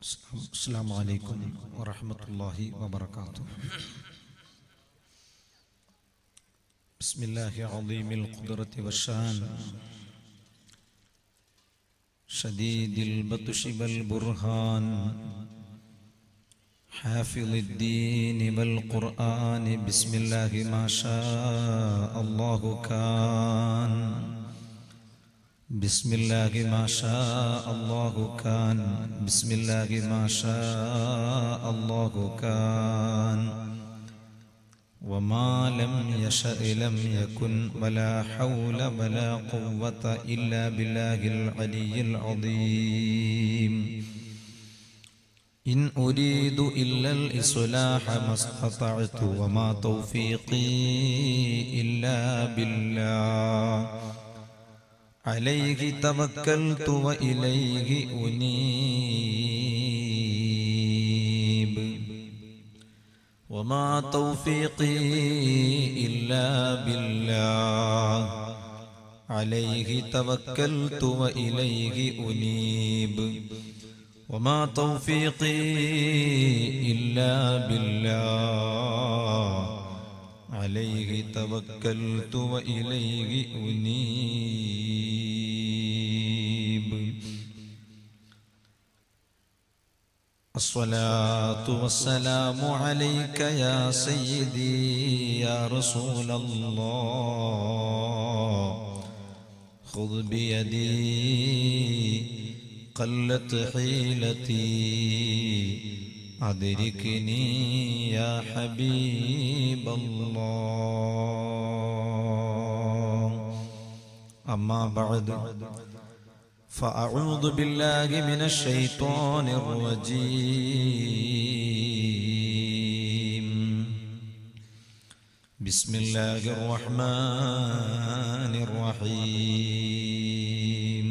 السلام عليكم ورحمة الله وبركاته بسم الله عظيم القدرة والشان شديد البطش والبرهان حافظ الدين والقرآن بسم الله ما شاء الله كان بسم الله ما شاء الله كان بسم الله ما شاء الله كان وما لم يشأ لم يكن ولا حول ولا قوة إلا بالله العلي العظيم إن أريد إلا الإصلاح ما استطعت وما توفيقي إلا بالله عليه توكلت وإليه أنيب وما توفيقي إلا بالله عليه توكلت وإليه أنيب وما توفيقي إلا بالله عليه توكلت وإليه أنيب الصلاة والسلام عليك يا سيدي يا رسول الله خذ بيدي قلت حيلتي أدركني يا حبيب الله أما بعد فأعوذ بالله من الشيطان الرجيم بسم الله الرحمن الرحيم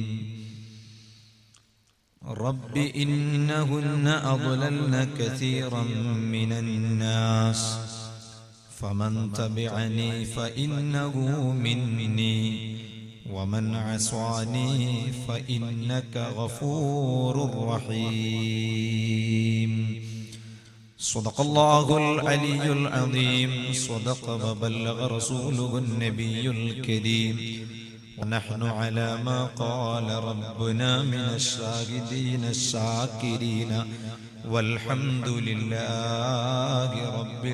رب إنهن أضللن كثيرا من الناس فمن تبعني فإنه مني ومن عصاني فإنك غفور رحيم صدق الله العلي العظيم صدق وبلغ رسوله النبي الكريم ونحن على ما قال ربنا من الشاهدين الشاكرين والحمد لله رب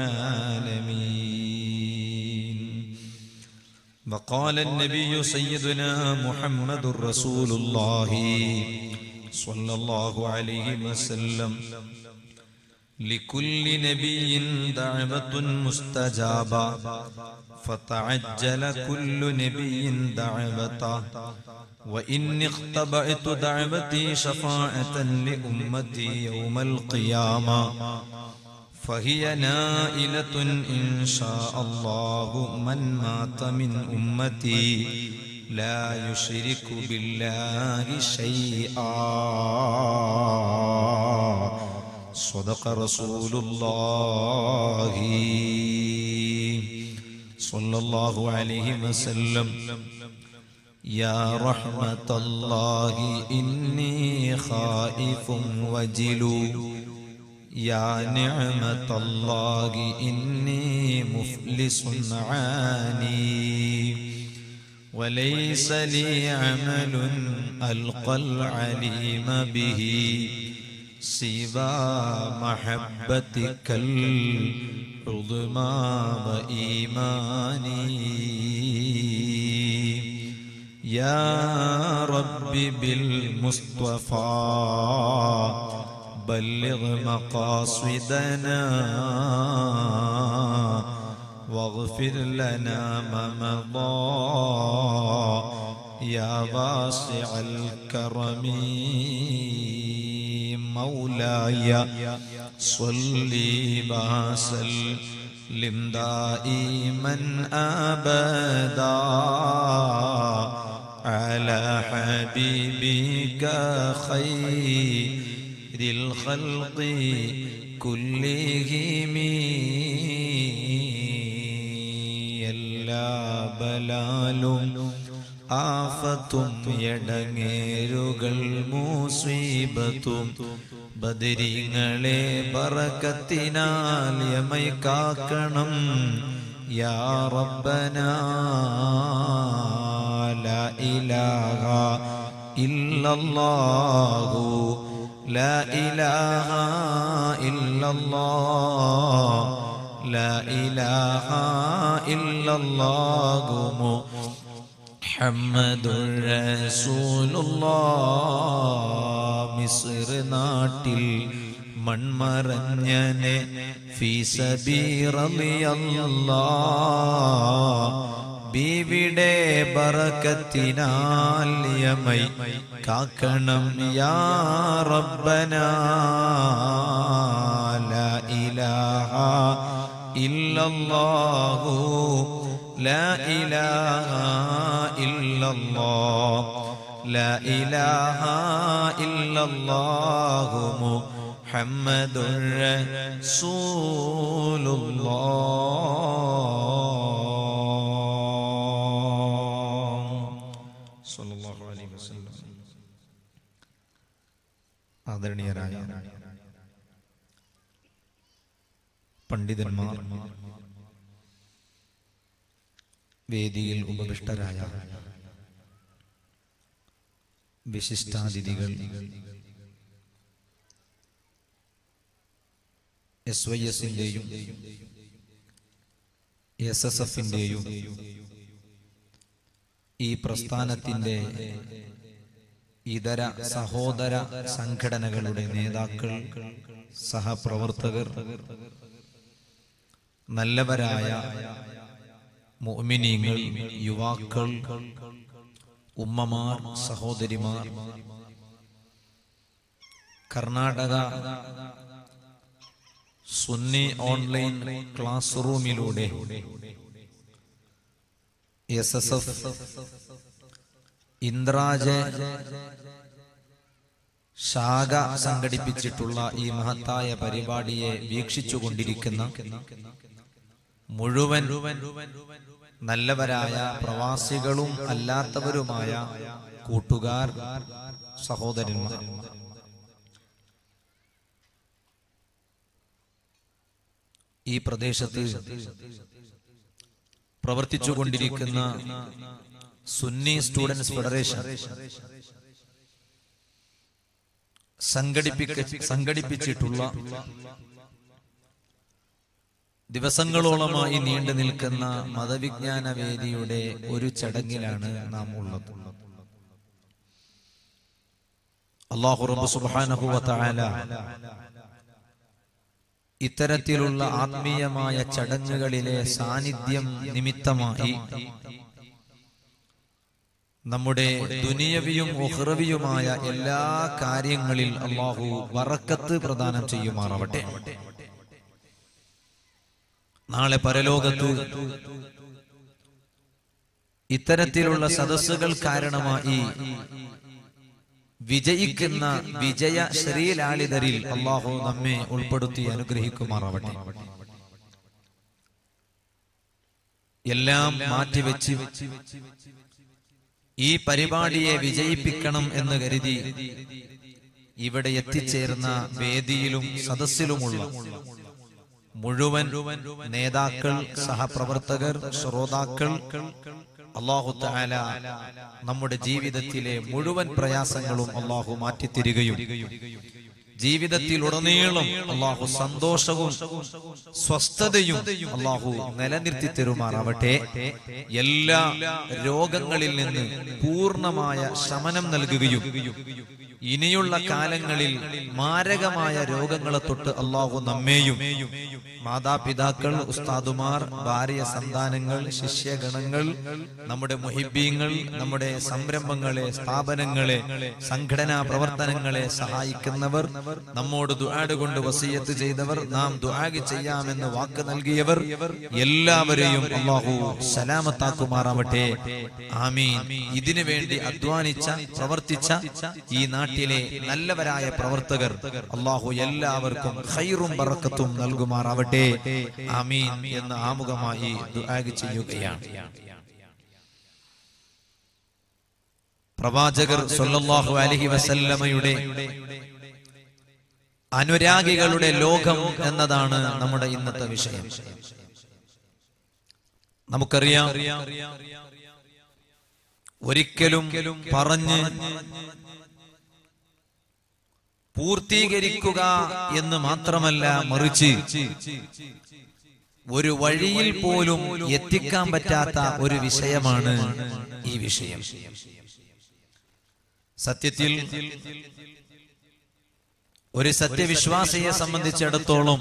العالمين وقال النبي سيدنا محمد رسول الله صلى الله عليه وسلم لكل نبي دعوة مستجابة فتعجل كل نبي دعوته وإني اختبأت دعوتي شفاعة لأمتي يوم القيامة فهي نائلة إن شاء الله من مات من أمتي لا يشرك بالله شيئا صدق رسول الله صلى الله عليه وسلم يا رحمة الله إني خائف وجل يا نعمة الله إني مفلس عاني وليس لي عمل ألقى العليم به سوى محبتك العظمى وإيماني يا رب بالمصطفى بلغ مقاصدنا واغفر لنا ما مضى يا واسع الكرم مولاي صل وسلم دائما ابدا على حبيبك خير الخلق كلهم എല്ലാ ബലാലും ആഫത്തും എടങ്ങേരുകൾ മൂസീബത്തും ബദരിങ്ങളെ ബറക്കത്തിനാൽ യമൈ കാക്കണം യാ റബ്ബന ലാ ഇലാഹ ഇല്ലല്ലാഹു ലാ ഇലാഹ ഇല്ലല്ലാഹ് ലാ ഇലാഹ ഇല്ലല്ലാഹു മുഹമ്മദുർ റസൂലുള്ളാഹ് മിസ്ർ നാട്ടിൽ മൺമറഞ്ഞനെ ബീവിടെ ബറക്കത്തിനാൽ യമൈ കാക്കണം യാ റബ്ബന ലാ ഇലാഹ ഇല്ലല്ലാഹു ലാ ഇലാഹ ഇല്ലല്ലാഹ് لا إله إلا الله محمد رسول الله صلى الله عليه وسلم ആദരണീയരായ പണ്ഡിതന്മാർ വേദിയിൽ ഉപവിഷ്ടരായ വിശിഷ്ടാതിഥികൾ എസ് വൈ എസിന്റെയും എസ് എസ് എഫിന്റെയും ഈ പ്രസ്ഥാനത്തിന്റെ ഇതര സഹോദര സംഘടനകളുടെ നേതാക്കൾ സഹപ്രവർത്തകർ നല്ലവരായ മോമിനിയങ്ങൾ യുവാക്കൾ ഉമ്മമാർ സഹോദരിമാർ കർണാടക സുന്നി ഓൺലൈൻ ക്ലാസ് റൂമിലൂടെ എസ് എസ് എഫ് ഇന്ദ്രാജ് ശാഖ സംഘടിപ്പിച്ചിട്ടുള്ള ഈ മഹത്തായ പരിപാടിയെ വീക്ഷിച്ചുകൊണ്ടിരിക്കുന്ന മുഴുവൻ നല്ലവരായ പ്രവാസികളും അല്ലാത്തവരുമായ കൂട്ടുകാർ സഹോദരന്മാർ ഈ പ്രദേശത്ത് പ്രവർത്തിച്ചുകൊണ്ടിരിക്കുന്ന സുന്നി സ്റ്റുഡൻസ് ഫെഡറേഷൻ സംഘടിപ്പിക്ക സംഘടിപ്പിച്ചിട്ടുള്ള ദിവസങ്ങളോളമായി നീണ്ടു നിൽക്കുന്ന മതവിജ്ഞാന വേദിയുടെ ഒരു ചടങ്ങിലാണ് നാം ഉള്ളത് അള്ളാഹു റബ്ബ് സുബ്ഹാനഹു വ തആല ഇത്തരത്തിലുള്ള ആത്മീയമായ ചടങ്ങുകളിലെ സാന്നിധ്യം നിമിത്തമായി നമ്മുടെ ദുനിയവിയും ഉഹ്റവിയുമായ എല്ലാ കാര്യങ്ങളിൽ അള്ളാഹു വറക്കത്ത് പ്രദാനം ചെയ്യുമാറാവട്ടെ നാളെ പരലോകത്ത് ഇത്തരത്തിലുള്ള സദസ്സുകൾ കാരണമായി വിജയിക്കുന്ന വിജയ ശ്രീലാളിതരിൽ അള്ളാഹു നമ്മെ ഉൾപ്പെടുത്തി അനുഗ്രഹിക്കുമാറാവട്ടെ എല്ലാം മാറ്റിവെച്ച് ഈ പരിപാടിയെ വിജയിപ്പിക്കണം എന്ന് കരുതി ഇവിടെ എത്തിച്ചേർന്ന വേദിയിലും സദസ്സിലുമുള്ള മുഴുവൻ നേതാക്കൾ സഹപ്രവർത്തകർ ശ്രോതാക്കൾ അള്ളാഹു താല നമ്മുടെ ജീവിതത്തിലെ മുഴുവൻ പ്രയാസങ്ങളും അള്ളാഹു മാറ്റിത്തരികയും ജീവിതത്തിൽ ഉടനീളം അള്ളാഹു സന്തോഷവും സ്വസ്ഥതയും അള്ളാഹു നിലനിർത്തി തരുമാറാവട്ടെ എല്ലാ രോഗങ്ങളിൽ നിന്ന് പൂർണ്ണമായ ശമനം നൽകുകയും ഇനിയുള്ള കാലങ്ങളിൽ മാരകമായ രോഗങ്ങളെ തൊട്ട് അള്ളാഹു നമ്മെയും മാതാപിതാക്കൾ ഉസ്താദുമാർ ഭാര്യ സന്താനങ്ങൾ ശിഷ്യഗണങ്ങൾ നമ്മുടെ മുഹിബീങ്ങൾ നമ്മുടെ സംരംഭങ്ങളെ സ്ഥാപനങ്ങളെ സംഘടനാ പ്രവർത്തനങ്ങളെ സഹായിക്കുന്നവർ നമ്മോട് ദുആട് കൊണ്ട് വസീയത്ത് ചെയ്തവർ നാം ദുആഗ് ചെയ്യാമെന്ന് വാക്ക് നൽകിയവർ എല്ലാവരെയും അള്ളാഹു സലാമത്താക്കുമാറാവട്ടെ ആമീൻ ഇതിനു വേണ്ടി അധ്വാനിച്ച പ്രവർത്തിച്ച ഈ നാട്ടിലെ നല്ലവരായ പ്രവർത്തകർ അള്ളാഹു എല്ലാവർക്കും ഖൈറും ബറക്കത്തും നൽകുമാറാവട്ടെ ആമീൻ എന്ന് ആമുഖമായി ദുആഗ് ചെയ്യുകയാണ് പ്രവാചകർ സല്ലല്ലാഹു അലൈഹി വസല്ലമയുടെ അനുരാഗികളുടെ ലോകം എന്നതാണ് നമ്മുടെ ഇന്നത്തെ വിഷയം നമുക്കറിയാം ഒരിക്കലും പറഞ്ഞ് പൂർത്തീകരിക്കുക എന്ന് മാത്രമല്ല മറിച്ച് ഒരു വഴിയിൽ പോലും എത്തിക്കാൻ പറ്റാത്ത ഒരു വിഷയമാണ് ഈ വിഷയം സത്യത്തിൽ ഒരു സത്യവിശ്വാസിയെ സംബന്ധിച്ചിടത്തോളം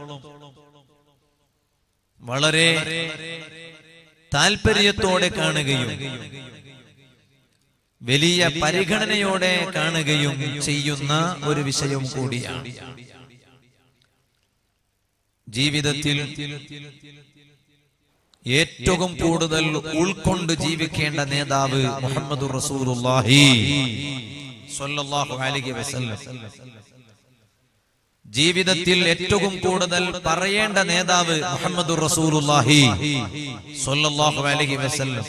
വളരെ താല്പര്യത്തോടെ കാണുകയും വലിയ പരിഗണനയോടെ കാണുകയും ചെയ്യുന്ന ഒരു വിഷയം കൂടിയാണ് ജീവിതത്തിൽ ഏറ്റവും കൂടുതൽ ഉൾക്കൊണ്ട് ജീവിക്കേണ്ട നേതാവ് മുഹമ്മദ് റസൂലുള്ളാഹി സ്വല്ലല്ലാഹു അലൈഹി വസല്ലം ജീവിതത്തിൽ ഏറ്റവും കൂടുതൽ പറയേണ്ട നേതാവ് മുഹമ്മദ് റസൂലുള്ളാഹി സ്വല്ലല്ലാഹു അലൈഹി വസല്ലം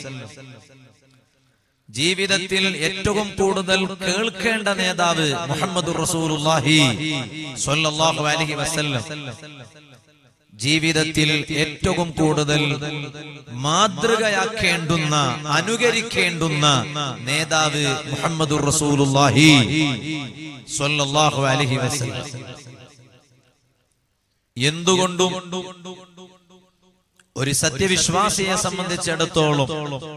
ജീവിതത്തിൽ ഏറ്റവും കൂടുതൽ കേൾക്കേണ്ട നേതാവ് മുഹമ്മദ് റസൂലുള്ളാഹി സ്വല്ലല്ലാഹു അലൈഹി വസല്ലം ജീവിതത്തിൽ ഏറ്റവും കൂടുതൽ മാതൃകയാക്കേണ്ടുന്ന അനുകരിക്കേണ്ടുന്ന നേതാവ് മുഹമ്മദ് റസൂലുള്ളാഹി സ്വല്ലല്ലാഹു അലൈഹി വസല്ലം എന്തുകൊണ്ടും ഒരു സത്യവിശ്വാസിയെ സംബന്ധിച്ചിടത്തോളം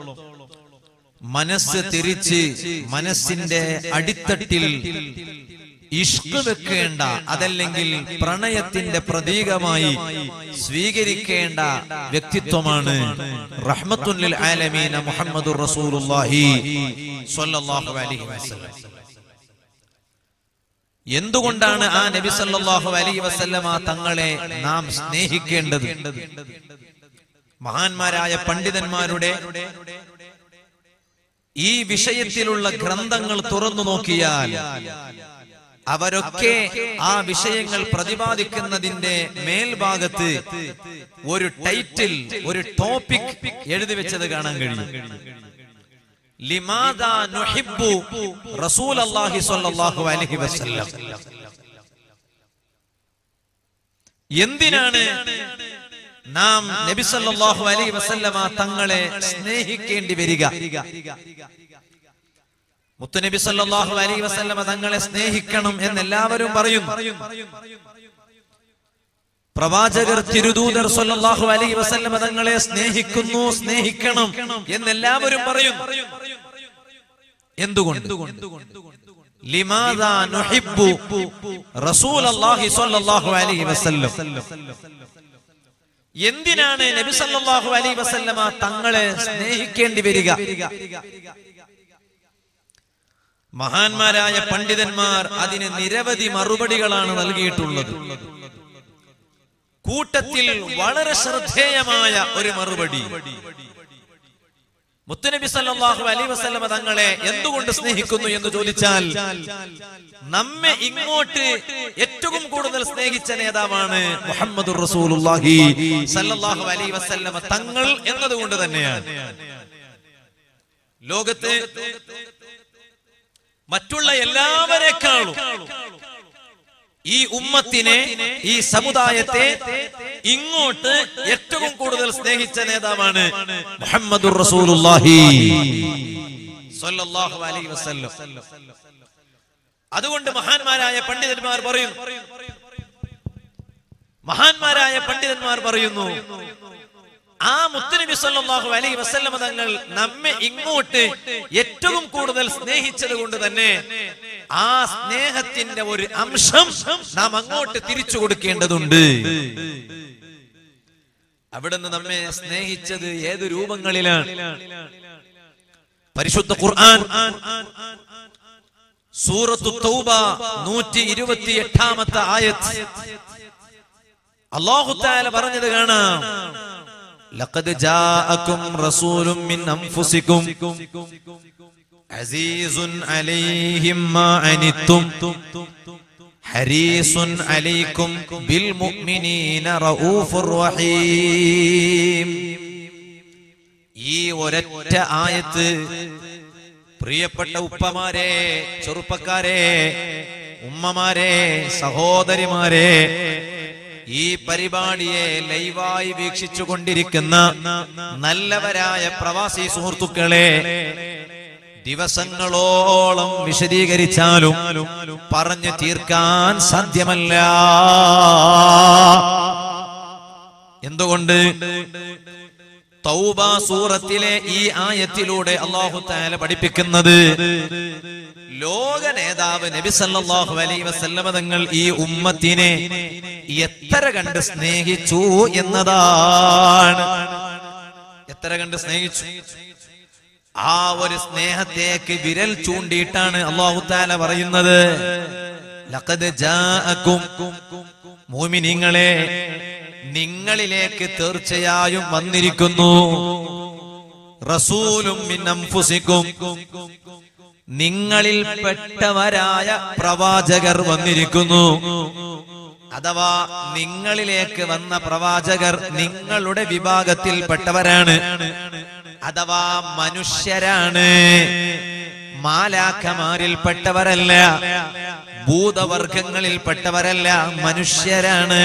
മനസ്സ് തിരിച്ച് മനസ്സിന്റെ അടിത്തട്ടിൽ ഇഷ്ക് വെക്കേണ്ട അതല്ലെങ്കിൽ പ്രണയത്തിന്റെ പ്രതീകമായി സ്വീകരിക്കേണ്ട വ്യക്തിത്വമാണ് റഹ്മത്തുല്ലിൽ ആലമീന മുഹമ്മദ് റസൂലുള്ളാഹി സ്വല്ലല്ലാഹു അലൈഹി വസല്ലം എന്തുകൊണ്ടാണ് ആ നബി സല്ലല്ലാഹു അലൈഹി വസല്ലമ തങ്ങളെ നാം സ്നേഹിക്കേണ്ടത് മഹാന്മാരായ പണ്ഡിതന്മാരുടെ ഈ വിഷയത്തിലുള്ള ഗ്രന്ഥങ്ങൾ തുറന്നു നോക്കിയാൽ അവരൊക്കെ ആ വിഷയങ്ങൾ പ്രതിപാദിക്കുന്നതിന്റെ മേൽഭാഗത്ത് ഒരു ടൈറ്റിൽ ഒരു ടോപ്പിക് എഴുതി വെച്ചത് കാണാൻ കഴിയും ലിമാദാ നുഹിബ്ബു റസൂലല്ലാഹി സ്വല്ലല്ലാഹു അലൈഹി വസല്ലം എന്തിനാണ് നാം നബി സല്ലല്ലാഹു അലൈഹി വസല്ലമ തങ്ങളെ സ്നേഹിക്കേണ്ടി വരിക മുത്തുനബി സല്ലല്ലാഹു അലൈഹി വസല്ലമ തങ്ങളെ സ്നേഹിക്കണം എന്ന് എല്ലാവരും പറയും പ്രവാചകർ തിരുദൂതർ സല്ലല്ലാഹു അലൈഹി വസല്ലമ തങ്ങളെ സ്നേഹിക്കുന്നു സ്നേഹിക്കണം എന്നെല്ലാവരും പറയും എന്തുകൊണ്ട് ലിമാദാ നുഹിബ്ബു റസൂലല്ലാഹി സ്വല്ലല്ലാഹു അലൈഹി വസല്ലം എന്തിനാണ് നബി സല്ലല്ലാഹു അലൈഹി വസല്ലമ തങ്ങളെ സ്നേഹിക്കേണ്ടി വരിക മഹാന്മാരായ പണ്ഡിതന്മാർ അതിന് നിരവധി മറുപടികളാണ് നൽകിയിട്ടുള്ളത് കൂട്ടത്തിൽ വളരെ ശ്രദ്ധേയമായ ഒരു മറുപടി മുത്തുനബി സല്ലല്ലാഹു അലൈഹി വസല്ലമ തങ്ങളെ എന്തുകൊണ്ട് സ്നേഹിക്കുന്നു എന്ന് ചോദിച്ചാൽ നമ്മെ ഇങ്ങോട്ട് ഏറ്റവും കൂടുതൽ സ്നേഹിച്ച നേതാവാണ് മുഹമ്മദ് റസൂലുള്ളാഹി സല്ലല്ലാഹു അലൈഹി വസല്ലമ തങ്ങൾ എന്നതുകൊണ്ട് തന്നെയാണ് ലോകത്ത് മറ്റുള്ള എല്ലാവരെക്കാളും ഈ ഉമ്മത്തിനെ ഈ സമുദായത്തെ ഇങ്ങോട്ട് ഏറ്റവും കൂടുതൽ സ്നേഹിച്ച നേതാവാണ് മുഹമ്മദുർ റസൂലുള്ളാഹി സ്വല്ലല്ലാഹു അലൈഹി വസല്ലം അതുകൊണ്ട് മഹാന്മാരായ പണ്ഡിതന്മാർ പറയും മഹാന്മാരായ പണ്ഡിതന്മാർ പറയുന്നു ആ മുത്തുനബി സല്ലല്ലാഹു അലൈഹി വസല്ലമ തങ്ങൾ നമ്മെ ഇങ്ങോട്ട് ഏറ്റവും കൂടുതൽ സ്നേഹിച്ചത് കൊണ്ട് തന്നെ ആ സ്നേഹത്തിന്റെ ഒരു അംശം നാം അങ്ങോട്ട് തിരിച്ചു കൊടുക്കേണ്ടതുണ്ട് അവിടുന്ന് നമ്മെ സ്നേഹിച്ചത് ഏത് രൂപങ്ങളിലാണ് പരിശുദ്ധ ഖുർആൻ സൂറത്തു തൗബ നൂറ്റി ഇരുപത്തി എട്ടാമത്തെ ആയത്ത് അള്ളാഹു താല പറഞ്ഞത് കാണാം لقد جاءكم رسول من أنفسكم عزيز عليهم ما عنتم حريص عليكم بالمؤمنين رؤوف رحيم ഈ ഒരൊറ്റ ആയത്ത് പ്രിയപ്പെട്ട ഉപ്പമാരെ ചെറുപ്പക്കാരെ ഉമ്മമാരെ സഹോദരിമാരെ ഈ പരിപാടിയെ ലൈവായി വീക്ഷിച്ചു കൊണ്ടിരിക്കുന്ന നല്ലവരായ പ്രവാസി സുഹൃത്തുക്കളെ ദിവസങ്ങളോളം വിശദീകരിച്ചാലും പറഞ്ഞു തീർക്കാൻ സാധ്യമല്ല എന്തുകൊണ്ട് തൗബ സൂറത്തിലെ ഈ ആയത്തിലൂടെ അള്ളാഹു താല പഠിപ്പിക്കുന്നത് ലോക നേതാവ് നബി സല്ലല്ലാഹു അലൈഹി വസല്ലമ തങ്ങൾ ഈ ഉമ്മത്തിനെ എത്ര കണ്ട് സ്നേഹിച്ചു എന്നതാണ് എത്ര കണ്ട് സ്നേഹിച്ചു ആ ഒരു സ്നേഹത്തേക്ക് വിരൽ ചൂണ്ടിയിട്ടാണ് അള്ളാഹു താല പറയുന്നത് ലഖദ് ജാഅക്കും മോമിനിങ്ങളെ നിങ്ങളിലേക്ക് തീർച്ചയായും വന്നിരിക്കുന്നു റസൂലും മിൻ അൻഫുസിക്കും നിങ്ങളിൽ പെട്ടവരായ പ്രവാചകർ വന്നിരിക്കുന്നു അഥവാ നിങ്ങളിലേക്ക് വന്ന പ്രവാചകർ നിങ്ങളുടെ വിഭാഗത്തിൽപ്പെട്ടവരാണ് അഥവാ മനുഷ്യരാണ് മാലാഖമാരിൽപ്പെട്ടവരല്ല ഭൂതവർഗങ്ങളിൽപ്പെട്ടവരല്ല മനുഷ്യരാണ്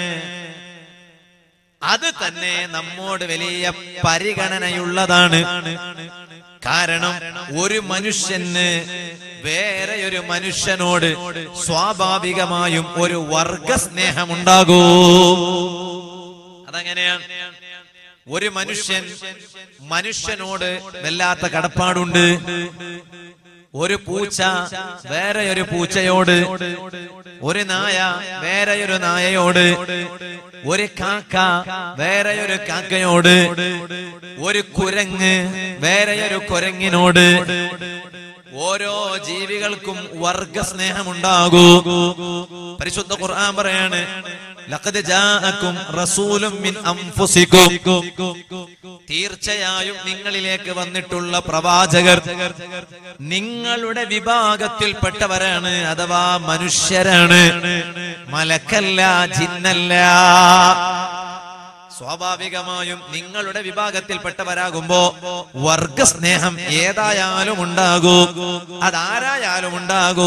അത് തന്നെ നമ്മോട് വലിയ പരിഗണനയുള്ളതാണ് കാരണം ഒരു മനുഷ്യന് വേറെ ഒരു മനുഷ്യനോട് സ്വാഭാവികമായും ഒരു വർഗ സ്നേഹമുണ്ടാകൂ അതെങ്ങനെയാണ് ഒരു മനുഷ്യൻ മനുഷ്യനോട് വല്ലാത്ത കടപ്പാടുണ്ട് ഒരു പൂച്ച വേറെ ഒരു പൂച്ചയോട് ഒരു നായ വേറെ ഒരു നായയോട് ഒരു കാക്ക വേറെ ഒരു കാക്കയോട് ഒരു കുരങ്ങ് വേറെ ഒരു കുരങ്ങിനോട് ഓരോ ജീവികൾക്കും വർഗ സ്നേഹമുണ്ടാകൂ പരിശുദ്ധ ഖുർആൻ പറയാണ് ലഖദ് ജാഅക്കും റസൂലും മിൻ അൻഫുസിക്കും തീർച്ചയായും നിങ്ങളിലേക്ക് വന്നിട്ടുള്ള പ്രവാചകർ നിങ്ങളുടെ വിഭാഗത്തിൽപ്പെട്ടവരാണ് അഥവാ മനുഷ്യരാണ് മലക്കല്ല ജിന്നല്ല സ്വാഭാവികമായും നിങ്ങളുടെ വിഭാഗത്തിൽപ്പെട്ടവരാകുമ്പോ വർഗസ്നേഹം ഏതായാലും ഉണ്ടാകൂ അതാരായാലും ഉണ്ടാകൂ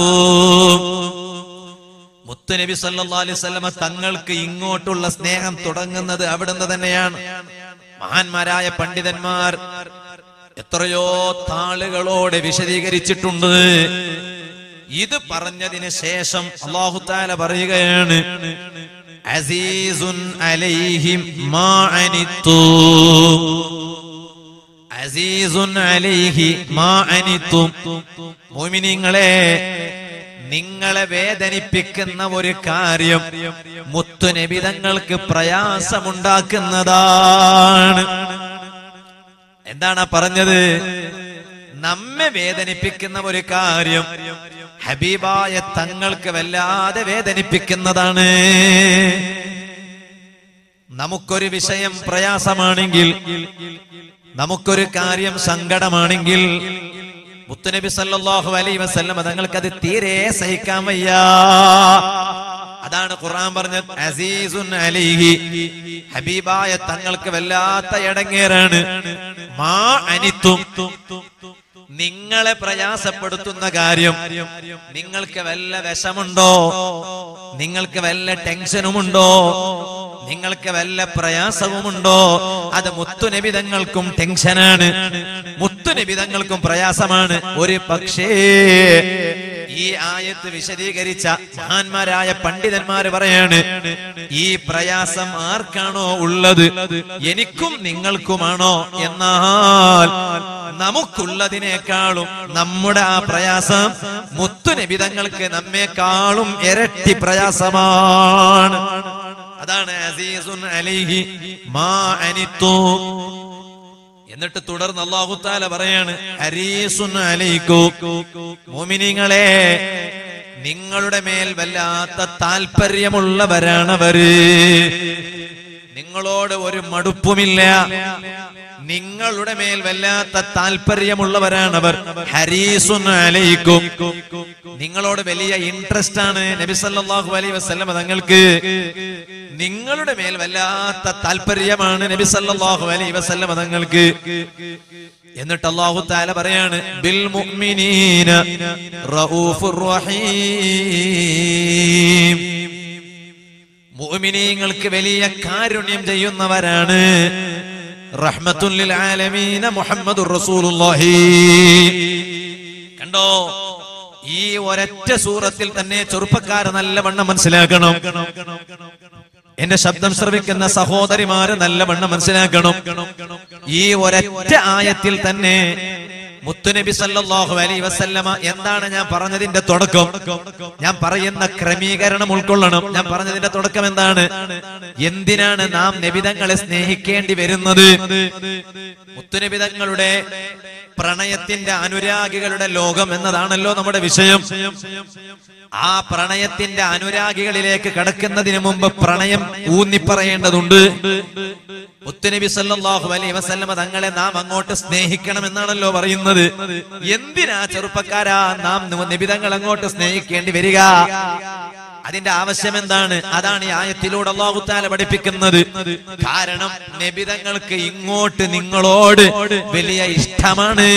മുത്തുനബി സല്ലല്ലാഹു അലൈഹി വസല്ലമ തങ്ങൾക്ക് ഇങ്ങോട്ടുള്ള സ്നേഹം തുടങ്ങുന്നത് അവിടുന്ന് തന്നെയാണ് മഹാന്മാരായ പണ്ഡിതന്മാർ എത്രയോ താളുകളോടെ വിശദീകരിച്ചിട്ടുണ്ട് ഇത് പറഞ്ഞതിന് ശേഷം അള്ളാഹു താല പറയുകയാണ് അസീസുൻ അലൈഹിം മാ അനിത്തു അസീസുൻ അലൈഹി മാ അനിത്തു മോമിനിങ്ങളെ നിങ്ങളെ വേദനിപ്പിക്കുന്ന ഒരു കാര്യം മുത്തുനബിതങ്ങൾക്ക് പ്രയാസമുണ്ടാക്കുന്നതാണ് എന്താണ് ആ പറഞ്ഞത് നമ്മെ വേദനിപ്പിക്കുന്ന ഒരു കാര്യം ഹബീബായ തങ്ങൾക്ക് വല്ലാതെ വേദനിപ്പിക്കുന്നതാണ് നമുക്കൊരു വിഷയം പ്രയാസമാണെങ്കിൽ നമുക്കൊരു കാര്യം സങ്കടമാണെങ്കിൽ മുത്തുനബി സല്ലല്ലാഹു അലൈഹി വസല്ലം തങ്ങൾക്ക് അത് തീരെ സഹിക്കാൻ വയ്യ അതാണ് ഖുർആൻ പറഞ്ഞത് അസീസുൻ അലൈഹി ഹബീബായ തങ്ങൾക്ക് വല്ലാത്ത ഇടങ്ങേറാണ് മാ അനിത്തും നിങ്ങളെ പ്രയാസപ്പെടുത്തുന്ന കാര്യം നിങ്ങൾക്ക് വല്ല വിഷമുണ്ടോ നിങ്ങൾക്ക് വല്ല ടെൻഷനുമുണ്ടോ നിങ്ങൾക്ക് വല്ല പ്രയാസവുമുണ്ടോ അത് മുത്തുനിബിതങ്ങൾക്കും ടെൻഷനാണ് മുത്തുനിബിതങ്ങൾക്കും പ്രയാസമാണ് ഒരു പക്ഷേ ഈ ആയത്ത് വിശദീകരിച്ച മഹാന്മാരായ പണ്ഡിതന്മാര് പറയാണ് ഈ പ്രയാസം ആർക്കാണോ ഉള്ളത് എനിക്കും നിങ്ങൾക്കുമാണോ എന്നാൽ നമുക്കുള്ളതിനേക്കാളും നമ്മുടെ ആ പ്രയാസം മുത്തുനിബിതങ്ങൾക്ക് നമ്മെക്കാളും ഇരട്ടി പ്രയാസമാണ് അതാണ് അസീസുൻ അലൈഹി മാ അനിത്തു എന്നിട്ട് തുടർന്ന് അള്ളാഹുത്താല പറയാണ് ഹരീസുൻ അലൈക്കു മോമിനിങ്ങളെ നിങ്ങളുടെ മേൽ വല്ലാത്ത താല്പര്യമുള്ളവരാണവര് നിങ്ങളോട് ഒരു മടുപ്പുമില്ല നിങ്ങളുടെ മേൽ വല്ലാത്ത താല്പര്യമുള്ളവരാണവർ ഹരീസുൻ അലൈക്കും നിങ്ങളോട് വലിയ ഇൻട്രസ്റ്റ് ആണ് നബി സല്ലല്ലാഹു അലൈഹി വസല്ലം തങ്ങൾക്ക് നിങ്ങളുടെ മേൽ വല്ലാത്ത താല്പര്യമാണ് നബി സല്ലല്ലാഹു അലൈഹി വസല്ലം തങ്ങൾക്ക് എന്നിട്ട് അല്ലാഹു തആല പറയാണ് ബിൽ മുഅ്മിനീന റഊഫുർ റഹീം മുഅ്മിനീങ്ങൾക്ക് വലിയ കാരുണ്യം ചെയ്യുന്നവരാണ് റഹ്മത്തുൽ ആലമീന മുഹമ്മദുർ റസൂലുള്ളാഹി കണ്ടോ ഈ ഒരൊറ്റ സൂറത്തിൽ തന്നെ ചെറുപ്പക്കാര് നല്ലവണ്ണം മനസ്സിലാക്കണം എന്റെ ശബ്ദം ശ്രവിക്കുന്ന സഹോദരിമാര് നല്ലവണ്ണം മനസ്സിലാക്കണം ഈ ഒരൊറ്റ ആയത്തിൽ തന്നെ മുത്തുനബി സല്ലല്ലാഹു അലൈഹി വസല്ലമ എന്താണ് ഞാൻ പറഞ്ഞതിന്റെ തുടക്കം ഞാൻ പറയുന്ന ക്രമീകരണം ഉൾക്കൊള്ളണം ഞാൻ പറഞ്ഞതിന്റെ തുടക്കം എന്താണ് എന്തിനാണ് നാം നബിതങ്ങളെ സ്നേഹിക്കേണ്ടി വരുന്നത് മുത്തുനബിതങ്ങളുടെ പ്രണയത്തിന്റെ അനുരാഗികളുടെ ലോകം എന്നതാണല്ലോ നമ്മുടെ വിഷയം ആ പ്രണയത്തിന്റെ അനുരാഗികളിലേക്ക് കടക്കുന്നതിന് മുമ്പ് പ്രണയം ഊന്നിപ്പറയേണ്ടതുണ്ട് മുത്തുനബി സല്ലല്ലാഹു അലൈഹി വസല്ലമ തങ്ങളെ നാം അങ്ങോട്ട് സ്നേഹിക്കണം എന്നാണല്ലോ പറയുന്നത് എന്തിനാ ചെറുപ്പക്കാരാ നാം നിബിതങ്ങൾ അങ്ങോട്ട് സ്നേഹിക്കേണ്ടി വരിക അതിന്റെ ആവശ്യം എന്താണ് അതാണ് ഈ ആയത്തിലൂടെ അള്ളാഹു താല പഠിപ്പിക്കുന്നത് കാരണം നബിതങ്ങൾക്ക് ഇങ്ങോട്ട് നിങ്ങളോട് വലിയ ഇഷ്ടമാണ്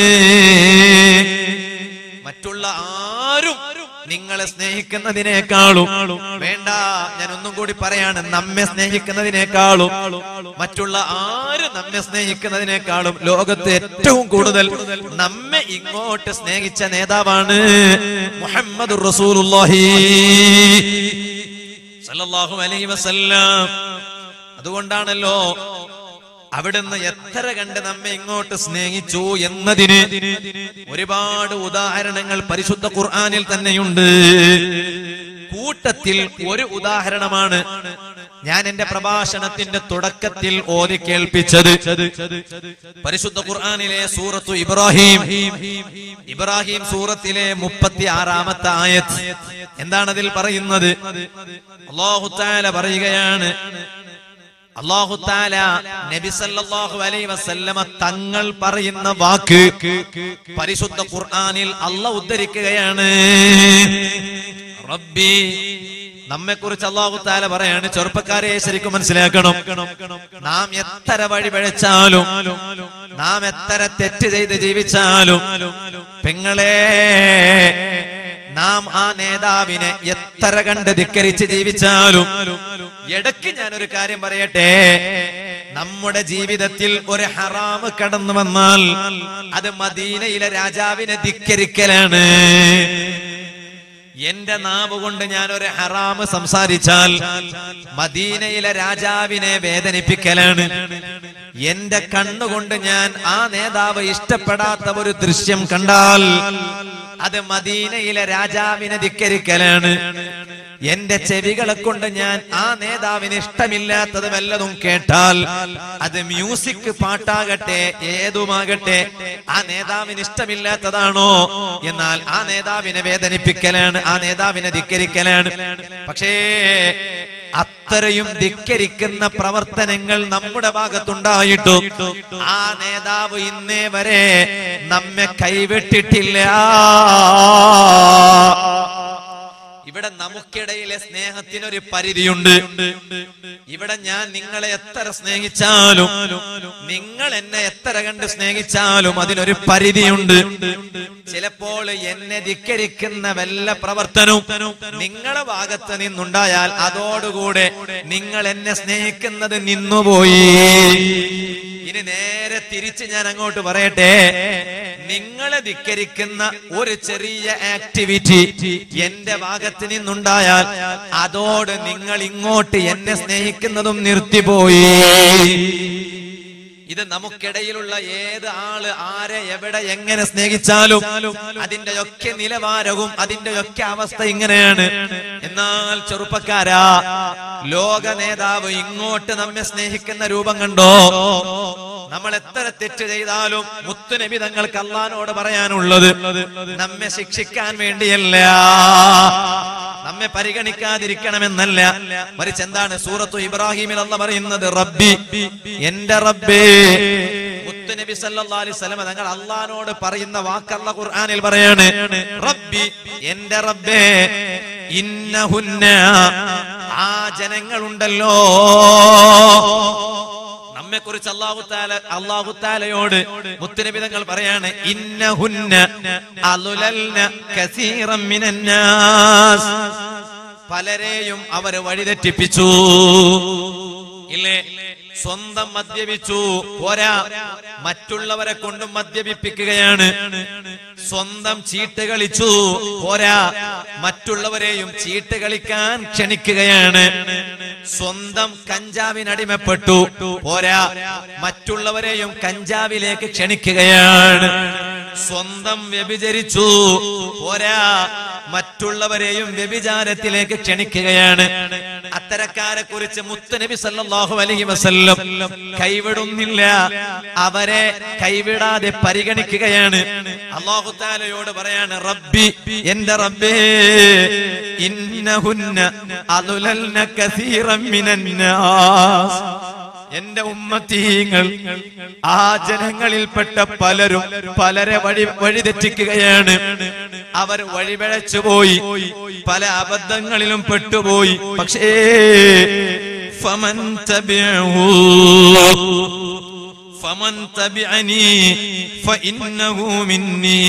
മറ്റുള്ള ആരും നിങ്ങളെ സ്നേഹിക്കുന്നതിനേക്കാളും വേണ്ട ഞാൻ ഒന്നും കൂടി പറയാണ് നമ്മെ സ്നേഹിക്കുന്നതിനേക്കാളും മറ്റുള്ള ആരും നമ്മെ സ്നേഹിക്കുന്നതിനേക്കാളും ലോകത്ത് ഏറ്റവും കൂടുതൽ നമ്മെ ഇങ്ങോട്ട് സ്നേഹിച്ച നേതാവാണ് മുഹമ്മദ് റസൂലുള്ളാഹി സല്ലല്ലാഹു അലൈഹി വസല്ലം അതുകൊണ്ടാണല്ലോ അവിടുന്ന് എത്ര കണ്ട് നമ്മെ ഇങ്ങോട്ട് സ്നേഹിച്ചു എന്നതിന് ഒരുപാട് ഉദാഹരണങ്ങൾ പരിശുദ്ധ ഖുർആനിൽ തന്നെയുണ്ട് കൂട്ടത്തിൽ ഒരു ഉദാഹരണമാണ് ഞാൻ എന്റെ പ്രഭാഷണത്തിന്റെ തുടക്കത്തിൽ ഓതി കേൾപ്പിച്ചത് പരിശുദ്ധ ഖുർആനിലെ സൂറത്തു ഇബ്രാഹിം ഇബ്രാഹിം സൂറത്തിലെ മുപ്പത്തി ആറാമത്തെ ആയത്ത് എന്താണ് അതിൽ പറയുന്നത് അള്ളാഹു താല പറയുകയാണ് അള്ളാഹു താല നബി സല്ലല്ലാഹു അലൈഹി വസല്ലമ തങ്ങൾ പറയുന്ന വാക്ക് പരിശുദ്ധ ഖുർആനിൽ അല്ല ഉദ്ധരിക്കുകയാണ് റബ്ബി നമ്മെ കുറിച്ച് അള്ളാഹു താല പറയാണ് ചെറുപ്പക്കാരെ ശരിക്കും മനസ്സിലാക്കണം നാം എത്ര വഴി പഴച്ചാലും നാം എത്ര തെറ്റ് ചെയ്ത് ജീവിച്ചാലും പെങ്ങളെ നാം ആ നേതാവിനെ എത്ര കണ്ട് ധിക്കരിച്ച് ജീവിച്ചാലും ഇടയ്ക്ക് ഞാനൊരു കാര്യം പറയട്ടെ നമ്മുടെ ജീവിതത്തിൽ ഒരു ഹറാമ് കടന്നു വന്നാൽ അത് മദീനയിലെ രാജാവിനെ ധിക്കരിക്കലാണ് എന്റെ നാവ് കൊണ്ട് ഞാൻ ഒരു ഹറാമ് സംസാരിച്ചാൽ മദീനയിലെ രാജാവിനെ വേദനിപ്പിക്കലാണ് എന്റെ കണ്ണുകൊണ്ട് ഞാൻ ആ നേതാവ് ഇഷ്ടപ്പെടാത്ത ഒരു ദൃശ്യം കണ്ടാൽ അത് മദീനയിലെ രാജാവിനെ ധിക്കരിക്കലാണ് എന്റെ ചെവികളെ കൊണ്ട് ഞാൻ ആ നേതാവിന് ഇഷ്ടമില്ലാത്തത് വല്ലതും കേട്ടാൽ അത് മ്യൂസിക് പാട്ടാകട്ടെ ഏതുമാകട്ടെ ആ നേതാവിന് ഇഷ്ടമില്ലാത്തതാണോ എന്നാൽ ആ നേതാവിനെ വേദനിപ്പിക്കലാണ് ആ നേതാവിനെ ധിക്കരിക്കലാണ് പക്ഷേ അത്രയും ധിക്കരിക്കുന്ന പ്രവർത്തനങ്ങൾ നമ്മുടെ ഭാഗത്തുണ്ടായിട്ടും ആ നേതാവ് ഇന്നേ വരെ നമ്മെ കൈവിട്ടിട്ടില്ല ഇവിടെ നമുക്കിടയിലെ സ്നേഹത്തിനൊരു പരിധിയുണ്ട് ഇവിടെ ഞാൻ നിങ്ങളെ എത്ര സ്നേഹിച്ചാലും നിങ്ങൾ എന്നെ എത്ര കണ്ട് സ്നേഹിച്ചാലും അതിനൊരു പരിധിയുണ്ട് ചിലപ്പോൾ എന്നെ ധിക്കരിക്കുന്ന വല്ല പ്രവർത്തനവും നിങ്ങളെ ഭാഗത്ത് നിന്നുണ്ടായാൽ അതോടുകൂടെ നിങ്ങൾ എന്നെ സ്നേഹിക്കുന്നത് നിന്നുപോയി ഇനി നേരെ തിരിച്ച് ഞാൻ അങ്ങോട്ട് പറയട്ടെ നിങ്ങളെ ധിക്കരിക്കുന്ന ഒരു ചെറിയ ആക്ടിവിറ്റി എന്റെ ഭാഗത്ത് നിന്നുണ്ടായാൽ അതോട് നിങ്ങൾ ഇങ്ങോട്ട് എന്നെ സ്നേഹിക്കുന്നതും നിർത്തിപ്പോയി ഇത് നമുക്കിടയിലുള്ള ഏത് ആള് ആരെ എവിടെ എങ്ങനെ സ്നേഹിച്ചാലും അതിന്റെ ഒക്കെ നിലവാരവും അതിന്റെ ഒക്കെ അവസ്ഥ ഇങ്ങനെയാണ് എന്നാൽ ചെറുപ്പക്കാരാ ലോക നേതാവ് ഇങ്ങോട്ട് നമ്മെ സ്നേഹിക്കുന്ന രൂപം കണ്ടോ നമ്മൾ എത്ര തെറ്റ് ചെയ്താലും മുത്തുനബി തങ്ങൾക്ക് അള്ളഹാനോട് പറയാനുള്ളത് നമ്മെ ശിക്ഷിക്കാൻ വേണ്ടിയല്ല നമ്മെ പരിഗണിക്കാതിരിക്കണമെന്നല്ല മറിച്ച് എന്താണ് സൂറത്തു ഇബ്രാഹിമിൽ അല്ല പറയുന്നത് റബ്ബി എന്റെ റബ്ബേ മുത്തുനബി സല്ലല്ലാഹു അലൈഹി വസല്ലം തങ്ങൾ അള്ളഹാനോട് പറയുന്ന വാക്കല്ല ഖുർആനിൽ പറയാണ് റബ്ബി എന്റെ റബ്ബേ ഇന്നഹുന്ന ആ ജനങ്ങളുണ്ടല്ലോ നമ്മെ കുറിച്ച് അള്ളാഹു താല അള്ളാഹു താലയോട് മുത്തുനബിതങ്ങൾ പറയാണ് ഇന്നഹുന്ന അലുലൽന കസീറം മിനന്നാസ് പലരെയും അവര് വഴിതെറ്റിപ്പിച്ചു ഇല്ലേ സ്വന്തം മദ്യപിച്ചു പോരാ മറ്റുള്ളവരെ കൊണ്ടും മദ്യപിപ്പിക്കുകയാണ് സ്വന്തം ചീട്ട് കളിച്ചു പോരാ മറ്റുള്ളവരെയും ചീട്ട് കളിക്കാൻ ക്ഷണിക്കുകയാണ് സ്വന്തം കഞ്ചാവിനടിമപ്പെട്ടു പോരാ മറ്റുള്ളവരെയും കഞ്ചാവിലേക്ക് ക്ഷണിക്കുകയാണ് സ്വന്തം വ്യഭിചരിച്ചു പോരാ മറ്റുള്ളവരെയും വ്യഭിചാരത്തിലേക്ക് ക്ഷണിക്കുകയാണ് അത്തരക്കാരെ കുറിച്ച് മുത്തനബി സല്ലല്ലാഹു അലൈഹി വസല്ലം കൈവിടുന്നില്ല അവരെ കൈവിടാതെ പരിഗണിക്കുകയാണ് അള്ളാഹു താലയോട് പറയാണ് റബ്ബി എന്റെ റബ്ബേ ഇന്നഹുന്ന അതുലൽന കസീറം മിനന്നാസ് എന്റെ ഉമ്മത്തീങ്ങൾ ആ ജനങ്ങളിൽപ്പെട്ട പലരും പലരെ വഴി വഴിതെറ്റിക്കുകയാണ് അവർ വഴിപിഴച്ചു പോയി പല അബദ്ധങ്ങളിലും പെട്ടുപോയി പക്ഷേ ഫമൻ തബിഅഹു ഫമൻ തബിഅനി ഫഇന്നഹു മിന്നീ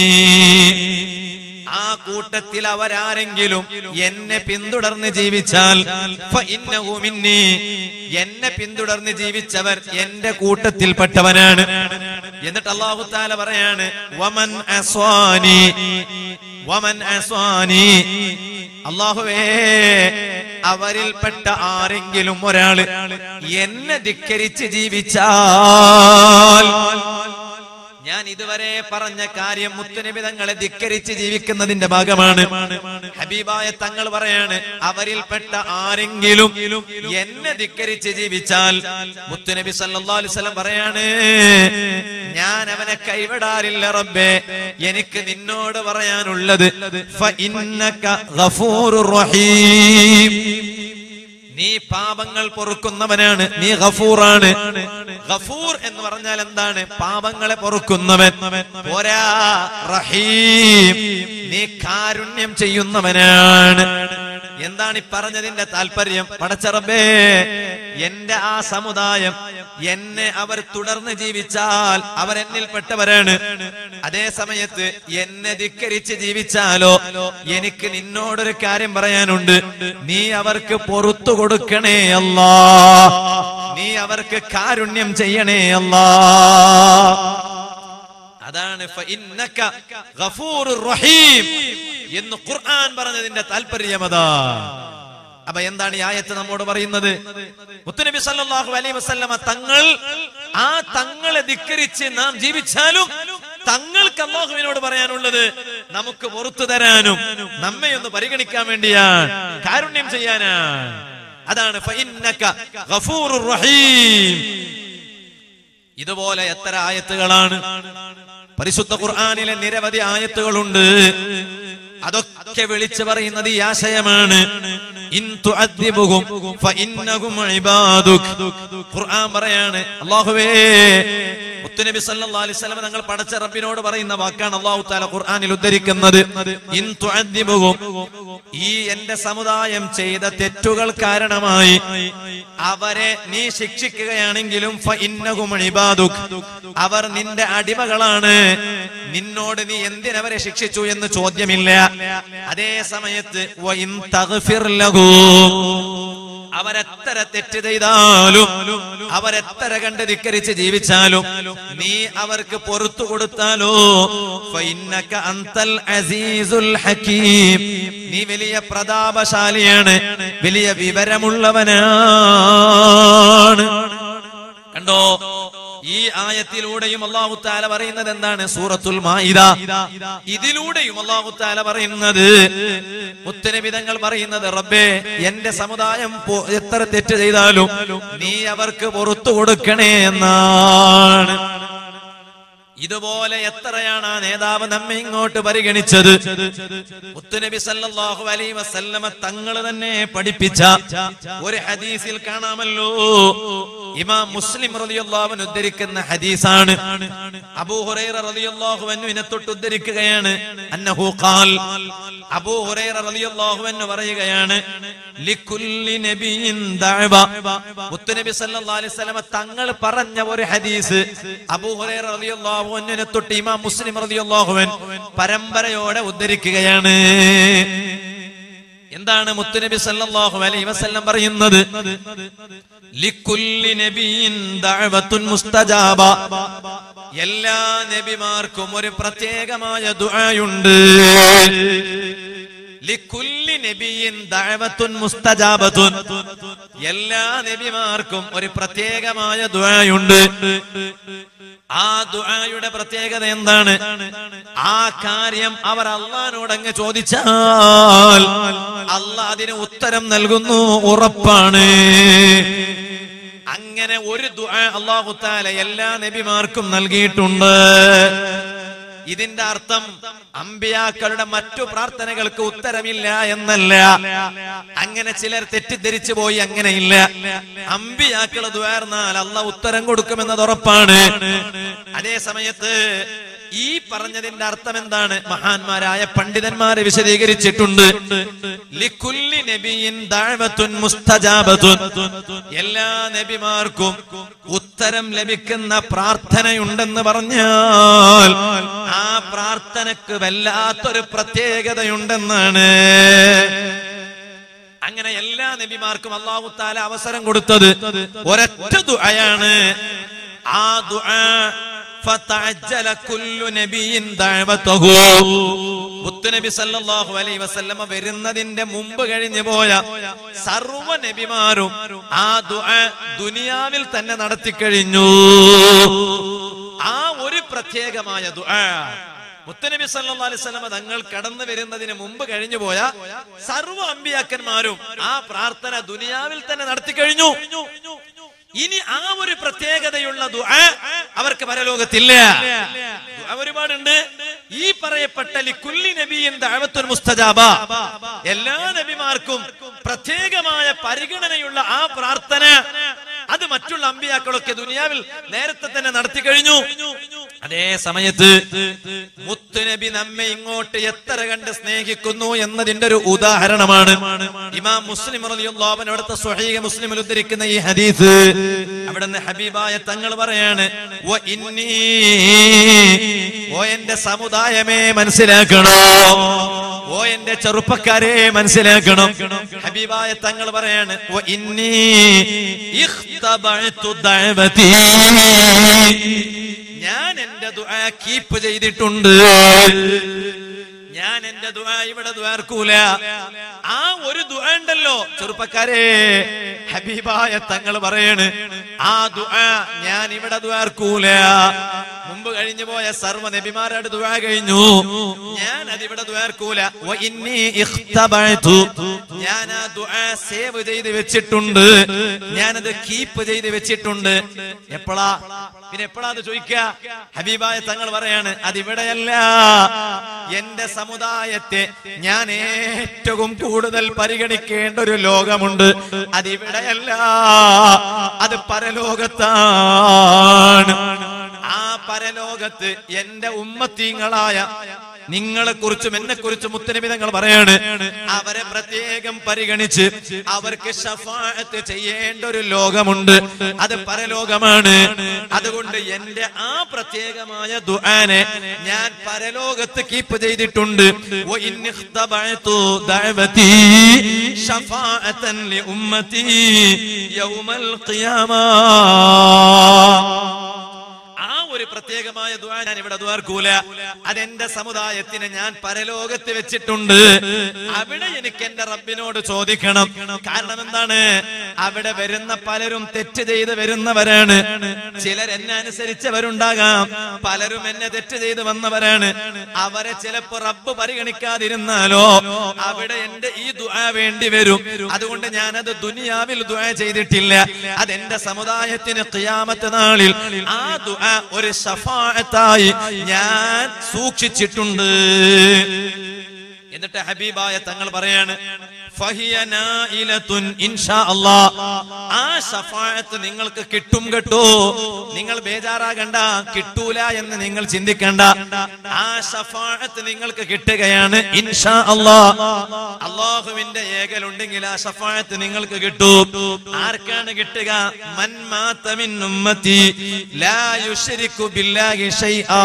ആ കൂട്ടത്തിൽ അവരാരെങ്കിലും എന്നെ പിന്തുടർന്ന് ജീവിച്ചാൽ ഫഇന്നഹു മിന്നീ. എന്നെ പിന്തുടർന്ന് ജീവിച്ചവർ എന്റെ കൂട്ടത്തിൽപ്പെട്ടവനാണ് എന്നിട്ട് അള്ളാഹു താല പറയാണ് വമൻ അസ്വാനി വമൻ അസ്വാനി അള്ളാഹുവേ അവരിൽപ്പെട്ട ആരെങ്കിലും ഒരാള് എന്നെ ധിക്കരിച്ച് ജീവിച്ചാൽ ഞാൻ ഇതുവരെ പറഞ്ഞ കാര്യം മുത്തുനബി തങ്ങളെ ധിക്കരിച്ച് ജീവിക്കുന്നതിന്റെ ഭാഗമാണ് ഹബീബായ തങ്ങൾ പറയാണ് അവരിൽപ്പെട്ട ആരെങ്കിലും എന്നെ ധിക്കരിച്ച് ജീവിച്ചാൽ മുത്തുനബി സല്ലല്ലാഹു അലൈഹി വസല്ലം പറയാണ് ഞാൻ അവനെ കൈവിടാറില്ല റബ്ബേ എനിക്ക് നിന്നോട് പറയാനുള്ളത് ഫഇന്നക ഗഫൂറുർ റഹീം നീ പാപങ്ങൾ പൊറുക്കുന്നവനാണ് നീ ഗഫൂറാണ് ഗഫൂർ എന്ന് പറഞ്ഞാൽ എന്താണ് പാപങ്ങളെ പൊറുക്കുന്നവൻ പോരാ റഹീം നീ കാരുണ്യം ചെയ്യുന്നവനാണ് എന്താണ് ഈ പറഞ്ഞതിന്റെ താല്പര്യം പടച്ചറബേ എന്റെ ആ സമുദായം എന്നെ അവർ തുടർന്ന് ജീവിച്ചാൽ അവർ എന്നിൽപ്പെട്ടവരാണ് അതേ സമയത്ത് എന്നെ ധിക്കരിച്ച് ജീവിച്ചാലോ എനിക്ക് നിന്നോടൊരു കാര്യം പറയാനുണ്ട് നീ അവർക്ക് പൊറത്തു കൊടുക്കണേ അല്ലാ നീ അവർക്ക് കാരുണ്യം ചെയ്യണേ അല്ലാ അതാണ് ഫഇന്നക ഗഫൂറുർ റഹീം എന്ന് ഖുർആൻ പറഞ്ഞതിന്റെ താല്പര്യം അതാ അപ്പൊ എന്താണ് ഈ ആയത്ത് നമ്മോട് പറയുന്നത് മുത്തുനബി സല്ലല്ലാഹു അലൈഹി വസല്ലമ തങ്ങൾ ആ തങ്ങളെ ധിക്കരിച്ച് നാം ജീവിച്ചാലും തങ്ങൾക്ക് അള്ളാഹുവിനോട് പറയാനുള്ളത് നമുക്ക് പുറത്തു തരാനും നമ്മെ ഒന്ന് പരിഗണിക്കാൻ വേണ്ടിയാണ് കാരുണ്യം ചെയ്യാനാണ് അതാണ് ഫഇന്നക ഗഫൂറുർ റഹീം ഇതുപോലെ എത്ര ആയത്തുകളാണ് പരിശുദ്ധ ഖുർആനിലെ നിരവധി ആയത്തുകളുണ്ട് അതൊക്കെ വിളിച്ചു പറയുന്നത് ഈ ആശയമാണ് ഇൻ തുഅദ്ദിബുഹും ഫഇന്നഹും ഇബാദുക് ഖുർആൻ പറയാണ് അല്ലാഹുവേ മുത്തുനബി സല്ലല്ലാഹു അലൈഹി വസല്ലം തങ്ങൾ പടച്ച റബ്ബിനോട് പറയുന്ന വാക്കാണ് അല്ലാഹു തആല ഖുർആനിൽ ഉദ്ധരിക്കുന്നത് ഇൻ തുഅദ്ദിബുഹും ഈ എന്റെ സമുദായം ചെയ്ത തെറ്റുകൾ കാരണമായി അവരെ നീ ശിക്ഷിക്കുകയാണെങ്കിലും ഫഇന്നഹും ഇബാദുക് അവർ നിന്റെ അടിമകളാണ് നിന്നോട് നീ എന്തിനവരെ ശിക്ഷിച്ചു എന്ന് ചോദ്യമില്ല അതേ സമയത്ത് വഇൻ തഗ്ഫിർ ലഹു അവരെത്ര തെറ്റ് ചെയ്താലും അവരെത്ര കണ്ട് ധിക്കരിച്ച് ജീവിച്ചാലും നീ അവർക്ക് പൊറത്തു കൊടുത്താലോ ഫഇന്നക അന്തൽ അസീസുൽ ഹകീം നീ വലിയ പ്രതാപശാലിയാണ് വലിയ വിവരമുള്ളവനാണ് കണ്ടോ ഈ ആയത്തിലൂടെയും അള്ളാഹു താല പറയുന്നത് എന്താണ് സൂറത്തുൽ മായിദ ഇതിലൂടെയും അള്ളാഹു താല പറയുന്നത് മുത്തനബിതങ്ങൾ പറയുന്നത് റബ്ബേ എന്റെ സമുദായം പോ- എത്ര തെറ്റ് ചെയ്താലും നീ അവർക്ക് പുറത്തു കൊടുക്കണേ എന്നാണ് ഇതുപോലെ എത്രയാണ് ആ നേതാവ് നമ്മെ ഇങ്ങോട്ട് പരിഗണിച്ചത് മുത്തുനബി സല്ലല്ലാഹു അലൈഹി വസല്ലമ തങ്ങൾ തന്നെ പഠിപ്പിച്ച ഒരു ഹദീസിൽ കാണാമല്ലോ ഇമാം മുസ്ലിം റളിയല്ലാഹു അൻഹു ഉദ്ധരിക്കുന്ന ഹദീസാണ് അബൂ ഹുറൈറ റളിയല്ലാഹു അൻഹുവിനെ തൊട്ട് ഉദ്ധരിക്കുകയാണ് അന്നഹു ഖാൽ അബൂ ഹുറൈറ റളിയല്ലാഹു അൻഹു പറയുകയാണ് ലിക്കുല്ലി നബിയിൻ ദഅവ മുത്തുനബി സല്ലല്ലാഹു അലൈഹി വസല്ലമ തങ്ങൾ പറഞ്ഞ ഒരു ഹദീസ് അബൂ ഹുറൈറ റളിയല്ലാഹു അൻഹുവിനെ തൊട്ട് ഇമാം മുസ്ലിം റളിയല്ലാഹു അൻഹു പരമ്പരയോടെ ഉദ്ധരിക്കുകയാണ് എന്താണ് മുത്തുനബി സല്ലല്ലാഹു അലൈഹി വസല്ലം പറയുന്നത് ലിക്കുല്ലി നബിയിൻ ദഅവത്തുൻ മുസ്തജാബ എല്ലാ നബിമാർക്കും ഒരു പ്രത്യേകമായ ദുആയുണ്ട് ലിക്കുല്ലി നബിയിൻ ദഅവത്തുൻ മുസ്തജാബത്തുൻ എല്ലാ നബിമാർക്കും ഒരു പ്രത്യേകമായ ദുആയുണ്ട് ആ ദുആയുടെ പ്രത്യേകത എന്താണ് ആ കാര്യം അവർ അള്ളഹാനോട് അങ്ങ് ചോദിച്ചാൽ അള്ളാഹ് അതിന് ഉത്തരം നൽകുന്നു ഉറപ്പാണ് അങ്ങനെ ഒരു ദുആ അള്ളാഹു താല എല്ലാ നബിമാർക്കും നൽകിയിട്ടുണ്ട് ഇതിന്റെ അർത്ഥം അമ്പിയാക്കളുടെ മറ്റു പ്രാർത്ഥനകൾക്ക് ഉത്തരമില്ല എന്നല്ല അങ്ങനെ ചിലർ തെറ്റിദ്ധരിച്ചു പോയി അങ്ങനെയില്ല അമ്പിയാക്കൾ ദ്വാർന്നാൽ അല്ല ഉത്തരം കൊടുക്കുമെന്നത് ഉറപ്പാണ് അതേ സമയത്ത് ഈ പറഞ്ഞതിന്റെ അർത്ഥം എന്താണ് മഹാന്മാരായ പണ്ഡിതന്മാരെ വിശദീകരിച്ചിട്ടുണ്ട് ലിക്കുല്ലി നബിയിൻ ദഅവത്തുൻ മുസ്തജാബത്തുൻ എല്ലാ നബിമാർക്കും ഉത്തരം ലഭിക്കുന്ന പ്രാർത്ഥനയുണ്ടെന്ന് പറഞ്ഞാൽ ആ പ്രാർത്ഥനക്ക് വല്ലാത്തൊരു പ്രത്യേകതയുണ്ടെന്നാണ് അങ്ങനെ എല്ലാ നബിമാർക്കും അള്ളാഹു താല അവസരം കൊടുത്തത് ഒരൊറ്റ ദുആയാണ് ആ ദുആ ഫതഅജ്ജല കുല്ലു നബിയിൻ ദഅവതഹു മുത്തുനബി സല്ലല്ലാഹു അലൈഹി വസല്ലമ വരുന്നതിന്റെ മുമ്പ് കഴിഞ്ഞു പോയ സർവ്വ നബിമാരും ആ ദുആ ദുനിയാവിൽ തന്നെ നടത്തി കഴിഞ്ഞു ആ ഒരു പ്രത്യേകമായ ദുആ മുത്തനബി സല്ലല്ലാഹു അലൈഹി വസല്ലമ തങ്ങൾ കടന്നു വരുന്നതിന് മുമ്പ് കഴിഞ്ഞു പോയ സർവ്വ അമ്പിയാക്കന്മാരും ആ പ്രാർത്ഥന ദുനിയാവിൽ തന്നെ നടത്തി കഴിഞ്ഞു ഇനി ആ ഒരു പ്രത്യേകതയുള്ള ദുആ അവർക്ക് പരലോകത്തില്ല ദുആ ഒരുപാടുണ്ട് ഈ പറയപ്പെട്ട ലിക്കുല്ലി നബിയിൻ ദഅവത്തുൽ മുസ്തജാബ എല്ലാ നബിമാർക്കും പ്രത്യേകമായ പരിഗണനയുള്ള ആ പ്രാർത്ഥന അത് മറ്റുള്ള അമ്പിയാക്കളൊക്കെ ദുനിയാവിൽ നേരത്തെ തന്നെ നടത്തി കഴിഞ്ഞു അതേ സമയത്ത് മുത്തുനബി നമ്മെ ഇങ്ങോട്ട് എത്ര കണ്ട് സ്നേഹിക്കുന്നു എന്നതിന്റെ ഒരു ഉദാഹരണമാണ് ഇമാം മുസ്ലിം റളിയല്ലാഹു അൻഹു അവിടുത്തെ സ്വഹീഹ മുസ്ലിമിൽ ഉദ്ധരിക്കുന്ന ഈ ഹദീസ് അവിടുന്ന് ഹബീബായ തങ്ങൾ പറയാണ് "വ ഇന്നി ഓ എന്റെ സമുദായമേ മനസ്സിലാക്കണോ ഓ എന്റെ ചെറുപ്പക്കാരെ മനസ്സിലാക്കണം ഹബീബായ തങ്ങൾ പറയാണ് "വ ഇന്നി ഇഖ്തബഅതു ദഅവതി." ഞാൻ എന്റെ ദുആ കീപ്പ് ചെയ്തിട്ടുണ്ട് ഞാൻ എന്റെ ദുആ ഇവിടെ ദ്വാർക്കൂല ആ ഒരു ദുആ ഉണ്ടല്ലോ ചെറുപ്പക്കാരെ ഹബീബായ തങ്ങൾ പറയാണ് ആ ദുആ ഞാൻ ഇവിടെ ദ്വാർക്കൂല മുമ്പ് കഴിഞ്ഞു പോയ സർവ്വ നബിമാരുടെ ദുആ കഴിഞ്ഞു ഞാൻ അതിവിടെ ദ്വാർക്കൂല വ ഇന്നി ഇഖ്തബഅതു ഞാൻ ആ ദുആ സേവ് ചെയ്ത് വെച്ചിട്ടുണ്ട് ഞാനത് കീപ്പ് ചെയ്ത് വെച്ചിട്ടുണ്ട് എപ്പോഴാ പിന്നെ എപ്പോഴാ അത് ചോദിക്കുക ഹബീബായ തങ്ങൾ പറയാണ് അതിവിടെയല്ല എന്റെ സമുദായത്തെ ഞാൻ ഏറ്റവും കൂടുതൽ പരിഗണിക്കേണ്ട ഒരു ലോകമുണ്ട് അതിവിടെയല്ല അത് പരലോകത്താണ് ആ പരലോകത്ത് എന്റെ ഉമ്മത്തീങ്ങളായ നിങ്ങളെ കുറിച്ചും എന്നെ കുറിച്ചും മുത്തനിമിതങ്ങൾ പറയാണ് അവരെ പ്രത്യേകം പരിഗണിച്ച് അവർക്ക് ഷഫാഅത്ത് ചെയ്യേണ്ട ഒരു ലോകമുണ്ട് അത് പരലോകമാണ് അതുകൊണ്ട് എന്റെ ആ പ്രത്യേകമായ ദുആനെ ഞാൻ പരലോകത്ത് കീപ്പ് ചെയ്തിട്ടുണ്ട് വ ഇൻ ഇഖ്തബഅതു ദഅവതി ഷഫാഅത്തൻ ലി ഉമ്മതി യൗമൽ ഖിയാമ ആ ഒരു പ്രത്യേകമായ ദുആ ഞാൻ ഇവിടെ ദ്വാർക്കൂല അതെന്റെ സമുദായത്തിന് ഞാൻ പരലോകത്ത് വെച്ചിട്ടുണ്ട് അവിടെ എനിക്ക് എന്റെ റബ്ബിനോട് ചോദിക്കണം കാരണം എന്താണ് അവിടെ വരുന്ന പലരും തെറ്റ് ചെയ്ത് വരുന്നവരാണ് ചിലർ എന്നെ അനുസരിച്ചവരുണ്ടാകാം പലരും എന്നെ തെറ്റ് ചെയ്ത് വന്നവരാണ് അവരെ ചിലപ്പോ റബ്ബ് പരിഗണിക്കാതിരുന്നാലോ അവിടെ എന്റെ ഈ ദുആ വേണ്ടി വരും അതുകൊണ്ട് ഞാനത് ദുനിയാവിൽ ദുആ ചെയ്തിട്ടില്ല അതെന്റെ സമുദായത്തിന് ഖിയാമത്ത് നാളിൽ ആ ദുആ ഒരു ഷഫാഅത്തായി ഞാൻ സൂക്ഷിച്ചിട്ടുണ്ട് എന്നിട്ട് ഹബീബായ തങ്ങൾ പറയാണ് ഫഹിയ നായിലത്തുൻ ഇൻഷാ അല്ലാ. ആ ഷഫാഅത്ത് നിങ്ങൾക്ക് കിട്ടും കേട്ടോ നിങ്ങൾ ബേജാറാകണ്ട കിട്ടൂല എന്ന് നിങ്ങൾ ചിന്തിക്കണ്ട ആ ഷഫാഅത്ത് നിങ്ങൾക്ക് കിട്ടുകയാണ് ഇൻഷാ അല്ലാ അള്ളാഹുവിന്റെ ഏകലുണ്ടെങ്കിൽ ആ ഷഫാഅത്ത് നിങ്ങൾക്ക് കിട്ടും ആർക്കാണ് കിട്ടുക മൻ മാത മിൻ ഉമ്മത്തി ലാ യുശ്രികു ബില്ലാഹി ഷൈആ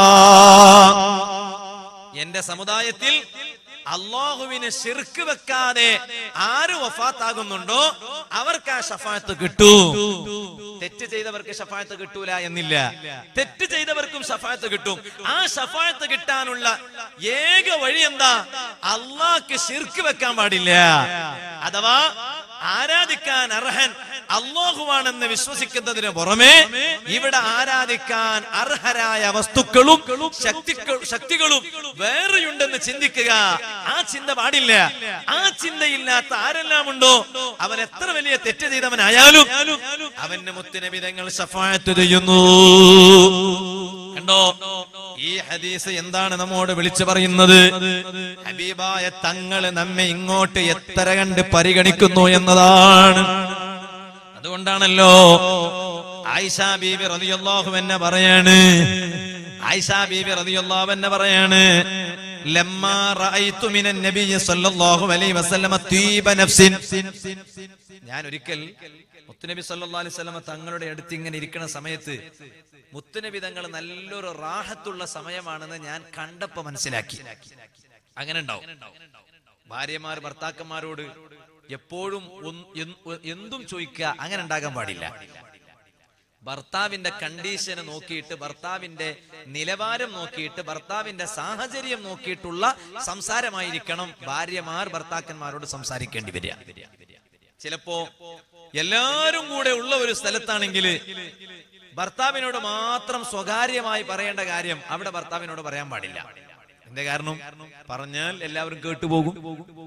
എന്റെ സമുദായത്തിൽ അള്ളാഹുവിന് ശിർക്ക് വെക്കാതെ ആര് വഫാത്താകുന്നുണ്ടോ അവർക്ക് ആ ഷഫായത്ത് കിട്ടൂ തെറ്റ് ചെയ്തവർക്ക് ഷഫായത്ത് കിട്ടൂല എന്നില്ല തെറ്റ് ചെയ്തവർക്കും ഷഫായത്ത് കിട്ടും ആ ഷഫായത്ത് കിട്ടാനുള്ള ഏക വഴി എന്താ അള്ളാഹ്ക്ക് ശിർക്ക് വെക്കാൻ പാടില്ല അഥവാ ആരാധിക്കാൻ അർഹൻ അള്ളാഹുവാണെന്ന് വിശ്വസിക്കുന്നതിന് പുറമെ ഇവിടെ ആരാധിക്കാൻ അർഹരായ വസ്തുക്കളും ശക്തിക്ക- ശക്തികളും വേറെയുണ്ടെന്ന് ചിന്തിക്കുക ആ ചിന്ത പാടില്ല ആ ചിന്തയില്ലാത്ത ആരെല്ലാം ഉണ്ടോ അവൻ എത്ര വലിയ തെറ്റ് ചെയ്തവനായാലും അവന്റെ മുത്തുനബിതങ്ങൾ സഫായത്ത് ചെയ്യുന്നു കണ്ടോ ഈ ഹദീസ് എന്താണ് നമ്മോട് വിളിച്ചു പറയുന്നത് ഹബീബായ തങ്ങള് നമ്മെ ഇങ്ങോട്ട് എത്ര കണ്ട് പരിഗണിക്കുന്നു എന്നതാണ് അതുകൊണ്ടാണല്ലോ ആയിഷ ബീബി റളിയല്ലാഹു എന്നെ പറയാണ് ആയിഷ ബീബി റളിയല്ലാഹു എന്നെ പറയാണ് ലമ്മാ റഅയ്തു മിനൻ നബിയ്യി സ്വല്ലല്ലാഹു അലൈഹി വസല്ലമ തീബ നഫ്സിൻ ഞാൻ ഒരിക്കൽ മുത്തുനബി സല്ലല്ലാഹു അലൈഹി വസല്ലമ തങ്ങളുടെ അടുത്ത് ഇങ്ങനെ ഇരിക്കുന്ന സമയത്ത് മുത്തുനബി തങ്ങൾ നല്ലൊരു റാഹത്തുള്ള സമയമാണെന്ന് ഞാൻ കണ്ടപ്പോ മനസ്സിലാക്കി അങ്ങനെ ഉണ്ടാവും ഭാര്യമാർ ഭർത്താക്കന്മാരോട് എപ്പോഴും ഒന്ന് എന്ത് എന്തും ചോദിക്കുക അങ്ങനെ ഉണ്ടാകാൻ പാടില്ല ഭർത്താവിന്റെ കണ്ടീഷന് നോക്കിയിട്ട് ഭർത്താവിന്റെ നിലവാരം നോക്കിയിട്ട് ഭർത്താവിന്റെ സാഹചര്യം നോക്കിയിട്ടുള്ള സംസാരമായിരിക്കണം ഭാര്യമാർ ഭർത്താക്കന്മാരോട് സംസാരിക്കേണ്ടി വരിക ചിലപ്പോ എല്ലാരും കൂടെ ഉള്ള ഒരു സ്ഥലത്താണെങ്കിൽ ഭർത്താവിനോട് മാത്രം സ്വകാര്യമായി പറയേണ്ട കാര്യം അവിടെ ഭർത്താവിനോട് പറയാൻ പാടില്ല എന്താ കാരണം പറഞ്ഞാൽ എല്ലാവരും കേട്ടുപോകും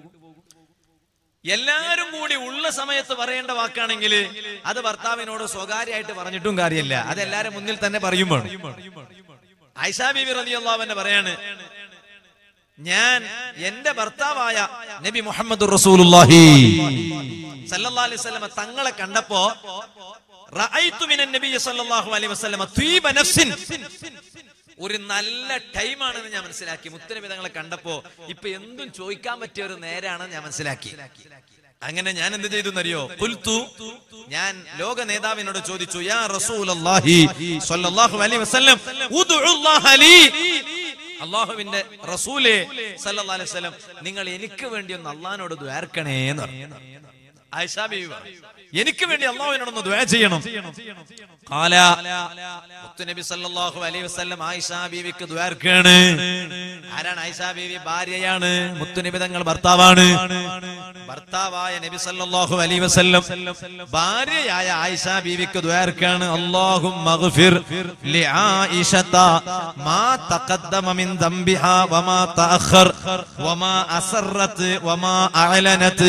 എല്ലാരും കൂടി ഉള്ള സമയത്ത് പറയേണ്ട വാക്കാണെങ്കിൽ അത് ഭർത്താവിനോട് സ്വകാര്യമായിട്ട് പറഞ്ഞിട്ടും കാര്യമില്ല അത് എല്ലാരും മുന്നിൽ തന്നെ പറയും വേണം ഐഷാ ബീബി റളിയല്ലാഹു പറയാണ് ഞാൻ എന്റെ ഭർത്താവായ നബി മുഹമ്മദ് റസൂലുള്ളാഹി സല്ലല്ലാഹു അലൈഹി വസല്ലമ തങ്ങളെ കണ്ടപ്പോ റഅയ്തു മിനൻ നബി സല്ലല്ലാഹു അലൈഹി വസല്ലമ ത്വീബ നഫ്സിൻ ഒരു നല്ല ടൈമാണെന്ന് ഞാൻ മനസ്സിലാക്കി മുത്തനബി തങ്ങളെ കണ്ടപ്പോ ഇപ്പൊ എന്തും ചോദിക്കാൻ പറ്റിയ ഒരു നേരാണെന്ന് ഞാൻ മനസ്സിലാക്കി അങ്ങനെ ഞാൻ എന്ത് ചെയ്തു എന്നറിയോ കുൽത്തു ഞാൻ ലോക നേതാവിനോട് ചോദിച്ചു യാ റസൂലല്ലാഹി സ്വല്ലല്ലാഹു അലൈഹി വസല്ലം ഉദ്ഉല്ലാഹ ലീ അള്ളാഹുവിന്റെ റസൂലേ സല്ലല്ലാഹു അലൈഹി വസല്ലം നിങ്ങൾ എനിക്ക് വേണ്ടി ഒന്ന് അള്ളാഹിനോട് ദ്വാർക്കണേ എന്ന് പറഞ്ഞു ആയിഷാ ബീവി പറഞ്ഞു, എനിക്ക് വേണ്ടി അള്ളാഹുവിനോടൊന്ന് ദ്വാ ചെയ്യണം ഖാല മുത്തുനബി സല്ലല്ലാഹു അലൈഹി വസല്ലം ആയിഷാ ബീവിക്ക് ദ്വാർക്കാണ് ആരാണ് ആയിഷാ ബീവി ഭാര്യയാണ് മുത്തുനബി തങ്ങൾ ഭർത്താവാണ് ഭർത്താവായ നബി സല്ലല്ലാഹു അലൈഹി വസല്ലം ഭാര്യയായ ആയിഷാ ബീവിക്ക് ദ്വാർക്കാണ് അല്ലാഹുമ്മ മഗ്ഫിർ لعائشة ما تقدم من ذنبها وما تأخر وما أسرت وما أعلنت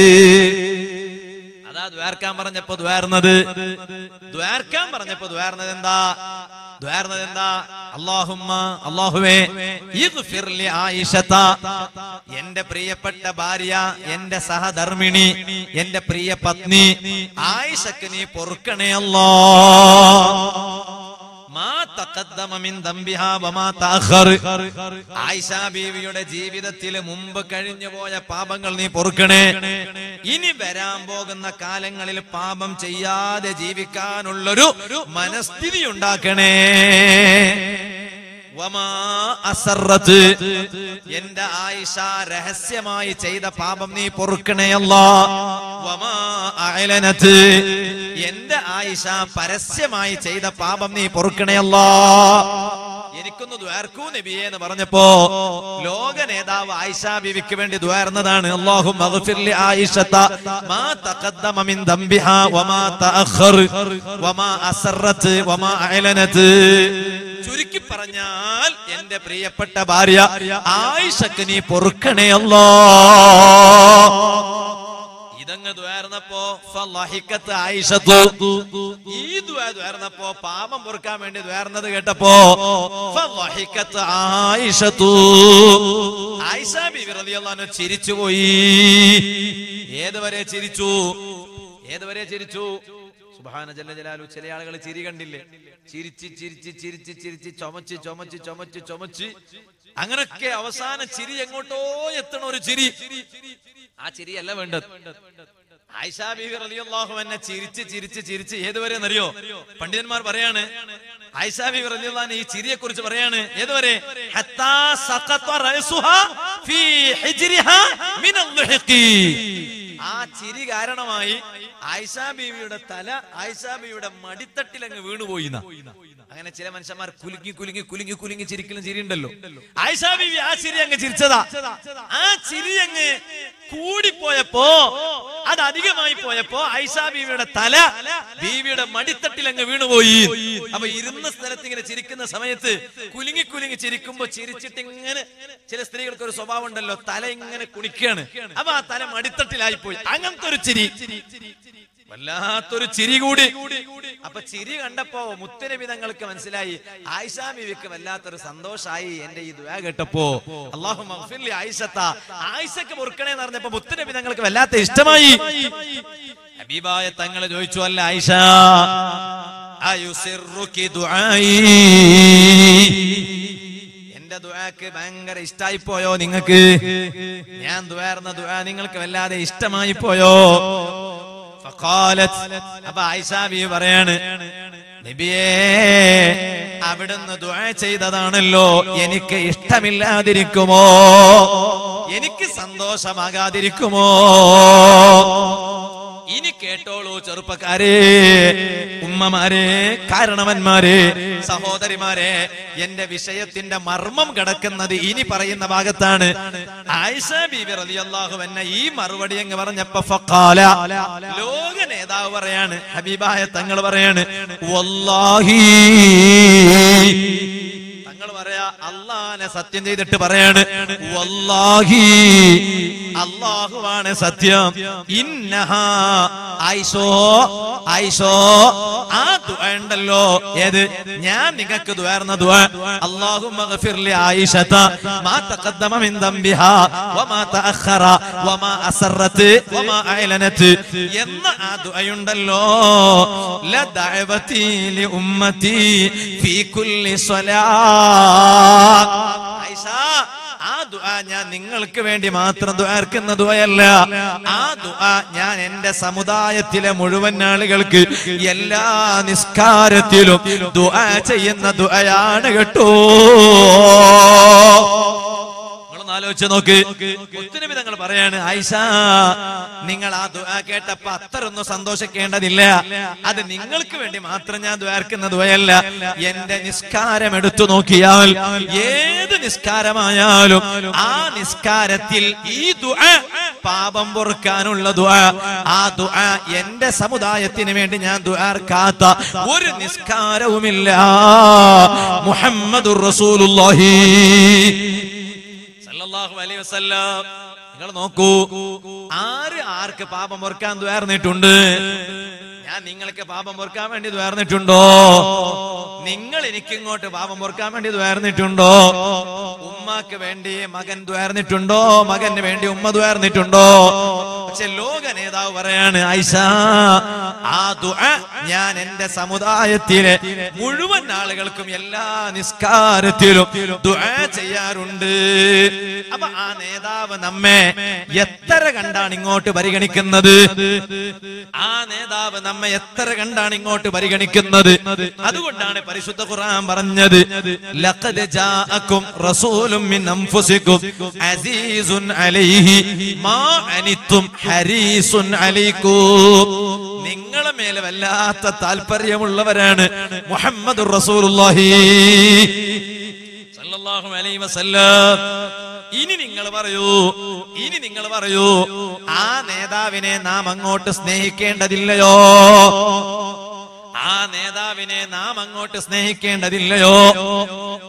അതാ ദ്വാർക്കാൻ പറഞ്ഞപ്പോ ദ്വാർന്നത് ദ്വാർക്കാൻ പറഞ്ഞപ്പോ ദ്വാർന്നത് എന്താ ദ്വാർന്നത് എന്താ അള്ളാഹുമ്മ അള്ളാഹുവേ ഇഗ്ഫിർ ലി ആയിഷത എന്റെ പ്രിയപ്പെട്ട ഭാര്യ എന്റെ സഹധർമ്മിണി എന്റെ പ്രിയ പത്നി ആയിഷക്ക് നീ പൊറുക്കണേ അല്ലാ മാ തഖദ്ദമ മിൻ ദംബിഹാ വമാ തഅഖർ. ആയിഷ ബീവിയുടെ ജീവിതത്തിൽ മുമ്പ് കഴിഞ്ഞു പോയ പാപങ്ങൾ നീ പൊറുക്കണേ ഇനി വരാൻ പോകുന്ന കാലങ്ങളിൽ പാപം ചെയ്യാതെ ജീവിക്കാനുള്ളൊരു മനസ്ഥിതി ഉണ്ടാക്കണേ വമാ അസറത്ത്. എന്റെ ആയിഷ രഹസ്യമായി ചെയ്ത പാപം നീ പൊറുക്കണേയല്ല വമാ അഅലനത്ത്. എന്റെ ആയിഷ പരസ്യമായി ചെയ്ത പാപം നീ പൊറുക്കണേയല്ല എനിക്കൊന്ന് ദ്വാർക്കൂ നബിയെ എന്ന് പറഞ്ഞപ്പോ ലോക നേതാവ് ആയിഷ ബിവിക്ക് വേണ്ടി ദ്വാർന്നതാണ് അല്ലാഹു മഗ്ഫിർലി ആയിഷത മാ തഖദ്ദമ മിൻ ദംബിഹാ വമാ തഅഖർ വമാ അസറത്ത് വമാ അഅലനത്ത് ചുരുക്കി പറഞ്ഞാൽ എന്റെ പ്രിയപ്പെട്ട ഭാര്യ ആയിഷക്ക് നീ പൊറുക്കണേ അല്ലോ ഇതങ്ങ് ദ്വാർന്നപ്പോ ഫളഹിക്കത്ത് ആയിഷത്തു ഈ ദ്വാ ദ്വാർന്നപ്പോ പാപം പൊറുക്കാൻ വേണ്ടി ദ്വാർന്നത് കേട്ടപ്പോ ഫളഹിക്കത്ത് ആയിഷത്തു ആയിഷ ബിബി റളിയല്ലാഹു അൻഹ ചിരിച്ചുപോയി ഏതുവരെ ചിരിച്ചു ഏതുവരെ ചിരിച്ചു സുബ്ഹാന ജല്ല ജലാലു ചില ആളുകൾ ചിരി കണ്ടില്ലേ ചിരിച്ച് ചിരിച്ച് ചിരിച്ച് ചിരിച്ച് ചുമച്ച് ചുമച്ച് ചുമച്ച് ചുമച്ച് അങ്ങനൊക്കെ അവസാന ചിരി എങ്ങോട്ടോ എത്തണ ഒരു ചിരി ആ ചിരിയല്ല വേണ്ടത് ആയിഷാ ബീവി റളിയല്ലാഹു അൻഹ ചിരിച്ച് ചിരിച്ച് ചിരിച്ച് ഏതുവരെ എന്നറിയോ പണ്ഡിതന്മാർ പറയാണ് ആയിഷാ ബീവി റളിയല്ലാഹു അൻഹ ഈ ചിരിയെ കുറിച്ച് പറയാണ് ഏതുവരെ ഹത്താ സഖത റഅസുഹാ ഫീ ഹിജ്രിഹാ മിനൽ ളുഹ്ഖി ആ ചിരി കാരണമായി ആയിഷാ ബീവിയുടെ തല ആയിഷാ ബീവിയുടെ മടിത്തട്ടിൽ അങ്ങ് വീണുപോയി ന്നാ. അങ്ങനെ ചില മനുഷ്യന്മാർ കുലുങ്ങി കുലുങ്ങി കുലുങ്ങി കുലുങ്ങി ചിരിക്കലും ചിരിയുണ്ടല്ലോ ആയിഷാ ബീവി ആ ചിരി അങ്ങ് ചിരിച്ചതാ ആ ചിരി അങ്ങ് കൂടിപ്പോയപ്പോ അത് അധികമായി പോയപ്പോ ഐഷാ ബീവിയുടെ തല ബീവിയുടെ മടിത്തട്ടിൽ അങ്ങ് വീണുപോയി അപ്പൊ ഇരുന്ന സ്ഥലത്ത് ഇങ്ങനെ ചിരിക്കുന്ന സമയത്ത് കുലുങ്ങി കുലുങ്ങി ചിരിക്കുമ്പോ ചിരിച്ചിട്ട് ഇങ്ങനെ ചില സ്ത്രീകൾക്ക് ഒരു സ്വഭാവം ഉണ്ടല്ലോ തല ഇങ്ങനെ കുണിക്കുകയാണ് അപ്പൊ ആ തല മടിത്തട്ടിലായി പോയി അങ്ങനത്തെ ഒരു ചിരി വല്ലാത്തൊരു ചിരി കൂടി അപ്പൊ ചിരി കണ്ടപ്പോ മുത്തനബി തങ്ങൾക്ക് മനസ്സിലായി ആയിഷാ ബീവിക്ക് വല്ലാത്തൊരു സന്തോഷായി എന്റെ ഈ ദുആ കേട്ടപ്പോ അള്ളാഹു മഗ്ഫിർലി ആയിഷത്ത ആയിഷക്ക് മുറുക്കണേന്ന് പറഞ്ഞപ്പോ മുത്തനബി തങ്ങൾക്ക് വല്ലാത്ത ഇഷ്ടമായി ഹബീബായ തങ്ങൾ ചോദിച്ചു അല്ല ആയിഷ അയുസിറുക്കി ദുആയി എന്റെ ദുആക്ക് ഭയങ്കര ഇഷ്ടായി പോയോ നിങ്ങൾക്ക് ഞാൻ ദുആർന്ന ദുആ നിങ്ങൾക്ക് വല്ലാതെ ഇഷ്ടമായി പോയോ ഫഖാലത്ത് അപ്പൊ ആയിഷാ ബി പറയാണ് നബിയേ അവിടുന്ന് ദുആ ചെയ്തതാണല്ലോ എനിക്ക് ഇഷ്ടമില്ലാതിരിക്കുമോ എനിക്ക് സന്തോഷമാകാതിരിക്കുമോ ഇനി കേട്ടോളൂ ചെറുപ്പക്കാരെ ഉമ്മമാരെ കാരണവന്മാരെ സഹോദരിമാരെ എന്റെ വിഷയത്തിന്റെ മർമ്മം കിടക്കുന്നത് ഇനി പറയുന്ന ഭാഗത്താണ് ആയിഷ ബീബി റളിയല്ലാഹു അൻഹ ഈ മറുപടി അങ്ങ് പറഞ്ഞപ്പോ ഫഖാല ലോക നേതാവ് പറയാണ് ഹബീബായ തങ്ങൾ പറയാണ് വല്ലാഹി തങ്ങൾ പറയാ അള്ളാനെ സത്യം ചെയ്തിട്ട് പറയാണ് വല്ലാഹി അള്ളാഹുവാണ് സത്യം ഇന്നഹാ ആയിഷോ ആയിഷോ ആ ദുആ ഉണ്ടല്ലോ ഏത് ഞാൻ നിങ്ങൾക്ക് ദുആർന്ന ദുആ അല്ലാഹുമ്മ ഗഫിർ ലി ആയിഷത മാ തഖദ്ദമ മിൻ ദംബിഹാ വമാ തഅഖറ വമാ അസറത് വമാ അഅലനത് എന്ന ആ ദുആയുണ്ടല്ലോ ല ദഅവതി ലി ഉമ്മതി ഫീ കുല്ലി സ്വലാ ആയിഷ ആ ദുആ ഞാൻ നിങ്ങൾക്ക് വേണ്ടി മാത്രം ദുആർക്കുന്ന ദുആയല്ല ആ ദുആ ഞാൻ എന്റെ സമുദായത്തിലെ മുഴുവൻ ആളുകൾക്ക് എല്ലാ നിസ്കാരത്തിലും ദുആ ചെയ്യുന്ന ദുആയാണ് കേട്ടോ നിങ്ങളൊന്ന് ആലോചിച്ച് നോക്ക് മുത്തുനബി തങ്ങൾ പറയാണ് ആയിഷ നിങ്ങൾ ആ ദുആ കേട്ടപ്പോ അത്രയൊന്നും സന്തോഷിക്കേണ്ടതില്ല അത് നിങ്ങൾക്ക് വേണ്ടി മാത്രം ഞാൻ ദ്വാർക്കുന്ന ദുആയല്ല എന്റെ നിസ്കാരം എടുത്തു നോക്കിയാൽ ഏത് നിസ്കാരമായാലും ആ നിസ്കാരത്തിൽ ഈ ദുആ പാപം പൊറുക്കാനുള്ള ദുആ ആ ദുആ എന്റെ സമുദായത്തിന് വേണ്ടി ഞാൻ ദുആർക്കാത്ത ഒരു നിസ്കാരവുമില്ല മുഹമ്മദുർ റസൂലുള്ളാഹി സല്ലല്ലാഹു അലൈഹി വസല്ലം നിങ്ങൾ നോക്കൂ ആര് ആർക്ക് പാപം ഓർക്കാൻ ദ്വാർന്നിട്ടുണ്ട് ഞാൻ നിങ്ങൾക്ക് പാപം ഓർക്കാൻ വേണ്ടി ദ്വാർന്നിട്ടുണ്ടോ നിങ്ങൾ എനിക്ക് ഇങ്ങോട്ട് പാപം ഓർക്കാൻ വേണ്ടി ദ്വാർന്നിട്ടുണ്ടോ ഉമ്മക്ക് വേണ്ടി മകൻ ദ്വാർന്നിട്ടുണ്ടോ മകന് വേണ്ടി ഉമ്മ ദ്വാർന്നിട്ടുണ്ടോ പക്ഷെ ലോക നേതാവ് പറയാണ് ഐഷ ആ ദുആ ഞാൻ എന്റെ സമുദായത്തിലെ മുഴുവൻ ആളുകൾക്കും എല്ലാ നിസ്കാരത്തിലും ദുആ ചെയ്യാറുണ്ട് അപ്പൊ ആ നേതാവ് നമ്മെ എത്ര കണ്ടാണ് ഇങ്ങോട്ട് പരിഗണിക്കുന്നത് ആ നേതാവ് നമ്മെ എത്ര കണ്ടാണ് ഇങ്ങോട്ട് പരിഗണിക്കുന്നത് അതുകൊണ്ടാണ് പരിശുദ്ധ ഖുർആൻ പറഞ്ഞത് ലഖദ് ജാഅക്കും റസൂലും മിൻ അൻഫുസിക്കും അസീസുൻ അലൈഹി മാ അനിത്തും ഹരീസുൻ അലൈക്കും നിങ്ങളെ മേലെ വല്ലാത്ത താല്പര്യമുള്ളവരാണ് മുഹമ്മദ് റസൂലുള്ളാഹി സല്ലല്ലാഹു അലൈഹി വസല്ലം ഇനി നിങ്ങൾ പറയൂ ഇനി നിങ്ങൾ പറയൂ ആ നേതാവിനെ നാം അങ്ങോട്ട് സ്നേഹിക്കേണ്ടതില്ലയോ ആ നേതാവിനെ നാം അങ്ങോട്ട് സ്നേഹിക്കേണ്ടതില്ലയോ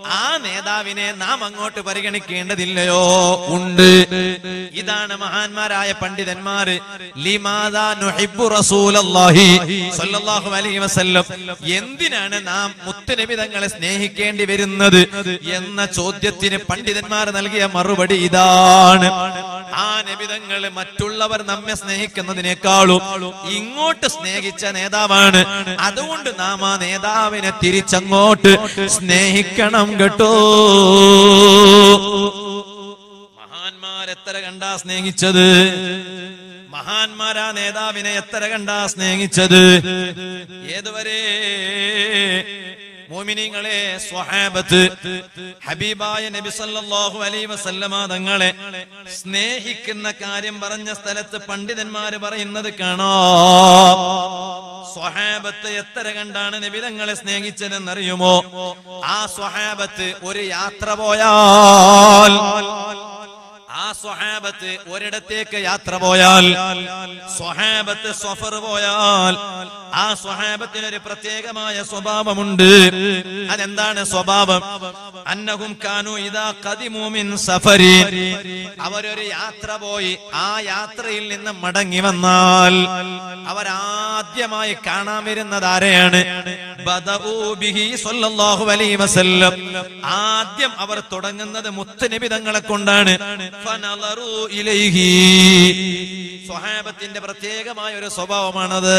ആ നേതാവിനെ നാം അങ്ങോട്ട് പരിഗണിക്കേണ്ടതില്ലയോ ഉണ്ട് ഇതാണ് മഹാന്മാരായ പണ്ഡിതന്മാര് ലിമാദാ നുഹിബ്ബു റസൂലല്ലാഹി സ്വല്ലല്ലാഹു അലൈഹി വസല്ലം എന്തിനാണ് നാം മുത്തുനബി തങ്ങളെ സ്നേഹിക്കേണ്ടി വരുന്നത് എന്ന ചോദ്യത്തിന് പണ്ഡിതന്മാർ നൽകിയ മറുപടി ഇതാണ് ആ നബിതങ്ങൾ മറ്റുള്ളവർ നമ്മെ സ്നേഹിക്കുന്നതിനേക്കാളും ഇങ്ങോട്ട് സ്നേഹിച്ച നേതാവാണ് അതുകൊണ്ട് നാം ആ നേതാവിനെ തിരിച്ചങ്ങോട്ട് സ്നേഹിക്കണം കേട്ടോ മഹാന്മാർ എത്ര കണ്ടാ സ്നേഹിച്ചത് മഹാന്മാരാ നേതാവിനെ എത്ര കണ്ടാ സ്നേഹിച്ചത് ഏതുവരെ മോമിനിങ്ങളെ സ്വഹാബത്ത് ഹബീബായ നബി സല്ലല്ലാഹു അലൈഹി വസല്ലമ തങ്ങളെ സ്നേഹിക്കുന്ന കാര്യം പറഞ്ഞ സ്ഥലത്ത് പണ്ഡിതന്മാര് പറയുന്നത് കാണാം സ്വഹാബത്ത് എത്ര കണ്ടാണ് നബി തങ്ങളെ സ്നേഹിച്ചതെന്നറിയുമോ ആ സ്വഹാബത്ത് ഒരു യാത്ര പോയാൽ ആ സ്വഹാബത്ത് ഒരിടത്തേക്ക് യാത്ര പോയാൽ സ്വഹാബത്ത് സഫർ പോയാൽ ആ സ്വഹാബത്തിന് ഒരു പ്രത്യേകമായ സ്വഭാവമുണ്ട് അതെന്താണ് സ്വഭാവം അന്നഹും കാനു ഇതാ കതിമൂമിൻ സഫരി അവരൊരു യാത്ര പോയി ആ യാത്രയിൽ നിന്ന് മടങ്ങി വന്നാൽ അവരാദ്യമായി കാണാൻ വരുന്നത് ആരെയാണ് ബദഊ ബിഹി സ്വല്ലല്ലാഹു അലൈഹി വസല്ലം ആദ്യം അവർ തുടങ്ങുന്നത് മുത്തുനബി തങ്ങളെ കൊണ്ടാണ് ഫനളറു ഇലൈഹി സ്വഹാബത്തിന്റെ പ്രത്യേകമായ ഒരു സ്വഭാവമാണത്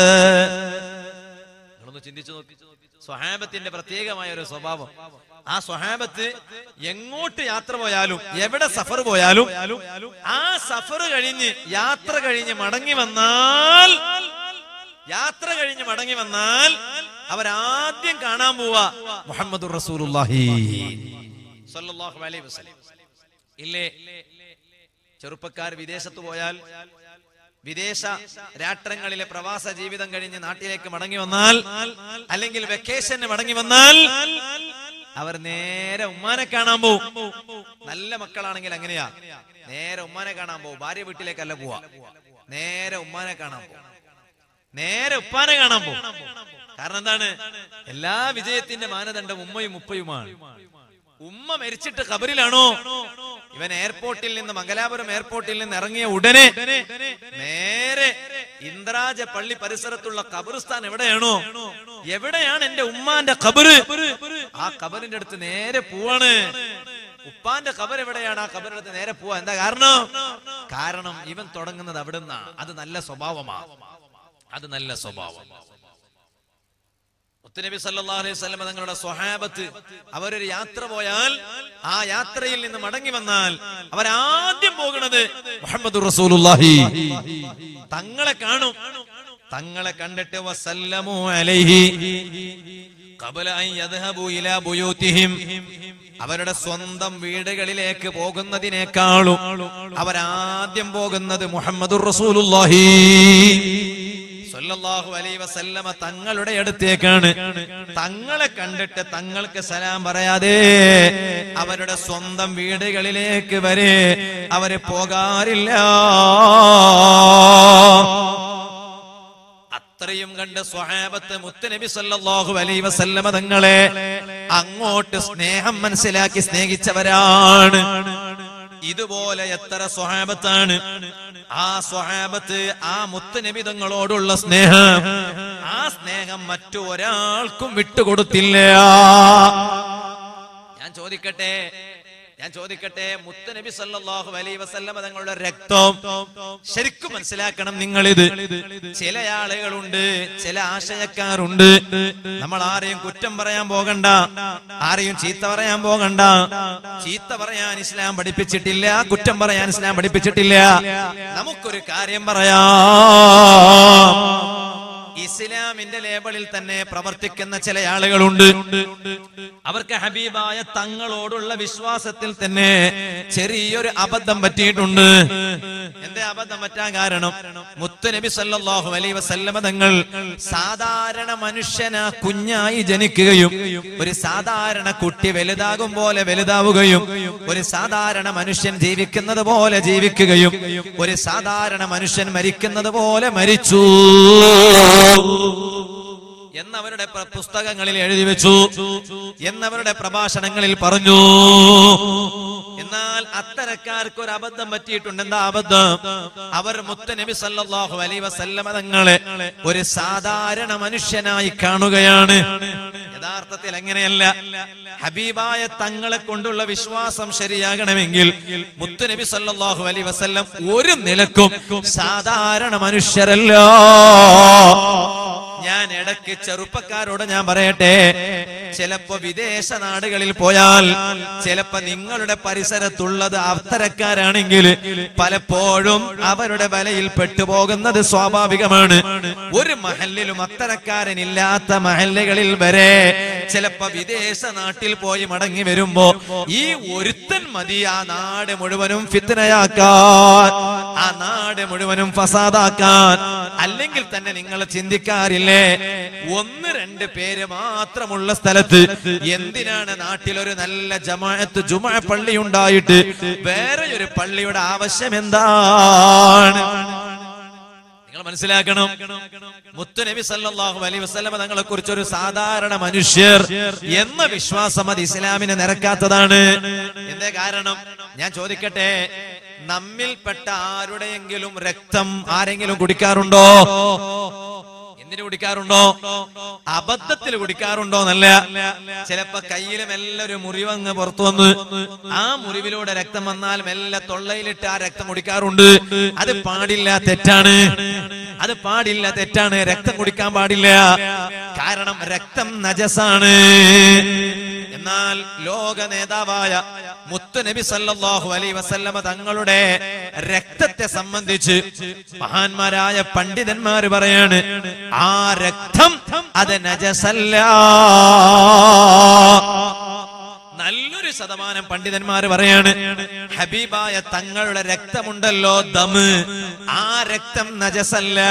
നിങ്ങളൊന്ന് ചിന്തിച്ചു നോക്കി സ്വഹാബത്തിന്റെ പ്രത്യേകമായ ഒരു സ്വഭാവം ആ സ്വഹാബത്ത് എങ്ങോട്ട് യാത്ര പോയാലും എവിടെ സഫർ പോയാലും ആ സഫർ കഴിഞ്ഞ് യാത്ര കഴിഞ്ഞ് മടങ്ങി വന്നാൽ യാത്ര കഴിഞ്ഞ് മടങ്ങി വന്നാൽ അവരാദ്യം കാണാൻ പോവാ മുഹമ്മദ് റസൂലുള്ളാഹി സ്വല്ലല്ലാഹു അലൈഹി വസല്ലം ഇല്ലേ ചെറുപ്പക്കാർ വിദേശത്ത് പോയാൽ വിദേശ രാഷ്ട്രങ്ങളിലെ പ്രവാസ ജീവിതം കഴിഞ്ഞ് നാട്ടിലേക്ക് മടങ്ങി വന്നാൽ അല്ലെങ്കിൽ വെക്കേഷന് മടങ്ങി വന്നാൽ അവർ നേരെ ഉമ്മാനെ കാണാൻ പോവും നല്ല മക്കളാണെങ്കിൽ അങ്ങനെയാ നേരെ ഉമ്മാനെ കാണാൻ പോവും ഭാര്യ വീട്ടിലേക്കല്ല പോവാ നേരെ ഉമ്മാനെ കാണാൻ പോവും നേരെ ഉപ്പാനെ കാണാൻ പോകും കാരണം എന്താണ് എല്ലാ വിജയത്തിന്റെ മാനദണ്ഡം ഉമ്മയും ഉപ്പയുമാണ് ഉമ്മ മരിച്ചിട്ട് ഖബറിലാണോ ഇവൻ എയർപോർട്ടിൽ നിന്ന് മംഗലാപുരം എയർപോർട്ടിൽ നിന്ന് ഇറങ്ങിയ ഉടനെ നേരെ ഇന്ദ്രാജ പള്ളി പരിസരത്തുള്ള ഖബറിസ്ഥാൻ എവിടെയാണോ എവിടെയാണ് എന്റെ ഉമ്മാന്റെ ഖബറ് ആ ഖബറിന്റെ അടുത്ത് നേരെ പോവാണ് ഉപ്പാന്റെ ഖബർ എവിടെയാണ് ആ ഖബറിനടുത്ത് നേരെ പോവാ എന്താ കാരണം കാരണം ഇവൻ തുടങ്ങുന്നത് അവിടുന്നാ അത് നല്ല സ്വഭാവമാ അത് നല്ല സ്വഭാവം മുത്തുനബി സല്ലല്ലാഹു അലൈഹി വസല്ലം തങ്ങളുടെ സ്വഹാബത്ത് അവരൊരു യാത്ര പോയാൽ ആ യാത്രയിൽ നിന്ന് മടങ്ങി വന്നാൽ അവരാദ്യം പോകുന്നത് മുഹമ്മദ് റസൂലുള്ളാഹി തങ്ങളെ കാണും തങ്ങളെ കണ്ടിട്ട് വസല്ലമു അലൈഹി ഖബല അൻ യദ്ഹബു ഇലാ ബുയൂതിഹിം അവരുടെ സ്വന്തം വീടുകളിലേക്ക് പോകുന്നതിനേക്കാളും അവരാദ്യം പോകുന്നത് മുഹമ്മദുർ റസൂലുള്ളാഹി സല്ലല്ലാഹു അലൈഹി വസല്ലമ തങ്ങളുടെ അടുത്തേക്കാണ് തങ്ങളെ കണ്ടിട്ട് തങ്ങൾക്ക് സലാം പറയാതെ അവരുടെ സ്വന്തം വീടുകളിലേക്ക് വരെ അവര് പോകാറില്ല അത്രയും കണ്ട് സ്വഹാബത്ത് മുത്തുനബി സല്ലല്ലാഹു അലൈഹി വസല്ലമ തങ്ങളെ അങ്ങോട്ട് സ്നേഹം മനസ്സിലാക്കി സ്നേഹിച്ചവരാണ് ഇതുപോലെ എത്ര സ്വഹാബത്താണ് ആ സ്വഹാബത്ത് ആ മുത്തുനബി തങ്ങളോടുള്ള സ്നേഹം ആ സ്നേഹം മറ്റു ഒരാൾക്കും വിട്ടുകൊടുത്തില്ല ഞാൻ ചോദിക്കട്ടെ ഞാൻ ചോദിക്കട്ടെ മുത്തുനബി സല്ലല്ലാഹു അലൈഹി വസല്ലമ തങ്ങളുടെ രക്തം ശരിക്കും മനസ്സിലാക്കണം നിങ്ങൾ ഇത് ചില ആളുകളുണ്ട് ചില ആശയക്കാരുണ്ട് നമ്മൾ ആരെയും കുറ്റം പറയാൻ പോകണ്ട ആരെയും ചീത്ത പറയാൻ പോകണ്ട ചീത്ത പറയാൻ ഇസ്ലാം പഠിപ്പിച്ചിട്ടില്ല കുറ്റം പറയാൻ ഇസ്ലാം പഠിപ്പിച്ചിട്ടില്ല നമുക്കൊരു കാര്യം പറയാം ഇസ്ലാമിന്റെ ലേബലിൽ തന്നെ പ്രവർത്തിക്കുന്ന ചില ആളുകളുണ്ട് അവർക്ക് ഹബീബായ തങ്ങളോടുള്ള വിശ്വാസത്തിൽ തന്നെ ചെറിയൊരു അബദ്ധം പറ്റിയിട്ടുണ്ട് എന്തേ അബദ്ധം പറ്റാൻ കാരണം മുത്തുനബി സല്ലല്ലാഹു അലൈഹി വസല്ലമ തങ്ങൾ സാധാരണ മനുഷ്യന കുഞ്ഞായി ജനിക്കുകയും ഒരു സാധാരണ കുട്ടി വലുതാകും പോലെ വലുതാവുകയും ഒരു സാധാരണ മനുഷ്യൻ ജീവിക്കുന്നത് പോലെ ജീവിക്കുകയും ഒരു സാധാരണ മനുഷ്യൻ മരിക്കുന്നത് പോലെ മരിച്ചു എന്നവരുടെ പ്ര- പുസ്തകങ്ങളിൽ എഴുതി വെച്ചു എന്നവരുടെ പ്രഭാഷണങ്ങളിൽ പറഞ്ഞു എന്നാൽ അത്തരക്കാർക്ക് ഒരു അബദ്ധം പറ്റിയിട്ടുണ്ട് എന്താ അബദ്ധം അവർ മുത്തനബി സല്ലല്ലാഹു അലൈഹി വസല്ലമ തങ്ങളെ ഒരു സാധാരണ മനുഷ്യനായി കാണുകയാണ് യഥാർത്ഥത്തിൽ അങ്ങനെയല്ല ഹബീബായ തങ്ങളെ കൊണ്ടുള്ള വിശ്വാസം ശരിയാകണമെങ്കിൽ മുത്തുനബി സല്ലല്ലാഹു അലൈഹി വസല്ലം ഒരു നിലക്കും സാധാരണ മനുഷ്യരല്ല ഞാൻ ഇടയ്ക്ക് ചെറുപ്പക്കാരോട് ഞാൻ പറയട്ടെ ചിലപ്പോ വിദേശ നാടുകളിൽ പോയാൽ ചിലപ്പോ നിങ്ങളുടെ പരിസരത്തുള്ളത് അത്തരക്കാരാണെങ്കിൽ പലപ്പോഴും അവരുടെ വലയിൽ പെട്ടുപോകുന്നത് സ്വാഭാവികമാണ് ഒരു മഹലിലും അത്തരക്കാരനില്ലാത്ത മഹല്ലുകളിൽ വരെ ചിലപ്പോ വിദേശ നാട്ടിൽ പോയി മടങ്ങി വരുമ്പോ ഈ ഒരുത്തൻ മതി ആ നാട് മുഴുവനും ഫിത്തനയാക്കാൻ ആ നാട് മുഴുവനും ഫസാദാക്കാൻ അല്ലെങ്കിൽ തന്നെ നിങ്ങൾ ചിന്തിക്കാറില്ലേ ഒന്ന് രണ്ട് പേര് മാത്രമുള്ള സ്ഥലത്ത് എന്തിനാണ് നാട്ടിൽ ഒരു നല്ല ജമാഅത്ത് ജുമാ പള്ളി ഉണ്ടായിട്ട് വേറെ ഒരു പള്ളിയുടെ ആവശ്യം എന്താണ് നിങ്ങൾ മനസ്സിലാക്കണം മുത്തുനബി സല്ലല്ലാഹു അലൈഹി വസല്ലമ തങ്ങളെ കുറിച്ച് ഒരു സാധാരണ മനുഷ്യർ എന്ന വിശ്വാസം അത് ഇസ്ലാമിനെ നിരക്കാത്തതാണ് എന്തേ കാരണം ഞാൻ ചോദിക്കട്ടെ നമ്മിൽപ്പെട്ട ആരുടെയെങ്കിലും രക്തം ആരെങ്കിലും കുടിക്കാറുണ്ടോ എന്തിനു കുടിക്കാറുണ്ടോ അബദ്ധത്തിൽ കുടിക്കാറുണ്ടോ എന്നല്ല ചിലപ്പോ കയ്യിൽ മെല്ലെ ഒരു മുറിവങ്ങ് പുറത്തു വന്ന് ആ മുറിവിലൂടെ രക്തം വന്നാൽ മെല്ലെ തൊള്ളയിലിട്ട് ആ രക്തം കുടിക്കാറുണ്ട് അത് പാടില്ല തെറ്റാണ് അത് പാടില്ല തെറ്റാണ് രക്തം കുടിക്കാൻ പാടില്ല കാരണം രക്തം നജസാണ് എന്നാൽ ലോക നേതാവായ മുത്ത് നബി സല്ലല്ലാഹു അലൈഹി വസല്ലമ തങ്ങളുടെ രക്തത്തെ സംബന്ധിച്ച് മഹാന്മാരായ പണ്ഡിതന്മാർ പറയാണ് ആ രക്തം അത് നജസല്ല നല്ലൊരു ശതമാനം പണ്ഡിതന്മാർ പറയാണ് ഹബീബായ തങ്ങളുടെ രക്തമുണ്ടല്ലോ ദമ് ആ രക്തം നജസല്ല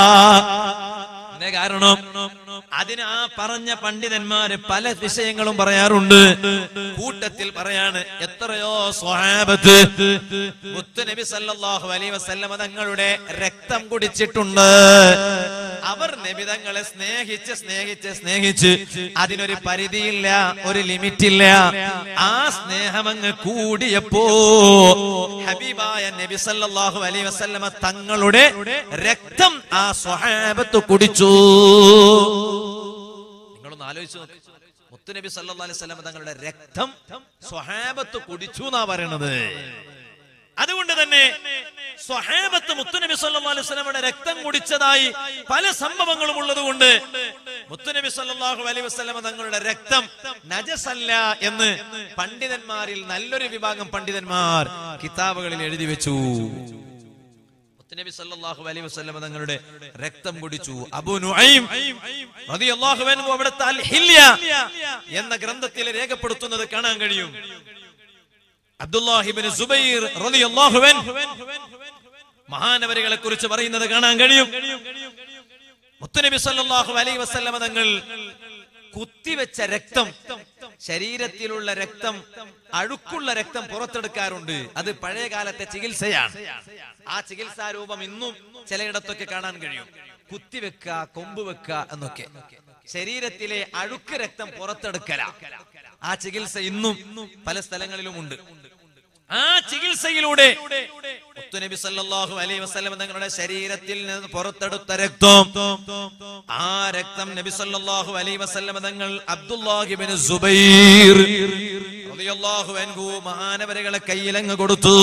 എന്തേ കാരണം അതിന് ആ പറഞ്ഞ പണ്ഡിതന്മാര് പല വിഷയങ്ങളും പറയാറുണ്ട് കൂട്ടത്തിൽ പറയാണ് എത്രയോ സ്വഹാബത്ത് മുത്തുനബി സല്ലല്ലാഹു അലൈഹി വസല്ലമ തങ്ങളുടെ രക്തം കുടിച്ചിട്ടുണ്ട് അവർ നബിതങ്ങളെ സ്നേഹിച്ച് സ്നേഹിച്ച് സ്നേഹിച്ച് അതിനൊരു പരിധിയില്ല ഒരു ലിമിറ്റ് ഇല്ല ആ സ്നേഹം അങ്ങ് കൂടിയപ്പോ ഹബീബായ നബി സല്ലല്ലാഹു അലൈഹി വസല്ലമ തങ്ങളുടെ രക്തം ആ സ്വഹാബത്ത് കുടിച്ചു നിങ്ങളൊന്ന് ആലോചിച്ച് നോക്ക് മുത്തുനബി സല്ലല്ലാഹു അലൈഹി വസല്ലമ തങ്ങളുടെ രക്തം സ്വഹാബത്ത് കുടിച്ചു എന്നാ പറയണത് അതുകൊണ്ട് തന്നെ സ്വഹാബത്ത് മുത്തുനബി സല്ലല്ലാഹു അലൈഹി വസല്ലമയുടെ രക്തം കുടിച്ചതായി പല സംഭവങ്ങളും ഉള്ളതുകൊണ്ട് മുത്തുനബി സല്ലല്ലാഹു അലൈഹി വസല്ലമ തങ്ങളുടെ രക്തം നജസല്ല എന്ന് പണ്ഡിതന്മാരിൽ നല്ലൊരു വിഭാഗം പണ്ഡിതന്മാർ കിതാബുകളിൽ എഴുതി വെച്ചു മുത്തുനബി സല്ലല്ലാഹു അലൈഹി വസല്ലമ തങ്ങളുടെ രക്തം കുടിച്ചു അബൂ നുഐം റളിയല്ലാഹു അൻഹു അവിടുത്തെ അൽ ഹില്യ എന്ന ഗ്രന്ഥത്തിൽ രേഖപ്പെടുത്തുന്നത് കാണാൻ കഴിയും അബ്ദുല്ലാഹിബിൻ സുബൈർ റളിയല്ലാഹു അൻഹു മഹാനവരികളെ കുറിച്ച് പറയുന്നത് കാണാൻ കഴിയും മുത്തുനബി സല്ലല്ലാഹു അലൈഹി വസല്ലമ തങ്ങൾ കുത്തിവെച്ച രക്തം ശരീരത്തിലുള്ള രക്തം അഴുക്കുള്ള രക്തം പുറത്തെടുക്കാറുണ്ട് അത് പഴയ കാലത്തെ ചികിത്സയാണ് ആ ചികിത്സാ രൂപം ഇന്നും ചിലയിടത്തൊക്കെ കാണാൻ കഴിയും കുത്തിവെക്ക കൊമ്പ് വെക്ക എന്നൊക്കെ ശരീരത്തിലെ അഴുക്ക് രക്തം പുറത്തെടുക്കല ആ ചികിത്സ ഇന്നും പല സ്ഥലങ്ങളിലും ഉണ്ട് ആ ചികിത്സയിലൂടെ മുത്തുനബി സല്ലല്ലാഹു അലൈഹി വസല്ലം തങ്ങളുടെ ശരീരത്തിൽ നിന്ന് പുറത്തെടുത്ത രക്തം ആ രക്തം നബി സല്ലല്ലാഹു അലൈഹി വസല്ലം തങ്ങൾ അബ്ദുല്ലാഹിബിൻ സുബൈർ റളിയല്ലാഹു അൻഹു മഹാനവരുകളെ കയ്യിലങ്ങ് കൊടുത്തു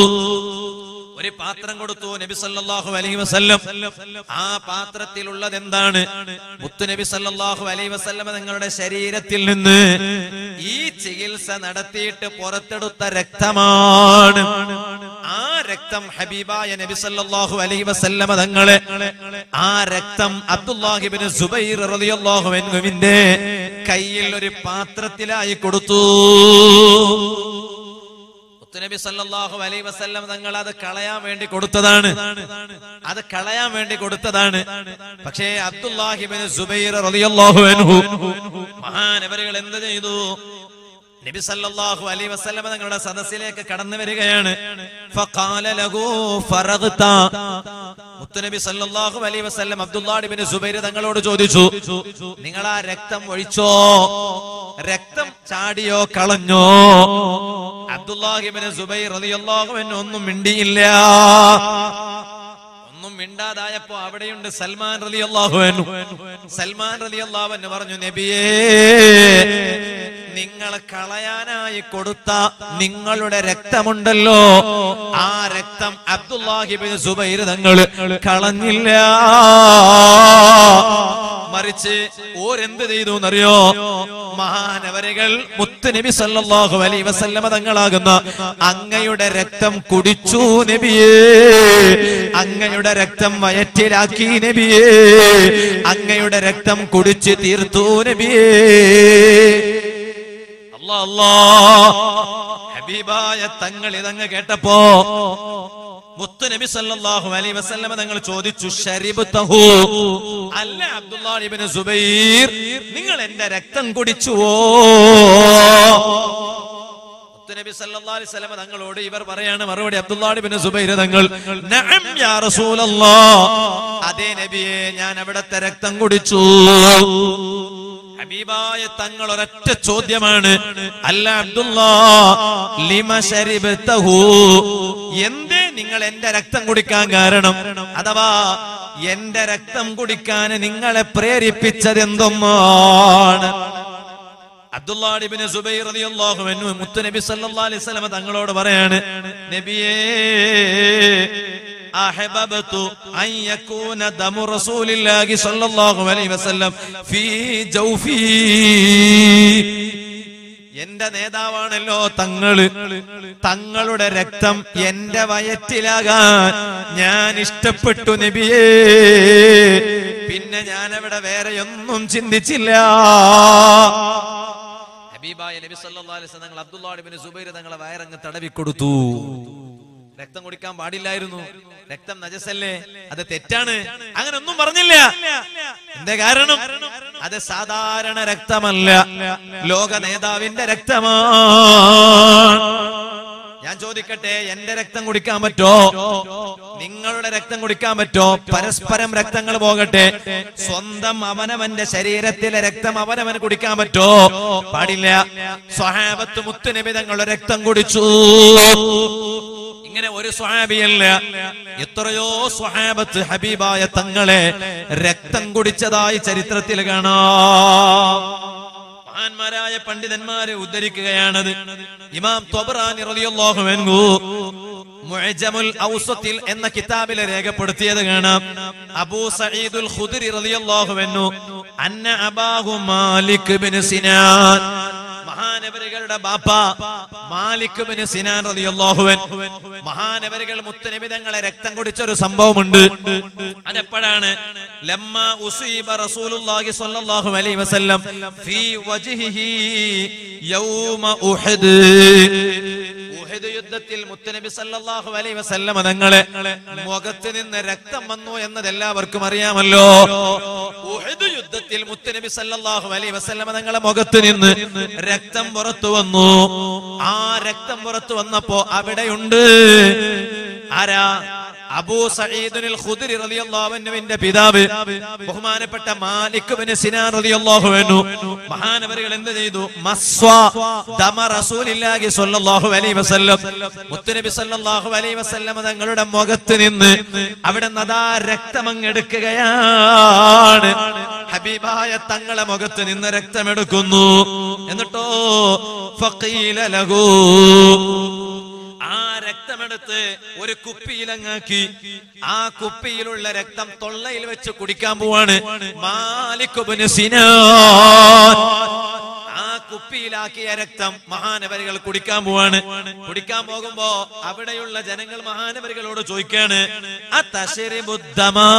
ഒരു പാത്രം കൊടുത്തു നബി സല്ലല്ലാഹു അലൈഹി വസല്ലം ആ പാത്രത്തിലുള്ളത് എന്താണ് മുത്തു നബി സല്ലല്ലാഹു അലൈഹി വസല്ലം തങ്ങളുടെ ശരീരത്തിൽ നിന്ന് ഈ ചികിത്സ നടത്തിയിട്ട് പുറത്തെടുത്ത രക്തമാണ് ആ രക്തം ഹബീബായ നബി സല്ലല്ലാഹു അലൈഹി വസല്ലം തങ്ങളെ ആ രക്തം അബ്ദുല്ലാഹിബിൻ സുബൈർ റളിയല്ലാഹു അൻഹുവിന്റെ കയ്യിൽ ഒരു പാത്രത്തിലായി കൊടുത്തു മുത്തുനബി സല്ലല്ലാഹു അലൈഹി വസല്ലം തങ്ങൾ അത് കളയാൻ വേണ്ടി കൊടുത്തതാണ് അത് കളയാൻ വേണ്ടി കൊടുത്തതാണ് പക്ഷേ അബ്ദുല്ലാഹിബിൻ സുബൈർ റളിയല്ലാഹു അൻഹു മഹാനവരുകൾ എന്ത് ചെയ്തു നബി സല്ലല്ലാഹു അലൈഹി വസല്ലമ തങ്ങളുടെ സദസ്സിലേക്ക് കടന്നു വരികയാണ് ഫഖാല ലഹു ഫറഗ്ത മുത്തുനബി സല്ലല്ലാഹു അലൈഹി വസല്ലം അബ്ദുല്ലാഹ് ഇബ്നു സുബൈർ തങ്ങളോട് ചോദിച്ചു നിങ്ങൾ ആ രക്തം ഒഴിച്ചോ രക്തം ചാടിയോ കളഞ്ഞോ അബ്ദുല്ലാഹ് ഇബ്നു സുബൈർ റളിയല്ലാഹു അൻഹു ഒന്നും മിണ്ടിയില്ല ഒന്നും മിണ്ടാതായപ്പോ അവിടെയുണ്ട് സൽമാൻ റലി അള്ളാഹു സൽമാൻ റലി അള്ളാഹു പറഞ്ഞു നബിയേ നിങ്ങൾ കളയാനായി കൊടുത്ത നിങ്ങളുടെ രക്തമുണ്ടല്ലോ ആ രക്തം അബ്ദുല്ലാഹിബിൻ സുബൈർ തങ്ങൾ കളഞ്ഞില്ല മറിച്ച് ഓരെന്ത് ചെയ്തു എന്നറിയോ മഹാനവരകൾ മുത്തുനബി സല്ലല്ലാഹു അലൈഹി വസല്ലമ തങ്ങളാകുന്ന അങ്ങയുടെ രക്തം കുടിച്ചു നബിയേ അങ്ങയുടെ രക്തം വയറ്റിലാക്കി നബിയേ അങ്ങയുടെ രക്തം കുടിച്ച് തീർത്തു നബിയേ അല്ലാ അല്ലാ ഹബീബായ തങ്ങൾ ഇതങ്ങ് കേട്ടപ്പോ മുത്തു നബി സല്ലല്ലാഹു അലൈഹി വസല്ലമ തങ്ങൾ ചോദിച്ചു ശരിബുതഹു അല്ല അബ്ദുല്ലാഹ് ഇബ്നു സുബൈർ നിങ്ങൾ എന്റെ രക്തം കുടിച്ചുവോ നബി സല്ലല്ലാഹു അലൈഹി വസല്ലമ തങ്ങളോട് ഇവർ പറയാണ് മറുപടി അബ്ദുല്ലാഹ് ഇബ്നു സുബൈർ തങ്ങൾ നഅം യാ റസൂലല്ലാഹ് അതേ നബിയെ ഞാൻ അവിടത്തെ രക്തം കുടിച്ചു ഹബീബായ തങ്ങൾ ഒരൊറ്റ ചോദ്യമാണ് അല്ല അബ്ദുല്ലാ ലിമ ശരിബത്തഹു എന്തേ നിങ്ങൾ എന്റെ രക്തം കുടിക്കാൻ കാരണം അഥവാ എന്റെ രക്തം കുടിക്കാൻ നിങ്ങളെ പ്രേരിപ്പിച്ചത് എന്തൊന്നാണ് അബ്ദുല്ലാഹിബിന് സുബൈർ റളിയല്ലാഹു അൻഹു മുത്തുനബി സല്ലല്ലാഹു അലൈഹി വസല്ലം തങ്ങളോട് പറയാണ് നബിയേ അഹബബതു അൻ യകൂന ദമു റസൂലില്ലാഹി സ്വല്ലല്ലാഹു അലൈഹി വസല്ലം ഫീ ജൗഫി എന്റെ നേതാവാണല്ലോ തങ്ങള് തങ്ങളുടെ രക്തം എന്റെ വയറ്റിലാകാൻ ഞാൻ ഇഷ്ടപ്പെട്ടു നബിയേ പിന്നെ ഞാൻ അവിടെ വേറെ ഒന്നും ചിന്തിച്ചില്ല ഹബീബായ നബി സല്ലല്ലാഹു അലൈഹി വസല്ലം അബ്ദുല്ലാഹ് ഇബ്നു സുബൈർ തങ്ങളെ വയറങ്ങ് തടവി കൊടുത്തു രക്തം കുടിക്കാൻ പാടില്ലായിരുന്നു രക്തം നജസല്ലേ അത് തെറ്റാണ് അങ്ങനെ ഒന്നും പറഞ്ഞില്ല എന്റെ കാരണം അത് സാധാരണ രക്തമല്ല ലോക നേതാവിന്റെ രക്തമാണ് ഞാൻ ചോദിക്കട്ടെ എന്റെ രക്തം കുടിക്കാൻ പറ്റോ നിങ്ങളുടെ രക്തം കുടിക്കാൻ പറ്റോ പരസ്പരം രക്തങ്ങൾ പോകട്ടെ സ്വന്തം അവനവന്റെ ശരീരത്തിലെ രക്തം അവനവന് കുടിക്കാൻ പറ്റോ പാടില്ല സ്വഹാബത്ത് മുത്തുനബി തങ്ങളുടെ രക്തം കുടിച്ചു ഇങ്ങനെ ഒരു സ്വഹാബിയല്ല എത്രയോ സ്വഹാബത്ത് ഹബീബായ തങ്ങളെ രക്തം കുടിച്ചതായി ചരിത്രത്തിൽ കാണാം മഹാന്മാരായ പണ്ഡിതന്മാരെ ഉദ്ധരിക്കുകയാണത് ഇമാം ത്വബറാനി റളിയല്ലാഹു അൻഹു മുഅ്ജമുൽ ഔസത്തിൽ എന്ന കിതാബിൽ രേഖപ്പെടുത്തിയത് കാണാം അബൂ സഈദുൽ ഖുദരി റളിയല്ലാഹു അൻഹു അന്ന അബാഹു മാലിക് ബിൻ സിനാൻ മഹാനവരുകളുടെ ബാപ്പ മാലിക് ബിൻ സിനാൻ റളിയല്ലാഹു അൻഹു മഹാനവരുകൾ മുത്തനബി തങ്ങളെ രക്തം കുടിച്ച ഒരു സംഭവമുണ്ട് അതെപ്പോഴാണ് ലമ്മ ഉസീബ റസൂലുള്ളാഹി സ്വല്ലല്ലാഹു അലൈഹി വസല്ലം ഫീ വജ്ഹിഹി യൗമ ഉഹദ് ഉഹദ് യുദ്ധത്തിൽ മുത്തനബി സല്ലല്ലാഹു അലൈഹി വസല്ലം തങ്ങളെ മുഖത്ത് നിന്ന് രക്തം വന്നു എന്നത് എല്ലാവർക്കും അറിയാമല്ലോ ഉഹദ് യുദ്ധത്തിൽ മുത്തനബി സല്ലല്ലാഹു അലൈഹി വസല്ലം തങ്ങളെ മുഖത്ത് നിന്ന് രക്തം പുറത്തു വന്നു ആ രക്തം പുറത്തു വന്നപ്പോ അവിടെയുണ്ട് ആരാ അബൂ സഈദുൽ ഖുദരി റളിയല്ലാഹു അൻഹുവിന്റെ പിതാവ് ബഹുമാനപ്പെട്ട മാലിക് ബിൻ സിനാൻ റളിയല്ലാഹു അൻഹു മഹാനവരുകൾ എന്ത് ചെയ്തു മസ്വ ദമ റസൂലില്ലാഹി സ്വല്ലല്ലാഹു അലൈഹി വസല്ലം മുത്തുനബി സ്വല്ലല്ലാഹു അലൈഹി വസല്ലം തങ്ങളുടെ മുഖത്ത് നിന്ന് അവിടെ നദാ രക്തമങ്ങെടുക്കുകയാണ് ഹബീബായ തങ്ങളെ മുഖത്ത് നിന്ന് രക്തമെടുക്കുന്നു എന്നിട്ടോ ഫഖീല ലഹു ആ രക്തമെടുത്ത് ഒരു കുപ്പിയിലങ്ങാക്കി ആ കുപ്പിയിലുള്ള രക്തം തൊള്ളയിൽ വെച്ച് കുടിക്കാൻ പോവാണ് മാലിക്കുബിന് സിനാൻ ആ കുപ്പിയിലാക്കിയ രക്തം മഹാനവരികൾ കുടിക്കാൻ പോവാണ് കുടിക്കാൻ പോകുമ്പോ അവിടെയുള്ള ജനങ്ങൾ മഹാനവരികളോട് ചോദിക്കാണ് അത്തശരിബുദ്ധമാ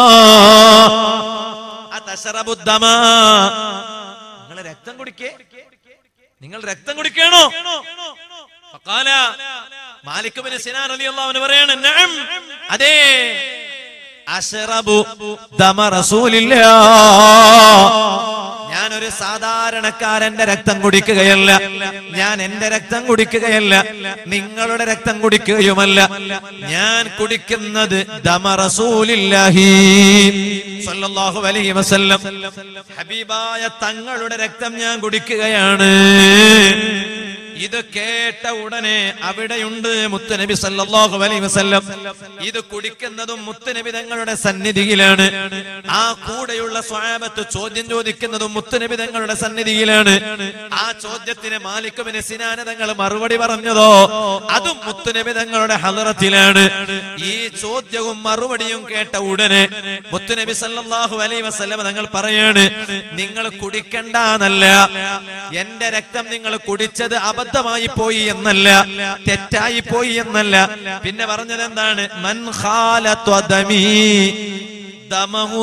അത്തശറബുദ്ധമാ നിങ്ങൾ രക്തം കുടിക്കേ നിങ്ങൾ രക്തം കുടിക്കണോ ഫഖാല മാലിക് ബിൻ സിനാൻ റളിയല്ലാഹു അൻഹു പറയാണ് നഅം അതെ അശ്റബു ദമ റസൂലില്ലാ ഞാൻ ഞാനൊരു സാധാരണക്കാരന്റെ രക്തം കുടിക്കുകയല്ല ഞാൻ എന്റെ രക്തം കുടിക്കുകയല്ല നിങ്ങളുടെ രക്തം കുടിക്കുകയുമല്ല ഞാൻ കുടിക്കുന്നത് ദമ റസൂലില്ലാഹി സ്വല്ലല്ലാഹു അലൈഹി വസല്ലം ഹബീബായ തങ്ങളുടെ രക്തം ഞാൻ കുടിക്കുകയാണ് ഇത് കേട്ട ഉടനെ അവിടെയുണ്ട് മുത്തുനബി സല്ലല്ലാഹു അലൈഹി വസല്ലം ഇത് കുടിക്കുന്നതും മുത്തുനബി തങ്ങളുടെ സന്നിധിയിലാണ് ആ കൂടെയുള്ള സ്വഹാബത്ത് ചോദ്യം ചോദിക്കുന്നതും മുത്തുനബി തങ്ങളുടെ സന്നിധിയിലാണ് ആ ചോദ്യത്തിന് മാലിക്കുബിന് സിനാന തങ്ങൾ മറുപടി പറഞ്ഞതോ അതും മുത്തുനബി തങ്ങളുടെ ഹലറത്തിലാണ് ഈ ചോദ്യവും മറുപടിയും കേട്ട ഉടനെ മുത്തുനബി സല്ലല്ലാഹു അലൈഹി വസല്ലം തങ്ങൾ പറയാണ് നിങ്ങൾ കുടിക്കണ്ടെന്നല്ല എന്റെ രക്തം നിങ്ങൾ കുടിച്ചത് അബദ്ധമായി പോയി എന്നല്ല തെറ്റായി പോയി എന്നല്ല പിന്നെ പറഞ്ഞത് എന്താണ് മൻ ഖാലത്വ ദമീ ദമഹു.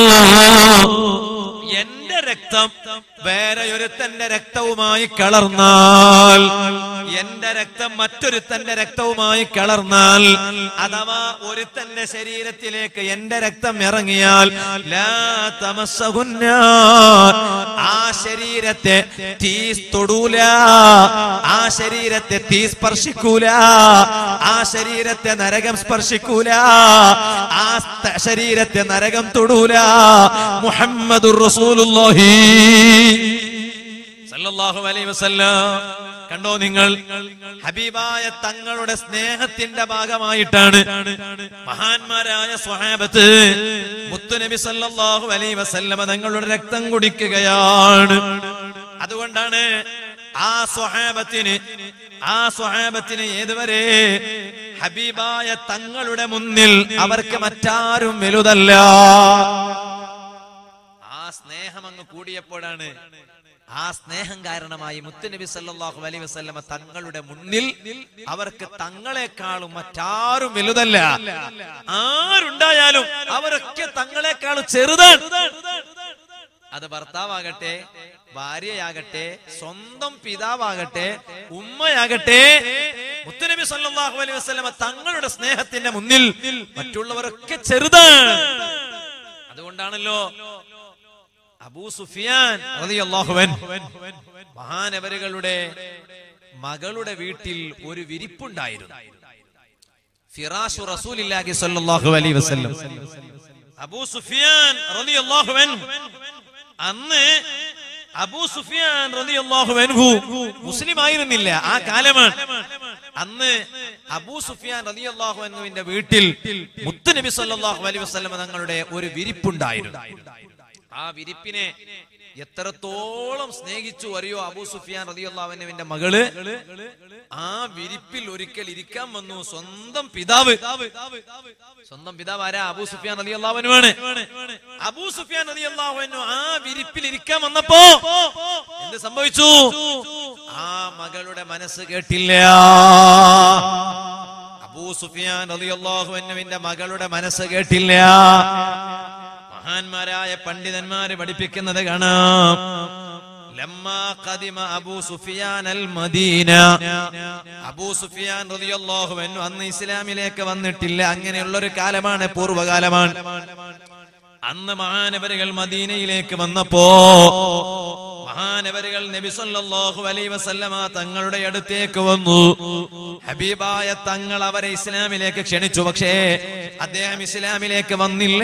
എന്റെ രക്തം വേറെ ഒരുത്തന്റെ രക്തവുമായി കളർന്നാൽ എന്റെ രക്തം മറ്റൊരുത്തന്റെ രക്തവുമായി കളർന്നാൽ അഥവാ ഒരുത്തന്റെ ശരീരത്തിലേക്ക് എന്റെ രക്തം ഇറങ്ങിയാൽ ലാ തമസ്സഹുന്നാർ. ആ ശരീരത്തെ തീ തൊടൂല ആ ശരീരത്തെ തീ സ്പർശിക്കൂല ആ ശരീരത്തെ നരകം സ്പർശിക്കൂല ആ സ്ത- ശരീരത്തെ നരകം തൊടൂല മുഹമ്മദുർ റസൂലുള്ളാഹി സല്ലല്ലാഹു അലൈഹി വസല്ലം കണ്ടോ നിങ്ങൾ ഹബീബായ തങ്ങളുടെ സ്നേഹത്തിന്റെ ഭാഗമായിട്ടാണ് മഹാന്മാരായ സ്വഹാബത്ത് മുത്തുനബി സല്ലല്ലാഹു അലൈഹി വസല്ലമ തങ്ങളുടെ രക്തം കുടിക്കുകയാണ് അതുകൊണ്ടാണ് ആ സ്വഹാബത്തിന് ആ സ്വഹാബത്തിന് ഏതുവരെ ഹബീബായ തങ്ങളുടെ മുന്നിൽ അവർക്ക് മറ്റാരും വലുതല്ല ആ സ്നേഹം അങ്ങ് കൂടിയപ്പോഴാണ് ആ സ്നേഹം കാരണമായി മുത്തുനബി സല്ലല്ലാഹു അലൈഹി വസല്ലമ തങ്ങളുടെ മുന്നിൽ അവർക്ക് തങ്ങളെക്കാളും മറ്റാരും വലുതല്ല ആരുണ്ടായാലും അവരൊക്കെ തങ്ങളെക്കാളും ചെറുതാണ് അത് ഭർത്താവാകട്ടെ ഭാര്യയാകട്ടെ സ്വന്തം പിതാവാകട്ടെ ഉമ്മയാകട്ടെ മുത്തുനബി സല്ലല്ലാഹു അലൈഹി വസല്ലമ തങ്ങളുടെ സ്നേഹത്തിന്റെ മുന്നിൽ മറ്റുള്ളവരൊക്കെ ചെറുതാണ് അതുകൊണ്ടാണല്ലോ അബൂ സുഫിയാൻ റളിയല്ലാഹു അൻഹു മഹാനവരുകളുടെ മകളുടെ വീട്ടിൽ ഒരു വിരിപ്പുണ്ടായിരുന്നു ഫിറാഷു റസൂലില്ലാഹി സ്വല്ലല്ലാഹു അലൈഹി വസല്ലം അബൂ സുഫിയാൻ റളിയല്ലാഹു അൻഹു അന്ന് അബൂ സുഫിയാൻ റളിയല്ലാഹു അൻഹു മുസ്ലിം ആയിരുന്നില്ല ആ കാലമാണ് അന്ന് അബൂ സുഫിയാൻ റളിയല്ലാഹു അൻഹുവിന്റെ വീട്ടിൽ മുത്തുനബി സല്ലല്ലാഹു അലൈഹി വസല്ലം തങ്ങളുടെ ഒരു വിരിപ്പുണ്ടായിരുന്നു ആ വിരിപ്പിനെ എത്രത്തോളം സ്നേഹിച്ചു അറിയോ അബൂ സുഫിയാൻ റളിയല്ലാഹുവിന്റെ മകള് ആ വിരിപ്പിൽ ഒരിക്കൽ ഇരിക്കാൻ വന്നു സ്വന്തം പിതാവ് സ്വന്തം പിതാവ് ആരാ അബൂ സുഫിയാൻ റളിയല്ലാഹുവിനുമാണ് അബൂ സുഫിയാൻ റളിയല്ലാഹുവിനു ആ വിരിപ്പിൽ ഇരിക്കാൻ വന്നപ്പോ എന്ത് സംഭവിച്ചു ആ മകളുടെ മനസ്സ് കേട്ടില്ല അബൂ സുഫിയാൻ റളിയല്ലാഹുവിന്റെ മകളുടെ മനസ്സ് കേട്ടില്ല മഹാന്മാരായ പണ്ഡിതന്മാര് പഠിപ്പിക്കുന്നത് കാണാം ലമ്മാ ഖദിമ അബൂ സുഫിയാൻ അൽ മദീന അബൂ സുഫിയാൻ റളിയല്ലാഹു അൻഹു അന്ന് ഇസ്ലാമിലേക്ക് വന്നിട്ടില്ല അങ്ങനെയുള്ള ഒരു കാലമാണ് പൂർവ്വകാലമാണ് അന്ന് മഹാനവരുകൾ മദീനയിലേക്ക് വന്നപ്പോ മഹാനവരുകൾ നബി സല്ലല്ലാഹു അലൈഹി വസല്ലമ തങ്ങളുടെ അടുത്തേക്ക് വന്നു ഹബീബായ തങ്ങൾ അവരെ ഇസ്ലാമിലേക്ക് ക്ഷണിച്ചു പക്ഷേ അദ്ദേഹം ഇസ്ലാമിലേക്ക് വന്നില്ല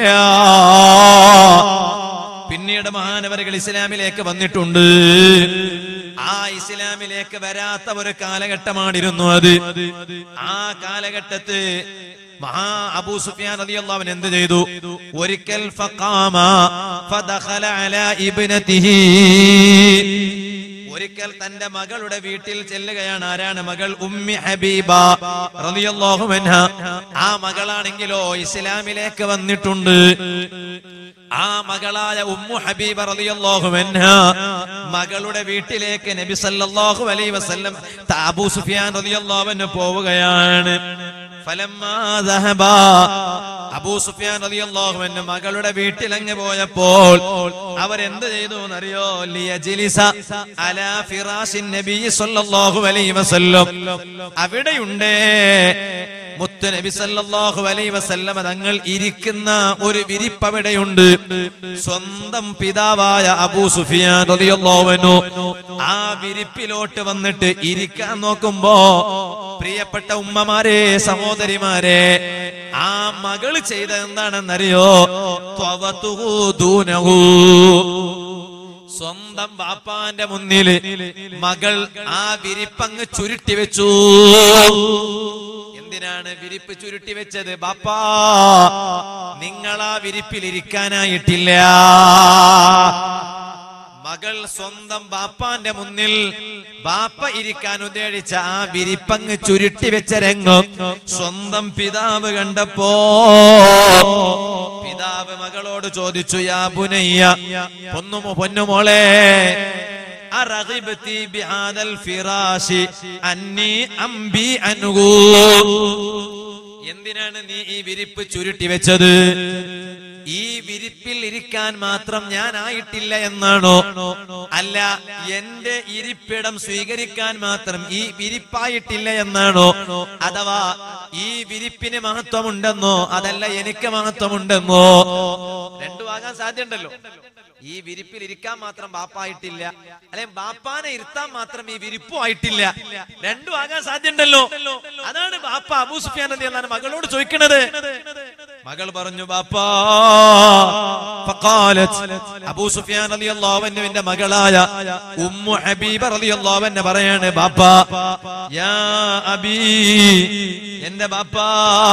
പിന്നീട് മഹാനവരുകൾ ഇസ്ലാമിലേക്ക് വന്നിട്ടുണ്ട് ആ ഇസ്ലാമിലേക്ക് വരാത്ത ഒരു കാലഘട്ടമാണിരുന്നു അത് ആ കാലഘട്ടത്ത് മഹാ അബൂ സുഫിയാൻ റളിയല്ലാഹു അൻഹു എന്ത് ചെയ്തു ഒരിക്കൽ ഫഖാമ ഫദഖല അലാ ഇബ്നതിഹി ഒരിക്കൽ തന്റെ മകളുടെ വീട്ടിൽ ചെല്ലുകയാണ് ആരാണ് മകൾ ഉമ്മി ഹബീബ റളിയല്ലാഹു അൻഹ ആ മകളാണെങ്കിലോ ഇസ്ലാമിലേക്ക് വന്നിട്ടുണ്ട് ആ മകളായ ഉമ്മു ഹബീബ റളിയല്ലാഹു അൻഹ മകളുടെ വീട്ടിലേക്ക് നബി സല്ലല്ലാഹു അലൈഹി വസല്ലം ത- അബൂ സുഫിയാൻ റളിയല്ലാഹു അൻഹു പോവുകയാണ് ഫലമ്മാ ദഹബാ അബൂ സുഫിയാൻ റളിയല്ലാഹു അൻഹു മകളുടെ വീട്ടിൽ അങ്ങ് പോയപ്പോൾ അവരെന്ത് ചെയ്തു എന്നറിയോ ലിയജ്ലിസ അലാ ഫിറാശിൻ നബി സല്ലല്ലാഹു അലൈഹി വസല്ലം അവിടെയുണ്ട് മുത്തുനബി സല്ലല്ലാഹു അലൈഹി വസല്ലമ തങ്ങൾ ഇരിക്കുന്ന ഒരു വിരിപ്പ് അവിടെയുണ്ട് സ്വന്തം പിതാവായ അബൂ സുഫിയാൻ റളിയല്ലാഹു അൻഹു ആ വിരിപ്പിലോട്ട് വന്നിട്ട് ഇരിക്കാൻ നോക്കുമ്പോ പ്രിയപ്പെട്ട ഉമ്മമാരെ സഹോദരിമാരെ ആ മകള് ചെയ്ത എന്താണെന്നറിയോ ത്വവതുഹു ദൂനഹു. സ്വന്തം ബാപ്പാന്റെ മുന്നിൽ മകൾ ആ വിരിപ്പങ്ങ് ചുരുട്ടി വെച്ചു എന്തിനാണ് വിരിപ്പ് ചുരുട്ടി വെച്ചത് ബാപ്പാ നിങ്ങൾ ആ വിരിപ്പിൽ ഇരിക്കാനായിട്ടില്ല മകൾ സ്വന്തം ബാപ്പാന്റെ മുന്നിൽ ബാപ്പ ഇരിക്കാൻ ഉദ്ദേശിച്ച ആ വിരിപ്പങ്ങ് ചുരുട്ടി വെച്ച രംഗം സ്വന്തം പിതാവ് കണ്ടപ്പോ പിതാവ് മകളോട് ചോദിച്ചു യാ പുനയ്യ പൊന്നുമോ പൊന്നുമോളെ അറഗിബ്തി ബിഹാദൽ ഫിറാശി അന്നി അംബി അൻഹു എന്തിനാണ് നീ ഈ വിരിപ്പ് ചുരുട്ടി വെച്ചത് ഈ വിരിപ്പിൽ ഇരിക്കാൻ മാത്രം ഞാൻ ആയിട്ടില്ല എന്നാണോ അല്ല എന്റെ ഇരിപ്പിടം സ്വീകരിക്കാൻ മാത്രം ഈ വിരിപ്പായിട്ടില്ല എന്നാണോ അഥവാ ഈ വിരിപ്പിന് മഹത്വമുണ്ടെന്നോ അതല്ല എനിക്ക് മഹത്വമുണ്ടെന്നോ രണ്ടും ആകാൻ സാധ്യതയുണ്ടല്ലോ ഈ വിരിപ്പിൽ ഇരിക്കാൻ മാത്രം ബാപ്പായിട്ടില്ല അല്ലെങ്കിൽ ബാപ്പാനെ ഇരുത്താൻ മാത്രം ഈ വിരിപ്പും ആയിട്ടില്ല രണ്ടും ആകാൻ സാധ്യതയുണ്ടല്ലോ അതാണ് ബാപ്പ അബൂ സുഫിയാൻ അലി അള്ളാൻ മകളോട് ചോദിക്കണത് മകൾ പറഞ്ഞു ബാപ്പാ ഫഖാലത് അബൂ സുഫിയാൻ റളിയല്ലാഹു അൻഹുവിന്റെ മകളായ ഉമ്മു ഹബീബ റളിയല്ലാഹു അൻഹ പറയാണ് ബാപ്പാ യാ അബീ എന്റെ ബാപ്പാ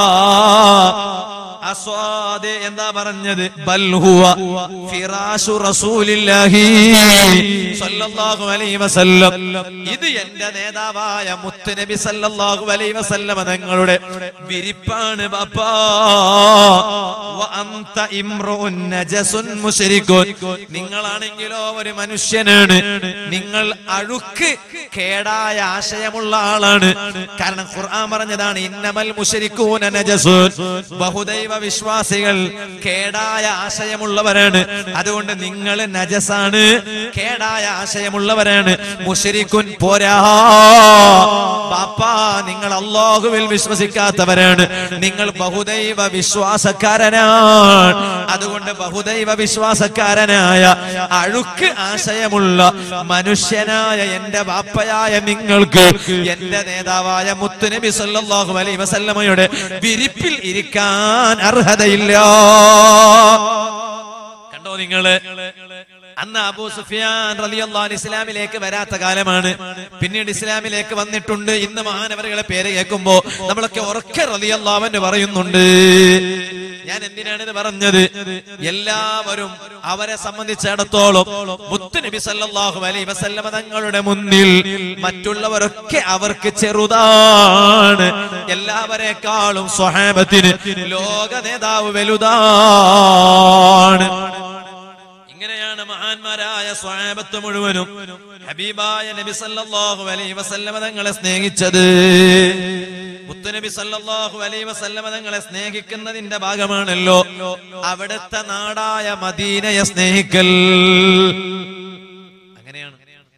അസ്വാദ് എന്താ പറഞ്ഞത് ബൽ ഹുവ ഫിറാശു റസൂലില്ലാഹി സ്വല്ലല്ലാഹു അലൈഹി വസല്ലം ഇത് എന്റെ നേതാവായ മുത്തുനബി സല്ലല്ലാഹു അലൈഹി വസല്ലം തങ്ങളുടെ വിരിപ്പാണ് ബാപ്പാ വ അന്ത ഇംറുൻ നജസുൻ മുശ്രികുൻ നിങ്ങളാണെങ്കിലോ ഒരു മനുഷ്യനാണ് നിങ്ങൾ അഴുക്ക് കേടായ ആശയമുള്ള ആളാണ് കാരണം ഖുർആൻ പറഞ്ഞതാണ് ഇന്നമൽ മുശ്രിക്കൂന നജസുൻ ബഹുദൈവ വിശ്വാസികൾ കേടായ ആശയമുള്ളവരാണ് അതുകൊണ്ട് നിങ്ങൾ നജസാണ് കേടായ ആശയമുള്ളവരാണ് മുഷരിക്കുൻ പോരാ ബാപ്പാ നിങ്ങൾ അള്ളാഹുവിൽ വിശ്വസിക്കാത്തവരാണ് നിങ്ങൾ ബഹുദൈവ വിശ്വാസക്കാരനാണ് അതുകൊണ്ട് ബഹുദൈവ വിശ്വാസക്കാരനായ അഴുക്ക് ആശയമുള്ള മനുഷ്യനായ എന്റെ ബാപ്പയായ നിങ്ങൾക്ക് എന്റെ നേതാവായ മുത്തുനബി സല്ലല്ലാഹു അലൈഹി വസല്ലമയുടെ വിരിപ്പിൽ ഇരിക്കാൻ അർഹതയില്ല കണ്ടോ നിങ്ങള് അന്ന് അബൂ സുഫിയാൻ റളിയല്ലാഹു അൻഹു ഇസ്ലാമിലേക്ക് വരാത്ത കാലമാണ് പിന്നീട് ഇസ്ലാമിലേക്ക് വന്നിട്ടുണ്ട് ഇന്ന് മഹാനവറുകളെ പേര് കേൾക്കുമ്പോ നമ്മളൊക്കെ ഉറക്കെ റളിയല്ലാഹു അൻഹു പറയുന്നുണ്ട് ഞാൻ എന്തിനാണ് ഇത് പറഞ്ഞത് എല്ലാവരും അവരെ സംബന്ധിച്ചിടത്തോളം മുത്ത് നബി സല്ലല്ലാഹു അലൈഹി വസല്ലമ തങ്ങളുടെ മുന്നിൽ മറ്റുള്ളവരൊക്കെ അവർക്ക് ചെറുതാണ് എല്ലാവരെക്കാളും സ്വഹാബത്തിന് ലോക നേതാവ് വലുതാണ് ഇങ്ങനെയാണ് മഹാന്മാരായ സ്വാബത്ത് മുഴുവനും ഹബീബായ നബി സല്ലല്ലാഹു അലൈഹി വസല്ലമ തങ്ങളെ സ്നേഹിച്ചത് മുത്തുനബി സല്ലല്ലാഹു അലൈഹി വസല്ലമ തങ്ങളെ സ്നേഹിക്കുന്നതിന്റെ ഭാഗമാണല്ലോ അവിടുത്തെ നാടായ മദീനയെ സ്നേഹിക്കൽ അങ്ങനെയാണ്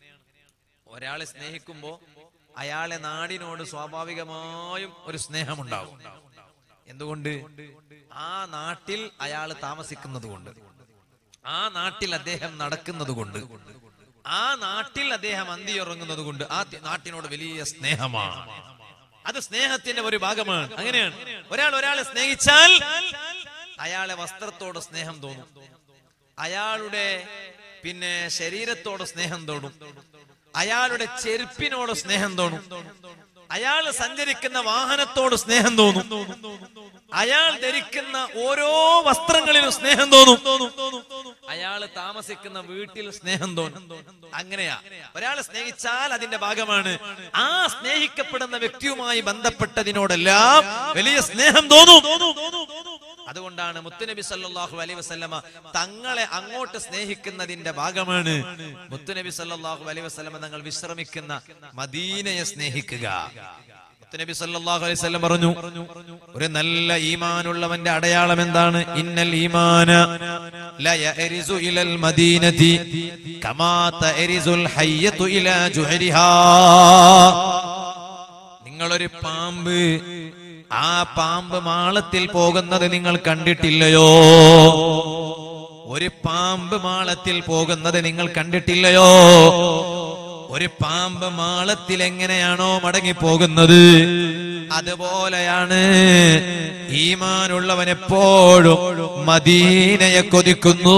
ഒരാളെ സ്നേഹിക്കുമ്പോ അയാളെ നാടിനോട് സ്വാഭാവികമായും ഒരു സ്നേഹമുണ്ടാവും എന്തുകൊണ്ട് ആ നാട്ടിൽ അയാൾ താമസിക്കുന്നത് കൊണ്ട് ആ നാട്ടിൽ അദ്ദേഹം നടക്കുന്നത് കൊണ്ട് ആ നാട്ടിൽ അദ്ദേഹം അന്തിയുറങ്ങുന്നത് കൊണ്ട് ആ തി- നാട്ടിനോട് വലിയ സ്നേഹമാണ് അത് സ്നേഹത്തിന്റെ ഒരു ഭാഗമാണ് അങ്ങനെയാണ് ഒരാൾ ഒരാളെ സ്നേഹിച്ചാൽ അയാളെ വസ്ത്രത്തോട് സ്നേഹം തോന്നും അയാളുടെ പിന്നെ ശരീരത്തോട് സ്നേഹം തോന്നും അയാളുടെ ചെരുപ്പിനോട് സ്നേഹം തോന്നും അയാൾ സഞ്ചരിക്കുന്ന വാഹനത്തോട് സ്നേഹം തോന്നും അയാൾ ധരിക്കുന്ന ഓരോ വസ്ത്രങ്ങളിലും സ്നേഹം തോന്നും അയാൾ താമസിക്കുന്ന വീട്ടിൽ സ്നേഹം തോന്നും അങ്ങനെയാ ഒരാളെ സ്നേഹിച്ചാൽ അതിന്റെ ഭാഗമാണ് ആ സ്നേഹിക്കപ്പെടുന്ന വ്യക്തിയുമായി ബന്ധപ്പെട്ടതിനോടെല്ലാം വലിയ സ്നേഹം തോന്നും അതുകൊണ്ടാണ് മുത്തുനബി സല്ലല്ലാഹു അലൈഹി വസല്ലമ തങ്ങളെ അങ്ങോട്ട് സ്നേഹിക്കുന്നതിന്റെ ഭാഗമാണ് മുത്തുനബി സല്ലല്ലാഹു അലൈഹി വസല്ലമ തങ്ങൾ വിശ്രമിക്കുന്ന മദീനയെ സ്നേഹിക്കുക മുത്തുനബി സല്ലല്ലാഹു അലൈഹി വസല്ലം പറഞ്ഞു ഒരു നല്ല ഈമാനുള്ളവന്റെ അടയാളം എന്താണ് ഇന്നൽ ഈമാന ല യഅരിസു ഇലൽ മദീനതി കമാ തഅരിസുൽ ഹയ്യതു ഇലാ ജുഹരിഹാ നിങ്ങളൊരു പാമ്പ് ആ പാമ്പ് മാളത്തിൽ പോകുന്നത് നിങ്ങൾ കണ്ടിട്ടില്ലയോ ഒരു പാമ്പ് മാളത്തിൽ പോകുന്നത് നിങ്ങൾ കണ്ടിട്ടില്ലയോ ഒരു പാമ്പ് മാളത്തിൽ എങ്ങനെയാണോ മടങ്ങി പോകുന്നത് അതുപോലെയാണ് ഈമാനുള്ളവൻ എപ്പോഴും മദീനയെ കൊതിക്കുന്നു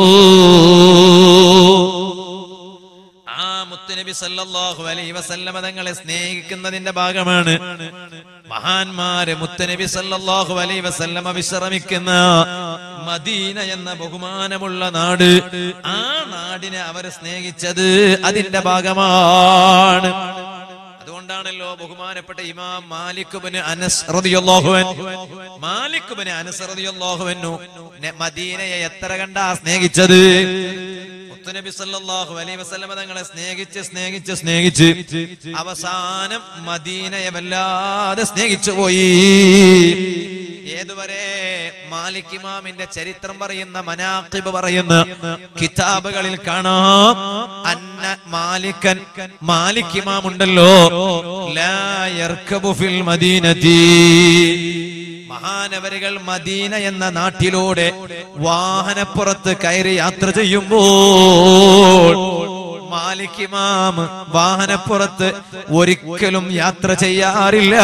ആ മുത്തുനബി സല്ലല്ലാഹു അലൈഹി വസല്ലമ തങ്ങളെ സ്നേഹിക്കുന്നതിന്റെ ഭാഗമാണ് മഹാന്മാര് മുത്തുനബി സല്ലല്ലാഹു അലൈഹി വസല്ലമ വിശ്രമിക്കുന്ന മദീന എന്ന ബഹുമാനമുള്ള നാട് ആ നാടിനെ അവർ സ്നേഹിച്ചത് അതിന്റെ ഭാഗമാണ് അതുകൊണ്ടാണല്ലോ ബഹുമാനപ്പെട്ട ഇമാം മാലിക്കുബിന് അനസ് റളിയല്ലാഹു അൻഹു മാലിക്കുബിന് അനസ് റളിയല്ലാഹു അൻഹു നെ- മദീനയെ എത്ര കണ്ടാ സ്നേഹിച്ചത് മുത്തുനബി സല്ലല്ലാഹു അലൈഹി വസല്ലമ തങ്ങളെ സ്നേഹിച്ച് സ്നേഹിച്ച് സ്നേഹിച്ച് അവസാനം മദീനയെ വല്ലാതെ സ്നേഹിച്ചു പോയി ഏതുവരെ മാലിക് ഇമാമിന്റെ ചരിത്രം പറയുന്ന മനാഖിബ് പറയുന്ന കിതാബുകളിൽ കാണാം അന്ന മാലിക്കൻ മാലിക് ഇമാം ഉണ്ടല്ലോ ലാ യർക്കബു ഫിൽ മദീനതി മഹാനവരുകൾ മദീന എന്ന നാട്ടിലൂടെ വാഹനപ്പുറത്ത് കയറി യാത്ര ചെയ്യുമ്പോൾ മാലിക് ഇമാം വാഹനപ്പുറത്ത് ഒരിക്കലും യാത്ര ചെയ്യാറില്ല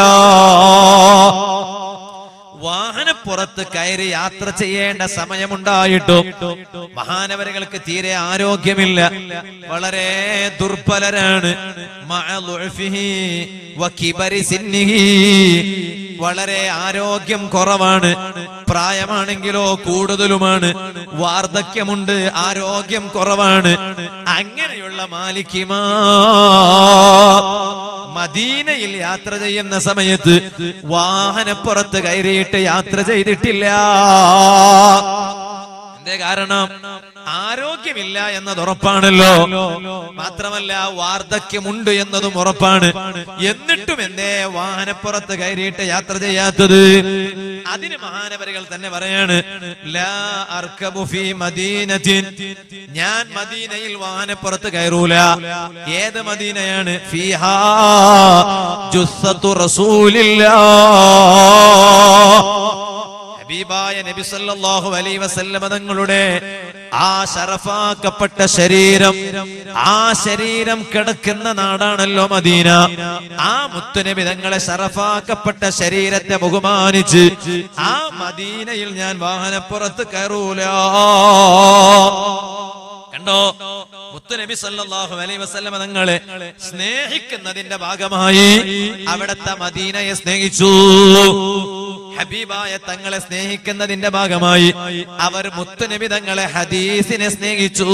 വാഹനപ്പുറത്ത് കയറി യാത്ര ചെയ്യേണ്ട സമയമുണ്ടായിട്ടും മഹാനവരകൾക്ക് തീരെ ആരോഗ്യമില്ല വളരെ ദുർബലരാണ് മഅ ളുഅഫിഹി വകിബരി സിന്നിഹി. വളരെ ആരോഗ്യം കുറവാണ് പ്രായമാണെങ്കിലോ കൂടുതലുമാണ് വാർദ്ധക്യമുണ്ട് ആരോഗ്യം കുറവാണ് അങ്ങനെയുള്ള മാലിക്കിമാ മദീനയിൽ യാത്ര ചെയ്യുന്ന സമയത്ത് വാഹനപ്പുറത്ത് കയറിയിട്ട് യാത്ര ചെയ്തിട്ടില്ല എന്തേ കാരണം ആരോഗ്യമില്ല എന്നത് ഉറപ്പാണല്ലോ മാത്രമല്ല വാർദ്ധക്യമുണ്ട് എന്നതും ഉറപ്പാണ് എന്നിട്ടും എന്തേ വാഹനപ്പുറത്ത് കയറിയിട്ട് യാത്ര ചെയ്യാത്തത് അതിന് മഹാനവരികൾ തന്നെ പറയാണ് ലാ അർക്കബു ഫീ മദീനത്തിൻ ഞാൻ മദീനയിൽ വാഹനപ്പുറത്ത് കയറൂല ഏത് മദീനയാണ് ഫീഹാ ജുസ്സത്തു റസൂലില്ലാ ഹബീബായ നബി സല്ലല്ലാഹു അലൈഹി വസല്ലമ തങ്ങളുടെ ആ ശറഫാക്കപ്പെട്ട ശരീരം ആ ശരീരം കിടക്കുന്ന നാടാണല്ലോ മദീന ആ മുത്തുനബി തങ്ങളെ ശറഫാക്കപ്പെട്ട ശരീരത്തെ ബഹുമാനിച്ച് ആ മദീനയിൽ ഞാൻ വാഹനപ്പുറത്ത് കയറൂല കണ്ടോ മുത്തുനബി സല്ലല്ലാഹു അലൈഹി വസല്ലമ തങ്ങളെ സ്നേഹിക്കുന്നതിന്റെ ഭാഗമായി അവിടുത്തെ മദീനയെ സ്നേഹിച്ചു ഹബീബായ തങ്ങളെ സ്നേഹിക്കുന്നതിന്റെ ഭാഗമായി അവർ മുത്തുനബി തങ്ങളെ ഹദീസിനെ സ്നേഹിച്ചു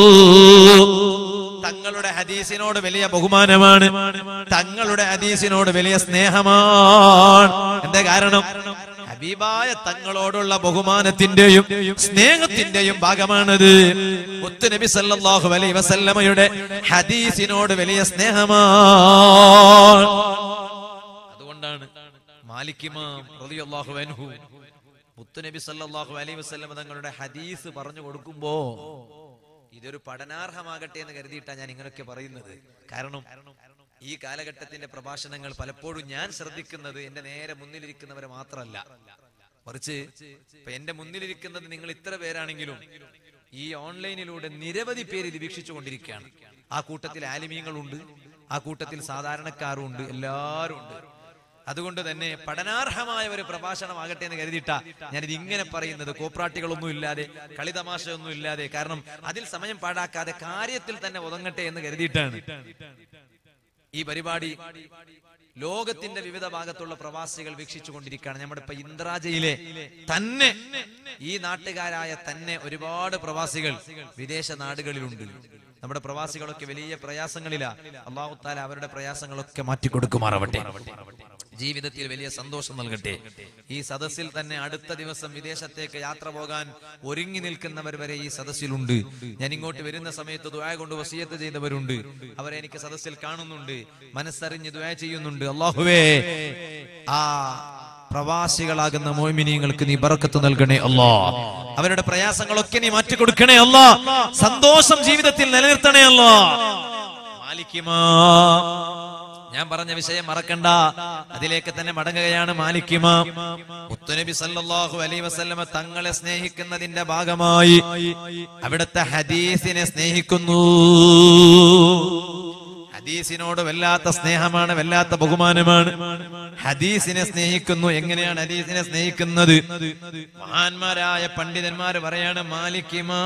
തങ്ങളുടെ ഹദീസിനോട് വലിയ ബഹുമാനമാണ് തങ്ങളുടെ ഹദീസിനോട് വലിയ സ്നേഹമാണ് എന്താ കാരണം ഹബീബായ തങ്ങളോടുള്ള ബഹുമാനത്തിന്റെയും സ്നേഹത്തിന്റെയും ഭാഗമാണത് മുത്തുനബി സല്ലല്ലാഹു അലൈഹി വസല്ലമയുടെ ഹദീസിനോട് വലിയ സ്നേഹമാണ് അതുകൊണ്ടാണ് മാലിക്കിമാം റളിയല്ലാഹു അൻഹു മുത്തുനബി സല്ലല്ലാഹു അലൈഹി വസല്ലമ തങ്ങളുടെ ഹദീസ് പറഞ്ഞു കൊടുക്കുമ്പോ ഇതൊരു പഠനാർഹമാകട്ടെ എന്ന് കരുതിയിട്ടാണ് ഞാൻ ഇങ്ങനെയൊക്കെ പറയുന്നത് കാരണം ഈ കാലഘട്ടത്തിന്റെ പ്രഭാഷണങ്ങൾ പലപ്പോഴും ഞാൻ ശ്രദ്ധിക്കുന്നത് എന്റെ നേരെ മുന്നിലിരിക്കുന്നവരെ മാത്രമല്ല മറിച്ച് ഇപ്പൊ എന്റെ മുന്നിലിരിക്കുന്നത് നിങ്ങൾ ഇത്ര പേരാണെങ്കിലും ഈ ഓൺലൈനിലൂടെ നിരവധി പേര് ഇത് വീക്ഷിച്ചു കൊണ്ടിരിക്കുകയാണ് ആ കൂട്ടത്തിൽ ആലിമീങ്ങളുണ്ട് ആ കൂട്ടത്തിൽ സാധാരണക്കാരുണ്ട് എല്ലാവരും ഉണ്ട് അതുകൊണ്ട് തന്നെ പഠനാർഹമായ ഒരു പ്രഭാഷണമാകട്ടെ എന്ന് കരുതിയിട്ടാ ഞാനിത് ഇങ്ങനെ പറയുന്നത് കോപ്രാട്ടികളൊന്നും ഇല്ലാതെ കളിതമാശയൊന്നും ഇല്ലാതെ കാരണം അതിൽ സമയം പാഴാക്കാതെ കാര്യത്തിൽ തന്നെ ഒതുങ്ങട്ടെ എന്ന് കരുതിയിട്ടാണ് ഈ പരിപാടി ലോകത്തിന്റെ വിവിധ ഭാഗത്തുള്ള പ്രവാസികൾ വീക്ഷിച്ചു കൊണ്ടിരിക്കുകയാണ് നമ്മുടെ ഇപ്പൊ ഇന്ദ്രാജയിലെ തന്നെ ഈ നാട്ടുകാരായ തന്നെ ഒരുപാട് പ്രവാസികൾ വിദേശ നാടുകളിലുണ്ട് നമ്മുടെ പ്രവാസികളൊക്കെ വലിയ പ്രയാസങ്ങളിലാ അള്ളാഹു താല അവരുടെ പ്രയാസങ്ങളൊക്കെ മാറ്റിക്കൊടുക്കുമാറാവട്ടെ ജീവിതത്തിൽ വലിയ സന്തോഷം നൽകട്ടെ ഈ സദസ്സിൽ തന്നെ അടുത്ത ദിവസം വിദേശത്തേക്ക് യാത്ര പോകാൻ ഒരുങ്ങി നിൽക്കുന്നവർ വരെ ഈ സദസ്സിലുണ്ട് ഞാൻ ഇങ്ങോട്ട് വരുന്ന സമയത്ത് ദുആ കൊണ്ട് വസിയത്ത് ചെയ്തവരുണ്ട് അവരെ എനിക്ക് സദസ്സിൽ കാണുന്നുണ്ട് മനസ്സറിഞ്ഞ് ദുആ ചെയ്യുന്നുണ്ട് അള്ളാഹുവേ ആ പ്രവാസികളാകുന്ന മോമിനിയങ്ങൾക്ക് നീ ബറക്കത്ത് നൽകണേ അല്ലാ അവരുടെ പ്രയാസങ്ങളൊക്കെ നീ മാറ്റിക്കൊടുക്കണേ അല്ലാ സന്തോഷം ജീവിതത്തിൽ നിലനിർത്തണേ അല്ലാ മാലിക്കുമാ ഞാൻ പറഞ്ഞ വിഷയം മറക്കണ്ട അതിലേക്ക് തന്നെ മടങ്ങുകയാണ് മാലിക്കിമ മുത്തുനബി സല്ലല്ലാഹു അലൈഹി വസല്ലമ തങ്ങളെ സ്നേഹിക്കുന്നതിന്റെ ഭാഗമായി അവിടുത്തെ ഹദീസിനെ സ്നേഹിക്കുന്നു ഹദീസിനോട് വല്ലാത്ത സ്നേഹമാണ് വല്ലാത്ത ബഹുമാനമാണ് ഹദീസിനെ സ്നേഹിക്കുന്നു എങ്ങനെയാണ് ഹദീസിനെ സ്നേഹിക്കുന്നത് മഹാന്മാരായ പണ്ഡിതന്മാര് പറയാണ് മാലിക്കിമാ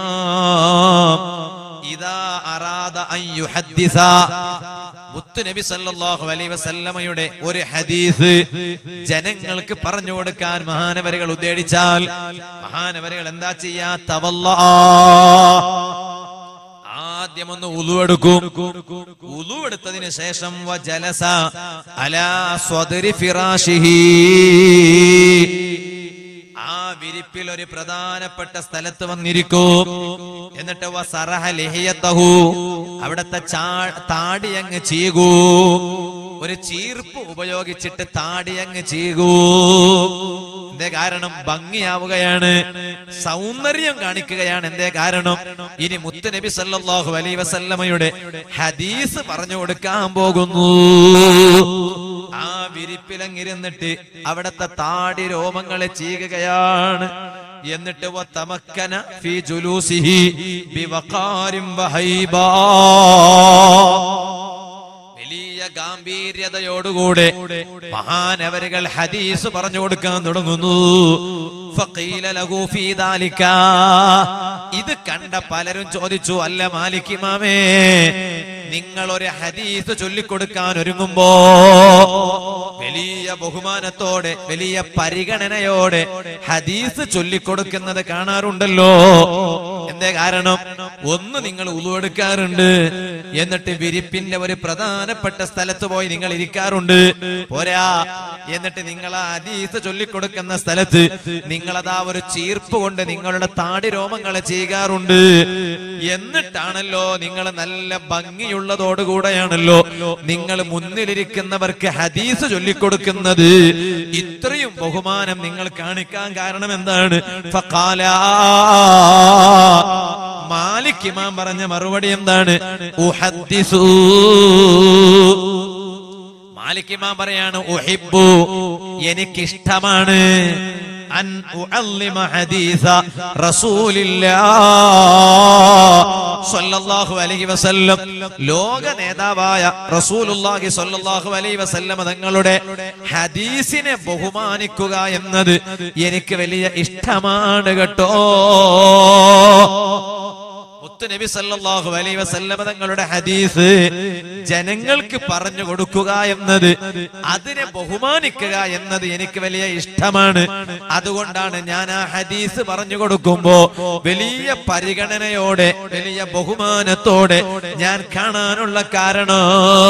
ഇതാ അറാദ അൻ യുഹദ്ദിസ മുത്തുനബി സല്ലല്ലാഹു അലൈഹി വസല്ലമയുടെ ഒരു ഹദീസ് ജനങ്ങൾക്ക് പറഞ്ഞു കൊടുക്കാൻ മഹാനവരുകൾ ഉദ്ദേശിച്ചാൽ മഹാനവരുകൾ എന്താ ചെയ്യാ തവല്ലാ ആദ്യം ഒന്ന് ഉളുവെടുക്കും ഉളുവെടുത്തതിന് ശേഷം വജലസ അലാ സ്വദരി ഫിറാഷിഹി ആ വിരിപ്പിൽ ഒരു പ്രധാനപ്പെട്ട സ്ഥലത്ത് വന്നിരിക്കും എന്നിട്ട് വസറഹ ലിഹിയത്തഹു അവിടത്തെ ചാ- താടി അങ്ങ് ചീകൂ ഒരു ചീർപ്പ് ഉപയോഗിച്ചിട്ട് താടി അങ്ങ് ചീകൂ എന്തേ കാരണം ഭംഗിയാവുകയാണ് സൗന്ദര്യം കാണിക്കുകയാണ് എന്തേ കാരണം ഇനി മുത്തുനബി സല്ലല്ലാഹു അലൈഹി വസല്ലമയുടെ ഹദീസ് പറഞ്ഞു കൊടുക്കാൻ പോകുന്നു ആ വിരിപ്പിലങ്ങിരുന്നിട്ട് അവിടത്തെ താടി രോമങ്ങളെ ചീകുകയാണ് എന്നിട്ട് വതമക്കന ഫീ ജുലൂസിഹി ബിവഖാരിൻ വഹൈബാ വലിയ ഗാംഭീര്യതയോടുകൂടെ മഹാനവരുകൾ ഹദീസ് പറഞ്ഞു കൊടുക്കാൻ തുടങ്ങുന്നു ഫഖീല ലഹു ഫീ ദാലിക. ഇത് കണ്ട പലരും ചോദിച്ചു അല്ല മാലിക്കിമാമേ നിങ്ങൾ ഒരു ഹദീസ് ചൊല്ലിക്കൊടുക്കാൻ ഒരുങ്ങുമ്പോ വലിയ ബഹുമാനത്തോടെ വലിയ പരിഗണനയോടെ ഹദീസ് ചൊല്ലിക്കൊടുക്കുന്നത് കാണാറുണ്ടല്ലോ എന്തേ കാരണം ഒന്ന് നിങ്ങൾ ഉളുവെടുക്കാറുണ്ട് എന്നിട്ട് വിരിപ്പിന്റെ ഒരു പ്രധാനപ്പെട്ട സ്ഥലത്ത് പോയി നിങ്ങൾ ഇരിക്കാറുണ്ട് പോരാ എന്നിട്ട് നിങ്ങൾ ആ ഹദീസ് ചൊല്ലിക്കൊടുക്കുന്ന സ്ഥലത്ത് നിങ്ങളതാ ഒരു ചീർപ്പ് കൊണ്ട് നിങ്ങളുടെ താടി രോമങ്ങളെ ചെയ്യാറുണ്ട് എന്നിട്ടാണല്ലോ നിങ്ങൾ നല്ല ഭംഗിയുള്ളതോടുകൂടെയാണല്ലോ നിങ്ങൾ മുന്നിലിരിക്കുന്നവർക്ക് ഹദീസ് ചൊല്ലിക്കൊടുക്കുന്നത് ഇത്രയും ബഹുമാനം നിങ്ങൾ കാണിക്കാൻ കാരണം എന്താണ് ഫഖാല മാലിക് ഇമാം പറഞ്ഞ മറുപടി എന്താണ് ഉഹദ്ദിസൂ മാലിക് ഇമാം പറയാണ് ഉഹിബ്ബു എനിക്കിഷ്ടമാണ് അൻ ഉഅല്ലിമ ഹദീസ റസൂലില്ലാ സ്വല്ലല്ലാഹു അലൈഹി വസല്ലം ലോക നേതാവായ റസൂലുള്ളാഹി സ്വല്ലല്ലാഹു അലൈഹി വസല്ലം തങ്ങളുടെ ഹദീസിനെ ബഹുമാനിക്കുക എന്നത് എനിക്ക് വലിയ ഇഷ്ടമാണ് കേട്ടോ മുത്തുനബി സല്ലല്ലാഹു അലൈഹി വസല്ലം തങ്ങളുടെ ഹദീസ് ജനങ്ങൾക്ക് പറഞ്ഞു കൊടുക്കുക എന്നത് അതിനെ ബഹുമാനിക്കുക എന്നത് എനിക്ക് വലിയ ഇഷ്ടമാണ് അതുകൊണ്ടാണ് ഞാൻ ആ ഹദീസ് പറഞ്ഞു കൊടുക്കുമ്പോ വലിയ പരിഗണനയോടെ വലിയ ബഹുമാനത്തോടെ ഞാൻ കാണാനുള്ള കാരണം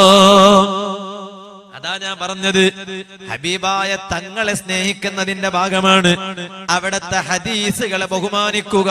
അതാ ഞാൻ പറഞ്ഞത് ഹബീബായ തങ്ങളെ സ്നേഹിക്കുന്നതിന്റെ ഭാഗമാണ് അവിടത്തെ ഹദീസുകളെ ബഹുമാനിക്കുക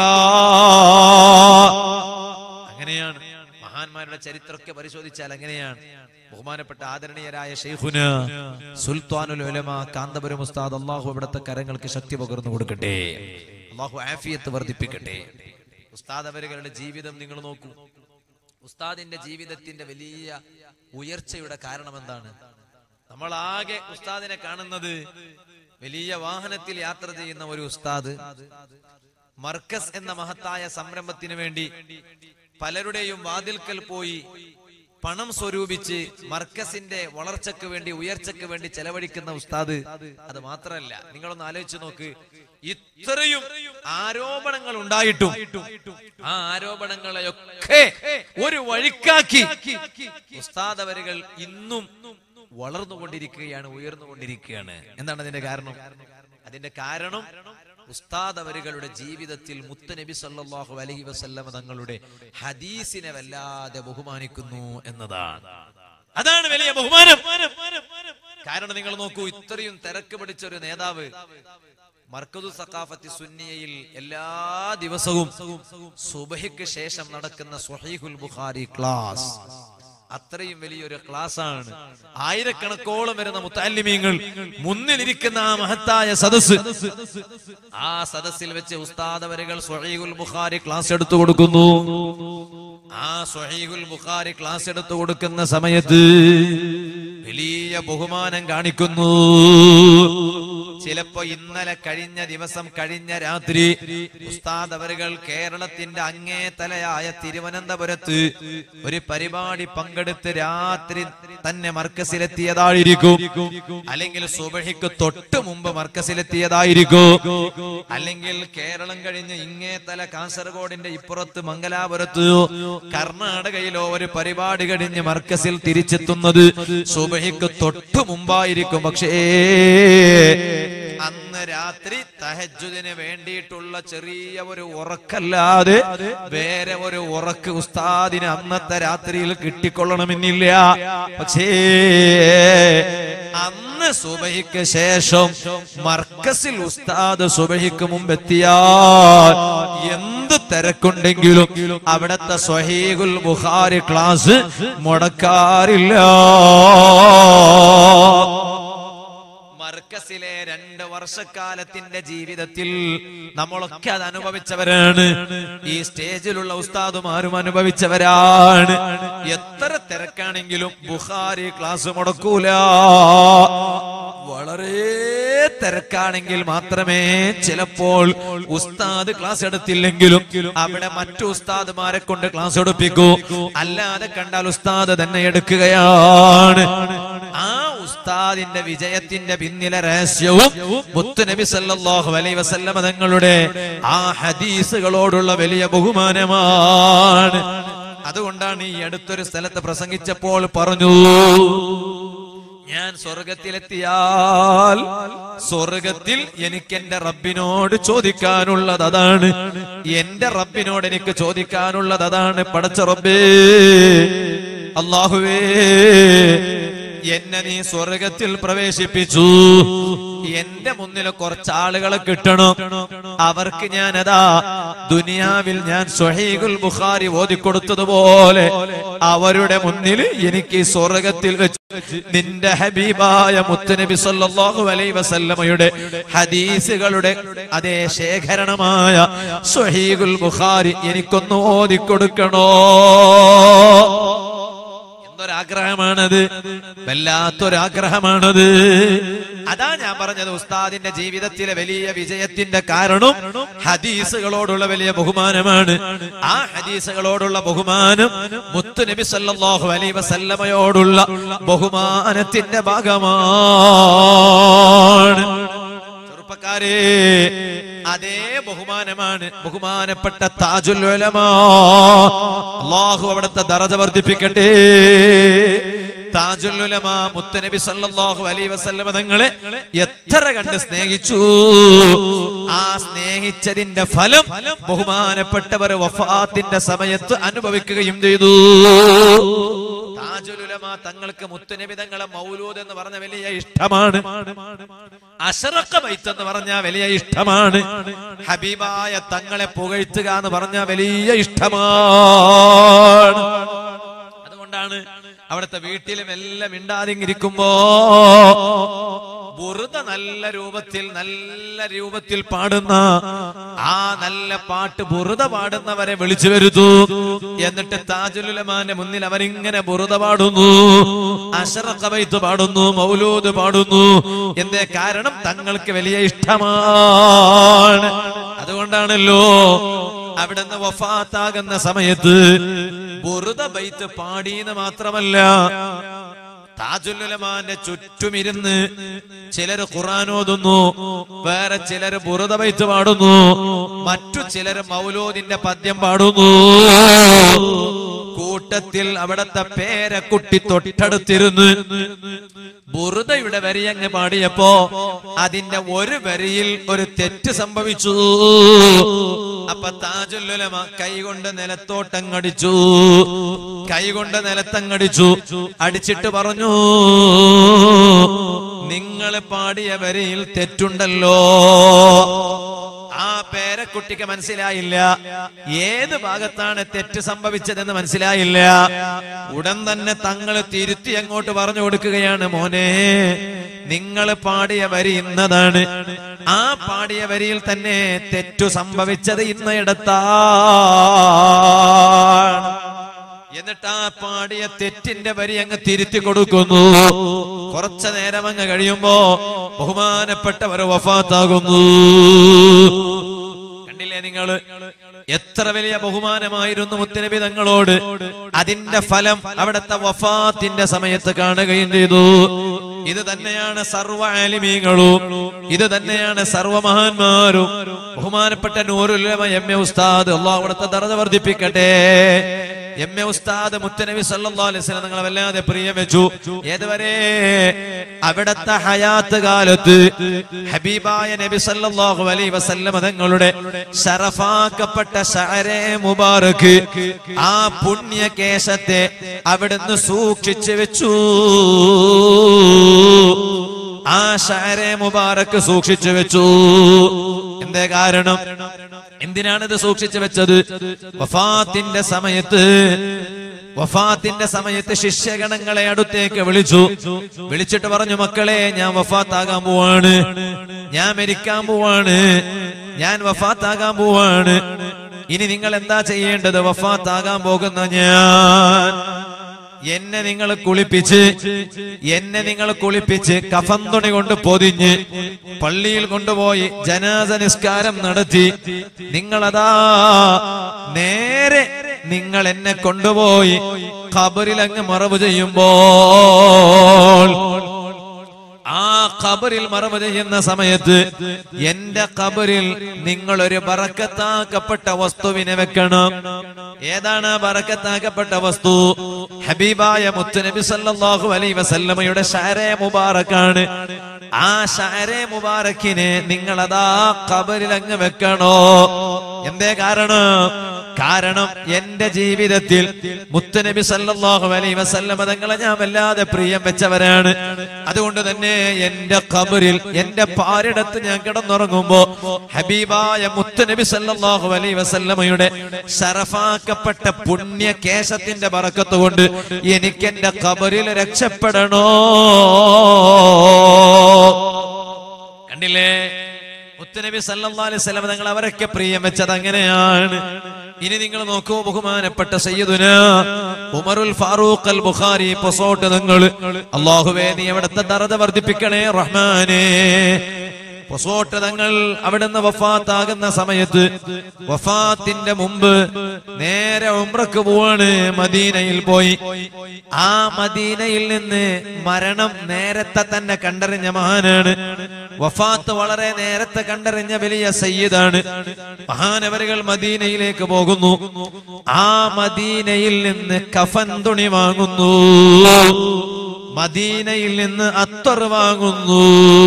അങ്ങനെയാണ് മഹാന്മാരുടെ ചരിത്രമൊക്കെ പരിശോധിച്ചാൽ അങ്ങനെയാണ് ബഹുമാനപ്പെട്ട ആദരണീയരായ ഷെയ്ഖുന സുൽത്താനുൽ ഉലമ കാന്തപുരം ഉസ്താദ് അള്ളാഹു അവിടുത്തെ കരങ്ങൾക്ക് ശക്തി പകർന്നു കൊടുക്കട്ടെ അള്ളാഹു ആഫിയത്ത് വർദ്ധിപ്പിക്കട്ടെ ഉസ്താദ് അവരുടെ ജീവിതം നിങ്ങൾ നോക്കൂ ഉസ്താദിന്റെ ജീവിതത്തിന്റെ വലിയ ഉയർച്ചയുടെ കാരണം എന്താണ് നമ്മൾ ആകെ ഉസ്താദിനെ കാണുന്നത് വലിയ വാഹനത്തിൽ യാത്ര ചെയ്യുന്ന ഒരു ഉസ്താദ് മർക്കസ് എന്ന മഹത്തായ സംരംഭത്തിന് വേണ്ടി പലരുടെയും വാതിൽക്കൽ പോയി പണം സ്വരൂപിച്ച് മർക്കസിന്റെ വളർച്ചയ്ക്ക് വേണ്ടി ഉയർച്ചയ്ക്ക് വേണ്ടി ചെലവഴിക്കുന്ന ഉസ്താദ് അത് മാത്രമല്ല നിങ്ങളൊന്ന് ആലോചിച്ച് നോക്ക് ഇത്രയും ആരോപണങ്ങൾ ഉണ്ടായിട്ടും ആ ആരോപണങ്ങളെയൊക്കെ ഒരു വഴിക്കാക്കി ഉസ്താദ് അവരുകൾ ഇന്നും വളർന്നുകൊണ്ടിരിക്കുകയാണ് ഉയർന്നുകൊണ്ടിരിക്കുകയാണ് എന്താണ് അതിന്റെ കാരണം അതിന്റെ കാരണം ഉസ്താദ് അവരുകളുടെ ജീവിതത്തിൽ മുത്തനബി സല്ലല്ലാഹു അലൈഹി വസല്ലമ തങ്ങളുടെ ഹദീസിനെ വല്ലാതെ ബഹുമാനിക്കുന്നു എന്നതാണ് അതാണ് വലിയ ബഹുമാനം കാരണം നിങ്ങൾ നോക്കൂ ഇത്രയും തിരക്ക് പിടിച്ച ഒരു നേതാവ് മർക്കതു സഖാഫത്തി സുന്നിയയിൽ എല്ലാ ദിവസവും സുബഹിക്ക് ശേഷം നടക്കുന്ന സ്വഹീഹുൽ ബുഖാരി ക്ലാസ് അത്രയും വലിയൊരു ക്ലാസ് ആണ് ആയിരക്കണക്കോളം വരുന്ന മുത്താലിമീങ്ങൾ മുന്നിലിരിക്കുന്ന ആ മഹത്തായ സദസ് ആ സദസ്സിൽ വെച്ച് ഉസ്താദവരുകൾ സ്വഹീഹുൽ ബുഖാരി ക്ലാസ് എടുത്തു കൊടുക്കുന്നു ആ സ്വഹീഹുൽ ബുഖാരി ക്ലാസ് എടുത്തു കൊടുക്കുന്ന സമയത്ത് വലിയ വലിയ ബഹുമാനം കാണിക്കുന്നു ചിലപ്പോ ഇന്നലെ കഴിഞ്ഞ ദിവസം കഴിഞ്ഞ രാത്രി ഉസ്താദ് അവരുകൾ കേരളത്തിന്റെ അങ്ങേ തലയായ തിരുവനന്തപുരത്ത് ഒരു പരിപാടി പങ്കെടുത്ത് രാത്രി തന്നെ മർക്കസിലെത്തിയതായിരിക്കും അല്ലെങ്കിൽ സുബഹിക്ക് തൊട്ട് മുമ്പ് മർക്കസിലെത്തിയതായിരിക്കും അല്ലെങ്കിൽ കേരളം കഴിഞ്ഞ് ഇങ്ങേ തല കാസർഗോഡിന്റെ ഇപ്പുറത്ത് മംഗലാപുരത്ത് കർണാടകയിലോ ഒരു പരിപാടി കഴിഞ്ഞ് മർക്കസിൽ തിരിച്ചെത്തുന്നത് സുബഹിക്ക് തൊട്ട് മുമ്പായിരിക്കും പക്ഷേ അന്ന് രാത്രി തഹജുദിന് വേണ്ടിയിട്ടുള്ള ചെറിയ ഒരു ഉറക്കല്ലാതെ വേറെ ഒരു ഉറക്ക് ഉസ്താദിന് അന്നത്തെ രാത്രിയിൽ കിട്ടിക്കൊള്ളണമെന്നില്ല പക്ഷേ അന്ന് സുബഹിക്ക് ശേഷം മർക്കസിൽ ഉസ്താദ് സുബഹിക്ക് മുമ്പ് എത്തിയാൽ എന്ത് തിരക്കുണ്ടെങ്കിലും അവിടത്തെ സ്വഹീഖുൽ ബുഖാരി ക്ലാസ് മുടക്കാറില്ല മർക്കസിലെ രണ്ട് വർഷക്കാലത്തിന്റെ ജീവിതത്തിൽ നമ്മളൊക്കെ അത് അനുഭവിച്ചവരാണ് ഈ സ്റ്റേജിലുള്ള ഉസ്താദുമാരും അനുഭവിച്ചവരാണ് എത്ര തിരക്കാണെങ്കിലും ബുഖാരി ക്ലാസ് മുടക്കൂല വളരെ തിരക്കാണെങ്കിൽ മാത്രമേ ചിലപ്പോൾ ഉസ്താദ് ക്ലാസ് എടുത്തില്ലെങ്കിലും അവിടെ മറ്റു ഉസ്താദുമാരെ കൊണ്ട് ക്ലാസ് എടുപ്പിക്കൂ അല്ലാതെ കണ്ടാൽ ഉസ്താദ് തന്നെ എടുക്കുകയാണ് ആ ഉസ്താദിന്റെ വിജയത്തിന്റെ പിന്നിലെ രഹസ്യവും മുത്തുനബി സല്ലല്ലാഹു അലൈഹി വസല്ലമ തങ്ങളുടെ ആ ഹദീസുകളോടുള്ള വലിയ ബഹുമാനമാണ് അതുകൊണ്ടാണ് ഈ അടുത്തൊരു സ്ഥലത്ത് പ്രസംഗിച്ചപ്പോൾ പറഞ്ഞു ഞാൻ സ്വർഗത്തിലെത്തിയാൽ സ്വർഗത്തിൽ എനിക്ക് എന്റെ റബ്ബിനോട് ചോദിക്കാനുള്ളത് അതാണ് എന്റെ റബ്ബിനോട് എനിക്ക് ചോദിക്കാനുള്ളത് അതാണ് പടച്ച റബ്ബേ അള്ളാഹുവേ എന്നെ നീ സ്വർഗത്തിൽ പ്രവേശിപ്പിച്ചു എന്റെ മുന്നിൽ കുറച്ച് ആളുകളെ കിട്ടണം അവർക്ക് ഞാൻ അതാ ദുനിയാവിൽ ഞാൻ സ്വഹീഖുൽ ബുഖാരി ഓതിക്കൊടുത്തതുപോലെ അവരുടെ മുന്നിൽ എനിക്ക് ഈ സ്വർഗത്തിൽ വെച്ച് നിന്റെ ഹബീബായ മുത്തുനബി സല്ലല്ലാഹു അലൈഹി വസല്ലമയുടെ ഹദീസുകളുടെ അതേ ശേഖരണമായ സ്വഹീഖുൽ ബുഖാരി എനിക്കൊന്ന് ഓതിക്കൊടുക്കണോ എന്തൊരാഗ്രഹമാണത് വല്ലാത്തൊരാഗ്രഹമാണത് അതാ ഞാൻ പറഞ്ഞത് ഉസ്താദിന്റെ ജീവിതത്തിലെ വലിയ വിജയത്തിന്റെ കാരണം ഹദീസുകളോടുള്ള വലിയ ബഹുമാനമാണ് ആ ഹദീസുകളോടുള്ള ബഹുമാനം മുത്തു നബി സല്ലല്ലാഹു അലൈഹി വസല്ലമയോടുള്ള ബഹുമാനത്തിന്റെ ഭാഗമാണ് ചെറുപ്പക്കാരെ അതേ ബഹുമാനമാണ് ബഹുമാനപ്പെട്ട താജുൽ ഉലമാ അള്ളാഹു അവിടുത്തെ ദറജ വർദ്ധിപ്പിക്കട്ടെ താജുൽ ഉലമാ മുത്തനബി സല്ലല്ലാഹു അലൈഹി വസല്ലമ തങ്ങളെ എത്ര കണ്ട് സ്നേഹിച്ചു ആ സ്നേഹിച്ചതിന്റെ ഫലം ബഹുമാനപ്പെട്ടവർ വഫാത്തിന്റെ സമയത്ത് അനുഭവിക്കുകയും ചെയ്തു താജുൽ ഉലമ തങ്ങൾക്ക് മുത്തുനബി തങ്ങളെ മൗലൂദ് എന്ന് പറഞ്ഞ വലിയ ഇഷ്ടമാണ് അഷറക്ക ബൈത്ത് എന്ന് പറഞ്ഞ വലിയ ഇഷ്ടമാണ് ഹബീബായ തങ്ങളെ പുകഴ്ത്തുക എന്ന് പറഞ്ഞ വലിയ ഇഷ്ടമാണ് അതുകൊണ്ടാണ് അവിടുത്തെ വീട്ടിലും എല്ലാം ഇണ്ടാതിരിക്കുമ്പോ ബുറുത നല്ല രൂപത്തിൽ നല്ല രൂപത്തിൽ പാടുന്ന ആ നല്ല പാട്ട് ബുറുത പാടുന്നവരെ വിളിച്ചു വരുന്നു എന്നിട്ട് താജുലുലമാന്റെ മുന്നിൽ അവരിങ്ങനെ ബുറുത പാടുന്നു അഷറക്കബൈത്ത് പാടുന്നു മൗലൂദ് പാടുന്നു എന്തേ കാരണം തങ്ങൾക്ക് വലിയ ഇഷ്ടമാണ് അതുകൊണ്ടാണല്ലോ അവിടുന്ന് വഫാത്താകുന്ന സമയത്ത് ബുറുദ ബൈത്ത് പാടിയെന്ന് മാത്രമല്ല താജുലുലമാന്റെ ചുറ്റുമിരുന്ന് ചിലര് ഖുർആൻ ഓതുന്നു വേറെ ചിലര് ബുറുദ ബൈത്ത് പാടുന്നു മറ്റു ചിലര് മൗലൂദിന്റെ പദ്യം പാടുന്നു കൂട്ടത്തിൽ അവിടത്തെ പേരക്കുട്ടി തൊട്ടടുത്തിരുന്ന് ബുറുദയുടെ വരി അങ്ങ് പാടിയപ്പോ അതിന്റെ ഒരു വരിയിൽ ഒരു തെറ്റ് സംഭവിച്ചു അപ്പൊ താജുല്ലുലമ കൈകൊണ്ട് നിലത്തോട്ടങ്ങടിച്ചു കൈകൊണ്ട് നിലത്തങ്ങടിച്ചു അടിച്ചിട്ട് പറഞ്ഞു നിങ്ങൾ പാടിയ വരിയിൽ തെറ്റുണ്ടല്ലോ ആ പേരക്കുട്ടിക്ക് മനസ്സിലായില്ല ഏത് ഭാഗത്താണ് തെറ്റ് സംഭവിച്ചതെന്ന് മനസ്സിലായില്ല ഉടൻ തന്നെ തങ്ങൾ തിരുത്തി അങ്ങോട്ട് പറഞ്ഞു കൊടുക്കുകയാണ് മോനെ നിങ്ങൾ പാടിയ വരി ഇന്നതാണ് ആ പാടിയ വരിയിൽ തന്നെ തെറ്റു സംഭവിച്ചത് ഇന്നയിടത്താണ് എന്നിട്ട് ആ പാടിയ തെറ്റിന്റെ വരി അങ്ങ് തിരുത്തി കൊടുക്കുന്നു കുറച്ച നേരം അങ്ങ് കഴിയുമ്പോ ബഹുമാനപ്പെട്ടവർ വഫാത്താകുന്നു കണ്ടില്ലേ നിങ്ങള് എത്ര വലിയ ബഹുമാനമായിരുന്നു മുത്തനബി തങ്ങളോട് അതിന്റെ ഫലം അവിടുത്തെ വഫാത്തിന്റെ സമയത്ത് കാണുകയും ചെയ്തു ഇത് തന്നെയാണ് സർവ ആലിമീങ്ങളും ഇത് തന്നെയാണ് സർവ മഹാന്മാരും ബഹുമാനപ്പെട്ട നൂറുലമ എം എ ഉസ്താദ് അള്ളാഹ് അവിടുത്തെ ദർജ വർദ്ധിപ്പിക്കട്ടെ എം എ ഉസ്താദ് മുത്തനബി സല്ലല്ലാഹു അലൈഹി വസല്ലം നിങ്ങളെ വല്ലാതെ പ്രിയം വെച്ചു ഏതുവരെ അവിടത്തെ ഹയാത്ത് കാലത്ത് ഹബീബായ നബി സല്ലല്ലാഹു അലൈഹി വസല്ലം തങ്ങളുടെ ശറഫാക്കപ്പെട്ട ഷഅരെ മുബാറക്ക് ആ പുണ്യ കേശത്തെ അവിടുന്ന് സൂക്ഷിച്ചു വെച്ചു ആ ഷഅരെ മുബാറക്ക് സൂക്ഷിച്ചു വെച്ചു എന്തേ കാരണം എന്തിനാണ് ഇത് സൂക്ഷിച്ചു വെച്ചത് വഫാത്തിന്റെ സമയത്ത് വഫാത്തിന്റെ സമയത്ത് ശിഷ്യഗണങ്ങളെ അടുത്തേക്ക് വിളിച്ചു വിളിച്ചിട്ട് പറഞ്ഞു മക്കളെ ഞാൻ വഫാത്താകാൻ പോവാണ് ഞാൻ മരിക്കാൻ പോവാണ് ഞാൻ വഫാത്താകാൻ പോവാണ് ഇനി നിങ്ങൾ എന്താ ചെയ്യേണ്ടത് വഫാത്താകാൻ പോകുന്ന ഞാൻ എന്നെ നിങ്ങൾ കുളിപ്പിച്ച് എന്നെ നിങ്ങൾ കുളിപ്പിച്ച് കഫൻ തുണി കൊണ്ട് പൊതിഞ്ഞ് പള്ളിയിൽ കൊണ്ടുപോയി ജനാസ നിസ്കാരം നടത്തി നിങ്ങളതാ നേരെ നിങ്ങൾ എന്നെ കൊണ്ടുപോയി ഖബറിൽ അങ്ങ് മറവ് ചെയ്യുമ്പോൾ ആ ഖബറിൽ മറവ് ചെയ്യുന്ന സമയത്ത് എന്റെ ഖബറിൽ നിങ്ങൾ ഒരു ബറക്കത്താക്കപ്പെട്ട വസ്തുവിനെ വെക്കണം ഏതാണ് ആ ബറക്കത്താക്കപ്പെട്ട വസ്തു ഹബീബായ മുത്തുനബി സല്ലല്ലാഹു അലൈഹി വസല്ലമയുടെ ഷാരെ മുബാറക്കാണ് ആ ഷാരെ മുബാറക്കിനെ നിങ്ങൾ അതാ ഖബറിൽ അങ്ങ് വെക്കണോ എന്തേ കാരണം കാരണം എന്റെ ജീവിതത്തിൽ മുത്തനബി സല്ലല്ലാഹു അലൈഹി വസല്ലമ തങ്ങളെ ഞാൻ വല്ലാതെ പ്രിയം വെച്ചവരാണ് അതുകൊണ്ട് തന്നെ എന്റെ ഖബറിൽ എന്റെ പാരിടത്ത് ഞാൻ കിടന്നുറങ്ങുമ്പോ ഹബീബായ മുത്തനബി സല്ലല്ലാഹു അലൈഹി വസല്ലമയുടെ ശറഫാക്കപ്പെട്ട പുണ്യ കേശത്തിന്റെ ബറക്കത്ത് കൊണ്ട് എനിക്ക് എന്റെ ഖബറിൽ രക്ഷപ്പെടണോ കണ്ടില്ലേ മുത്തനബി സല്ലല്ലാഹു അലൈഹി വസല്ലം തങ്ങൾ അവരൊക്കെ പ്രിയം വെച്ചത് അങ്ങനെയാണ് ഇനി നിങ്ങൾ നോക്കൂ ബഹുമാനപ്പെട്ട സയ്യിദുന ഉമറുൽ ഫാറൂഖ് അൽ ബുഖാരി പൊസോട്ട് നിങ്ങൾ അള്ളാഹുവേ നീ അവിടുത്തെ ദറജ വർദ്ധിപ്പിക്കണേ റഹ്മാനേ പൊസോട്ട് തങ്ങൾ അവിടുന്ന് വഫാത്താകുന്ന സമയത്ത് വഫാത്തിന്റെ മുമ്പ് നേരെ ഉംറക്ക് പോവാണ് മദീനയിൽ പോയി ആ മദീനയിൽ നിന്ന് മരണം നേരത്തെ തന്നെ കണ്ടറിഞ്ഞ മഹാനാണ് വഫാത്ത് വളരെ നേരത്തെ കണ്ടറിഞ്ഞ വലിയ സയ്യിദാണ് മഹാനവരുകൾ മദീനയിലേക്ക് പോകുന്നു ആ മദീനയിൽ നിന്ന് കഫൻ തുണി വാങ്ങുന്നു മദീനയിൽ നിന്ന് അത്തർ വാങ്ങുന്നു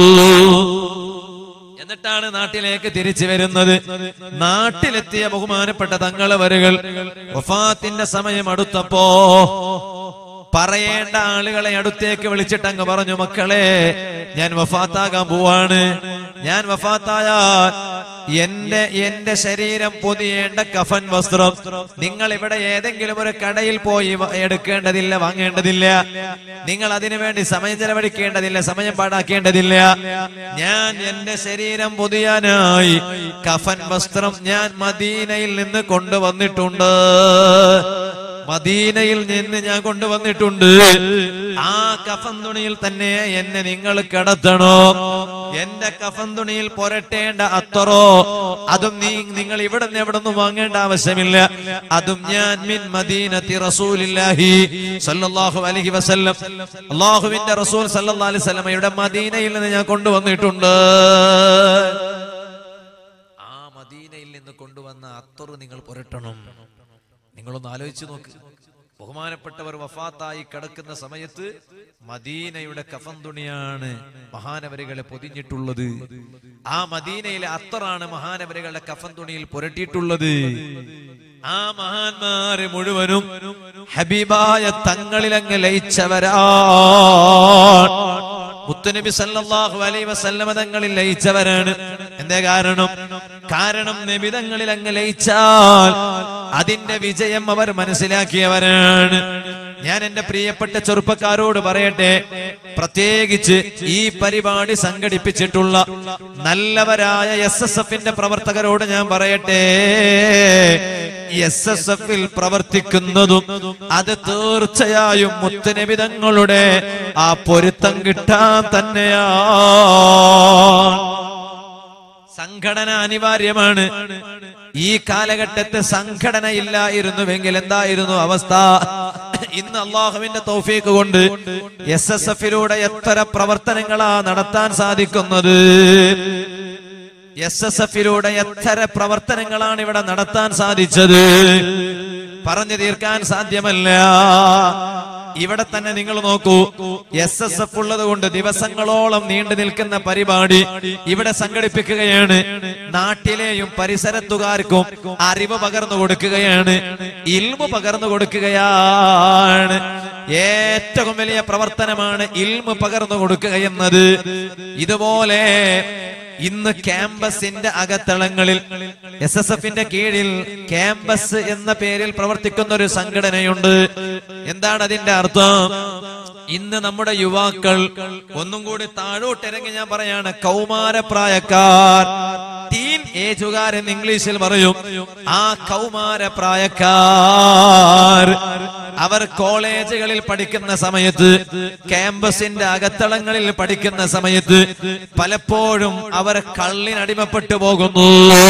എന്നിട്ടാണ് നാട്ടിലേക്ക് തിരിച്ചു വരുന്നത് നാട്ടിലെത്തിയ ബഹുമാനപ്പെട്ട തങ്ങളെ വരുകൾ വഫാത്തിന്റെ സമയം അടുത്തപ്പോ പറയേണ്ട ആളുകളെ അടുത്തേക്ക് വിളിച്ചിട്ട് അങ്ങ് പറഞ്ഞു മക്കളെ ഞാൻ വഫാത്താകാൻ പോവാണ് ഞാൻ വഫാത്തായാൽ എന്റെ എന്റെ ശരീരം പൊതിയേണ്ട കഫൻ വസ്ത്രം നിങ്ങൾ ഇവിടെ ഏതെങ്കിലും ഒരു കടയിൽ പോയി വ- എടുക്കേണ്ടതില്ല വാങ്ങേണ്ടതില്ല നിങ്ങൾ അതിനു വേണ്ടി സമയം ചെലവഴിക്കേണ്ടതില്ല സമയം പാടാക്കേണ്ടതില്ല ഞാൻ എന്റെ ശരീരം പൊതിയാനായി കഫൻ വസ്ത്രം ഞാൻ മദീനയിൽ നിന്ന് കൊണ്ടുവന്നിട്ടുണ്ട് മദീനയിൽ നിന്ന് ഞാൻ കൊണ്ടുവന്നിട്ടുണ്ട് ആ കഫൻ തുണിയിൽ തന്നെ എന്നെ നിങ്ങൾ കിടത്തണോ എന്റെ കഫൻ തുണിയിൽ പുരട്ടേണ്ട അത്തറോ അതും നീ നിങ്ങൾ ഇവിടെ നിന്ന് എവിടെ നിന്നും വാങ്ങേണ്ട ആവശ്യമില്ല അതും ഞാൻ മിൻ മദീനത്തി റസൂലില്ലാഹി സല്ലല്ലാഹു അലൈഹി വസല്ലം അള്ളാഹുവിന്റെ റസൂൽ സല്ലല്ലാഹു അലൈഹി വസല്ലമയുടെ മദീനയിൽ നിന്ന് ഞാൻ കൊണ്ടുവന്നിട്ടുണ്ട് ആ മദീനയിൽ നിന്ന് കൊണ്ടുവന്ന അത്തറ് നിങ്ങൾ പുരട്ടണം നിങ്ങളൊന്ന് ആലോചിച്ച് നോക്ക് ബഹുമാനപ്പെട്ടവർ വഫാത്തായി കിടക്കുന്ന സമയത്ത് മദീനയുടെ കഫൻ തുണിയാണ് മഹാനവരികളെ പൊതിഞ്ഞിട്ടുള്ളത് ആ മദീനയിലെ അത്തറാണ് മഹാനവരികളുടെ കഫൻ തുണിയിൽ പുരട്ടിയിട്ടുള്ളത് ആ മഹാന്മാര് മുഴുവനും ഹബീബായ തങ്ങളിലങ്ങ് ലയിച്ചവരാ മുത്തുനബി സല്ലല്ലാഹു അലൈഹി വസല്ലമ തങ്ങളിൽ ലയിച്ചവരാണ് എന്തേ കാരണം കാരണം നബി തങ്ങളിൽ അങ്ങ് ലയിച്ചാൽ അതിന്റെ വിജയം അവർ മനസ്സിലാക്കിയവരാണ് ഞാൻ എന്റെ പ്രിയപ്പെട്ട ചെറുപ്പക്കാരോട് പറയട്ടെ പ്രത്യേകിച്ച് ഈ പരിപാടി സംഘടിപ്പിച്ചിട്ടുള്ള നല്ലവരായ എസ് എസ് എഫിന്റെ പ്രവർത്തകരോട് ഞാൻ പറയട്ടെ എസ് എസ് എഫിൽ പ്രവർത്തിക്കുന്നതും അത് തീർച്ചയായും മുത്തനബിതങ്ങളുടെ ആ പൊരുത്തം കിട്ടാൻ തന്നെയാണ് സംഘടന അനിവാര്യമാണ് ഈ കാലഘട്ടത്തെ സംഘടന ഇല്ലായിരുന്നുവെങ്കിൽ എന്തായിരുന്നു അവസ്ഥ ഇന്ന് അള്ളാഹുവിന്റെ തൗഫീക്ക് കൊണ്ട് എസ് എസ് എഫിലൂടെ എത്ര പ്രവർത്തനങ്ങളാ നടത്താൻ സാധിക്കുന്നത് എസ് എസ് എഫിലൂടെ എത്ര പ്രവർത്തനങ്ങളാണ് ഇവിടെ നടത്താൻ സാധിച്ചത് പറഞ്ഞു തീർക്കാൻ സാധ്യമല്ല ഇവിടെ തന്നെ നിങ്ങൾ നോക്കൂ എസ് എസ് എഫ് ഉള്ളത് കൊണ്ട് ദിവസങ്ങളോളം നീണ്ടു നിൽക്കുന്ന പരിപാടി ഇവിടെ സംഘടിപ്പിക്കുകയാണ് നാട്ടിലെയും പരിസരത്തുകാർക്കും അറിവ് പകർന്നു കൊടുക്കുകയാണ് ഇൽമു പകർന്നു കൊടുക്കുകയാണ് ഏറ്റവും വലിയ പ്രവർത്തനമാണ് ഇൽമു പകർന്നു കൊടുക്കുക എന്നത് ഇതുപോലെ ഇന്ന് ക്യാമ്പസിന്റെ അകത്തളങ്ങളിൽ എസ് എസ് എഫിന്റെ കീഴിൽ ക്യാമ്പസ് എന്ന പേരിൽ പ്രവർത്തിക്കുന്ന ഒരു സംഘടനയുണ്ട് എന്താണ് അതിന്റെ അർത്ഥം ഇന്ന് നമ്മുടെ യുവാക്കൾ ഒന്നും കൂടി താഴോട്ടിറങ്ങി ഞാൻ പറയാണ് കൗമാരപ്രായക്കാർ ടീൻ ഏജുകാരെന്ന് ഇംഗ്ലീഷിൽ പറയും ആ കൗമാര പ്രായക്കാർ അവർ കോളേജുകളിൽ പഠിക്കുന്ന സമയത്ത് ക്യാമ്പസിന്റെ അകത്തളങ്ങളിൽ പഠിക്കുന്ന സമയത്ത് പലപ്പോഴും അവർ കള്ളിനടിമപ്പെട്ടു പോകുന്നു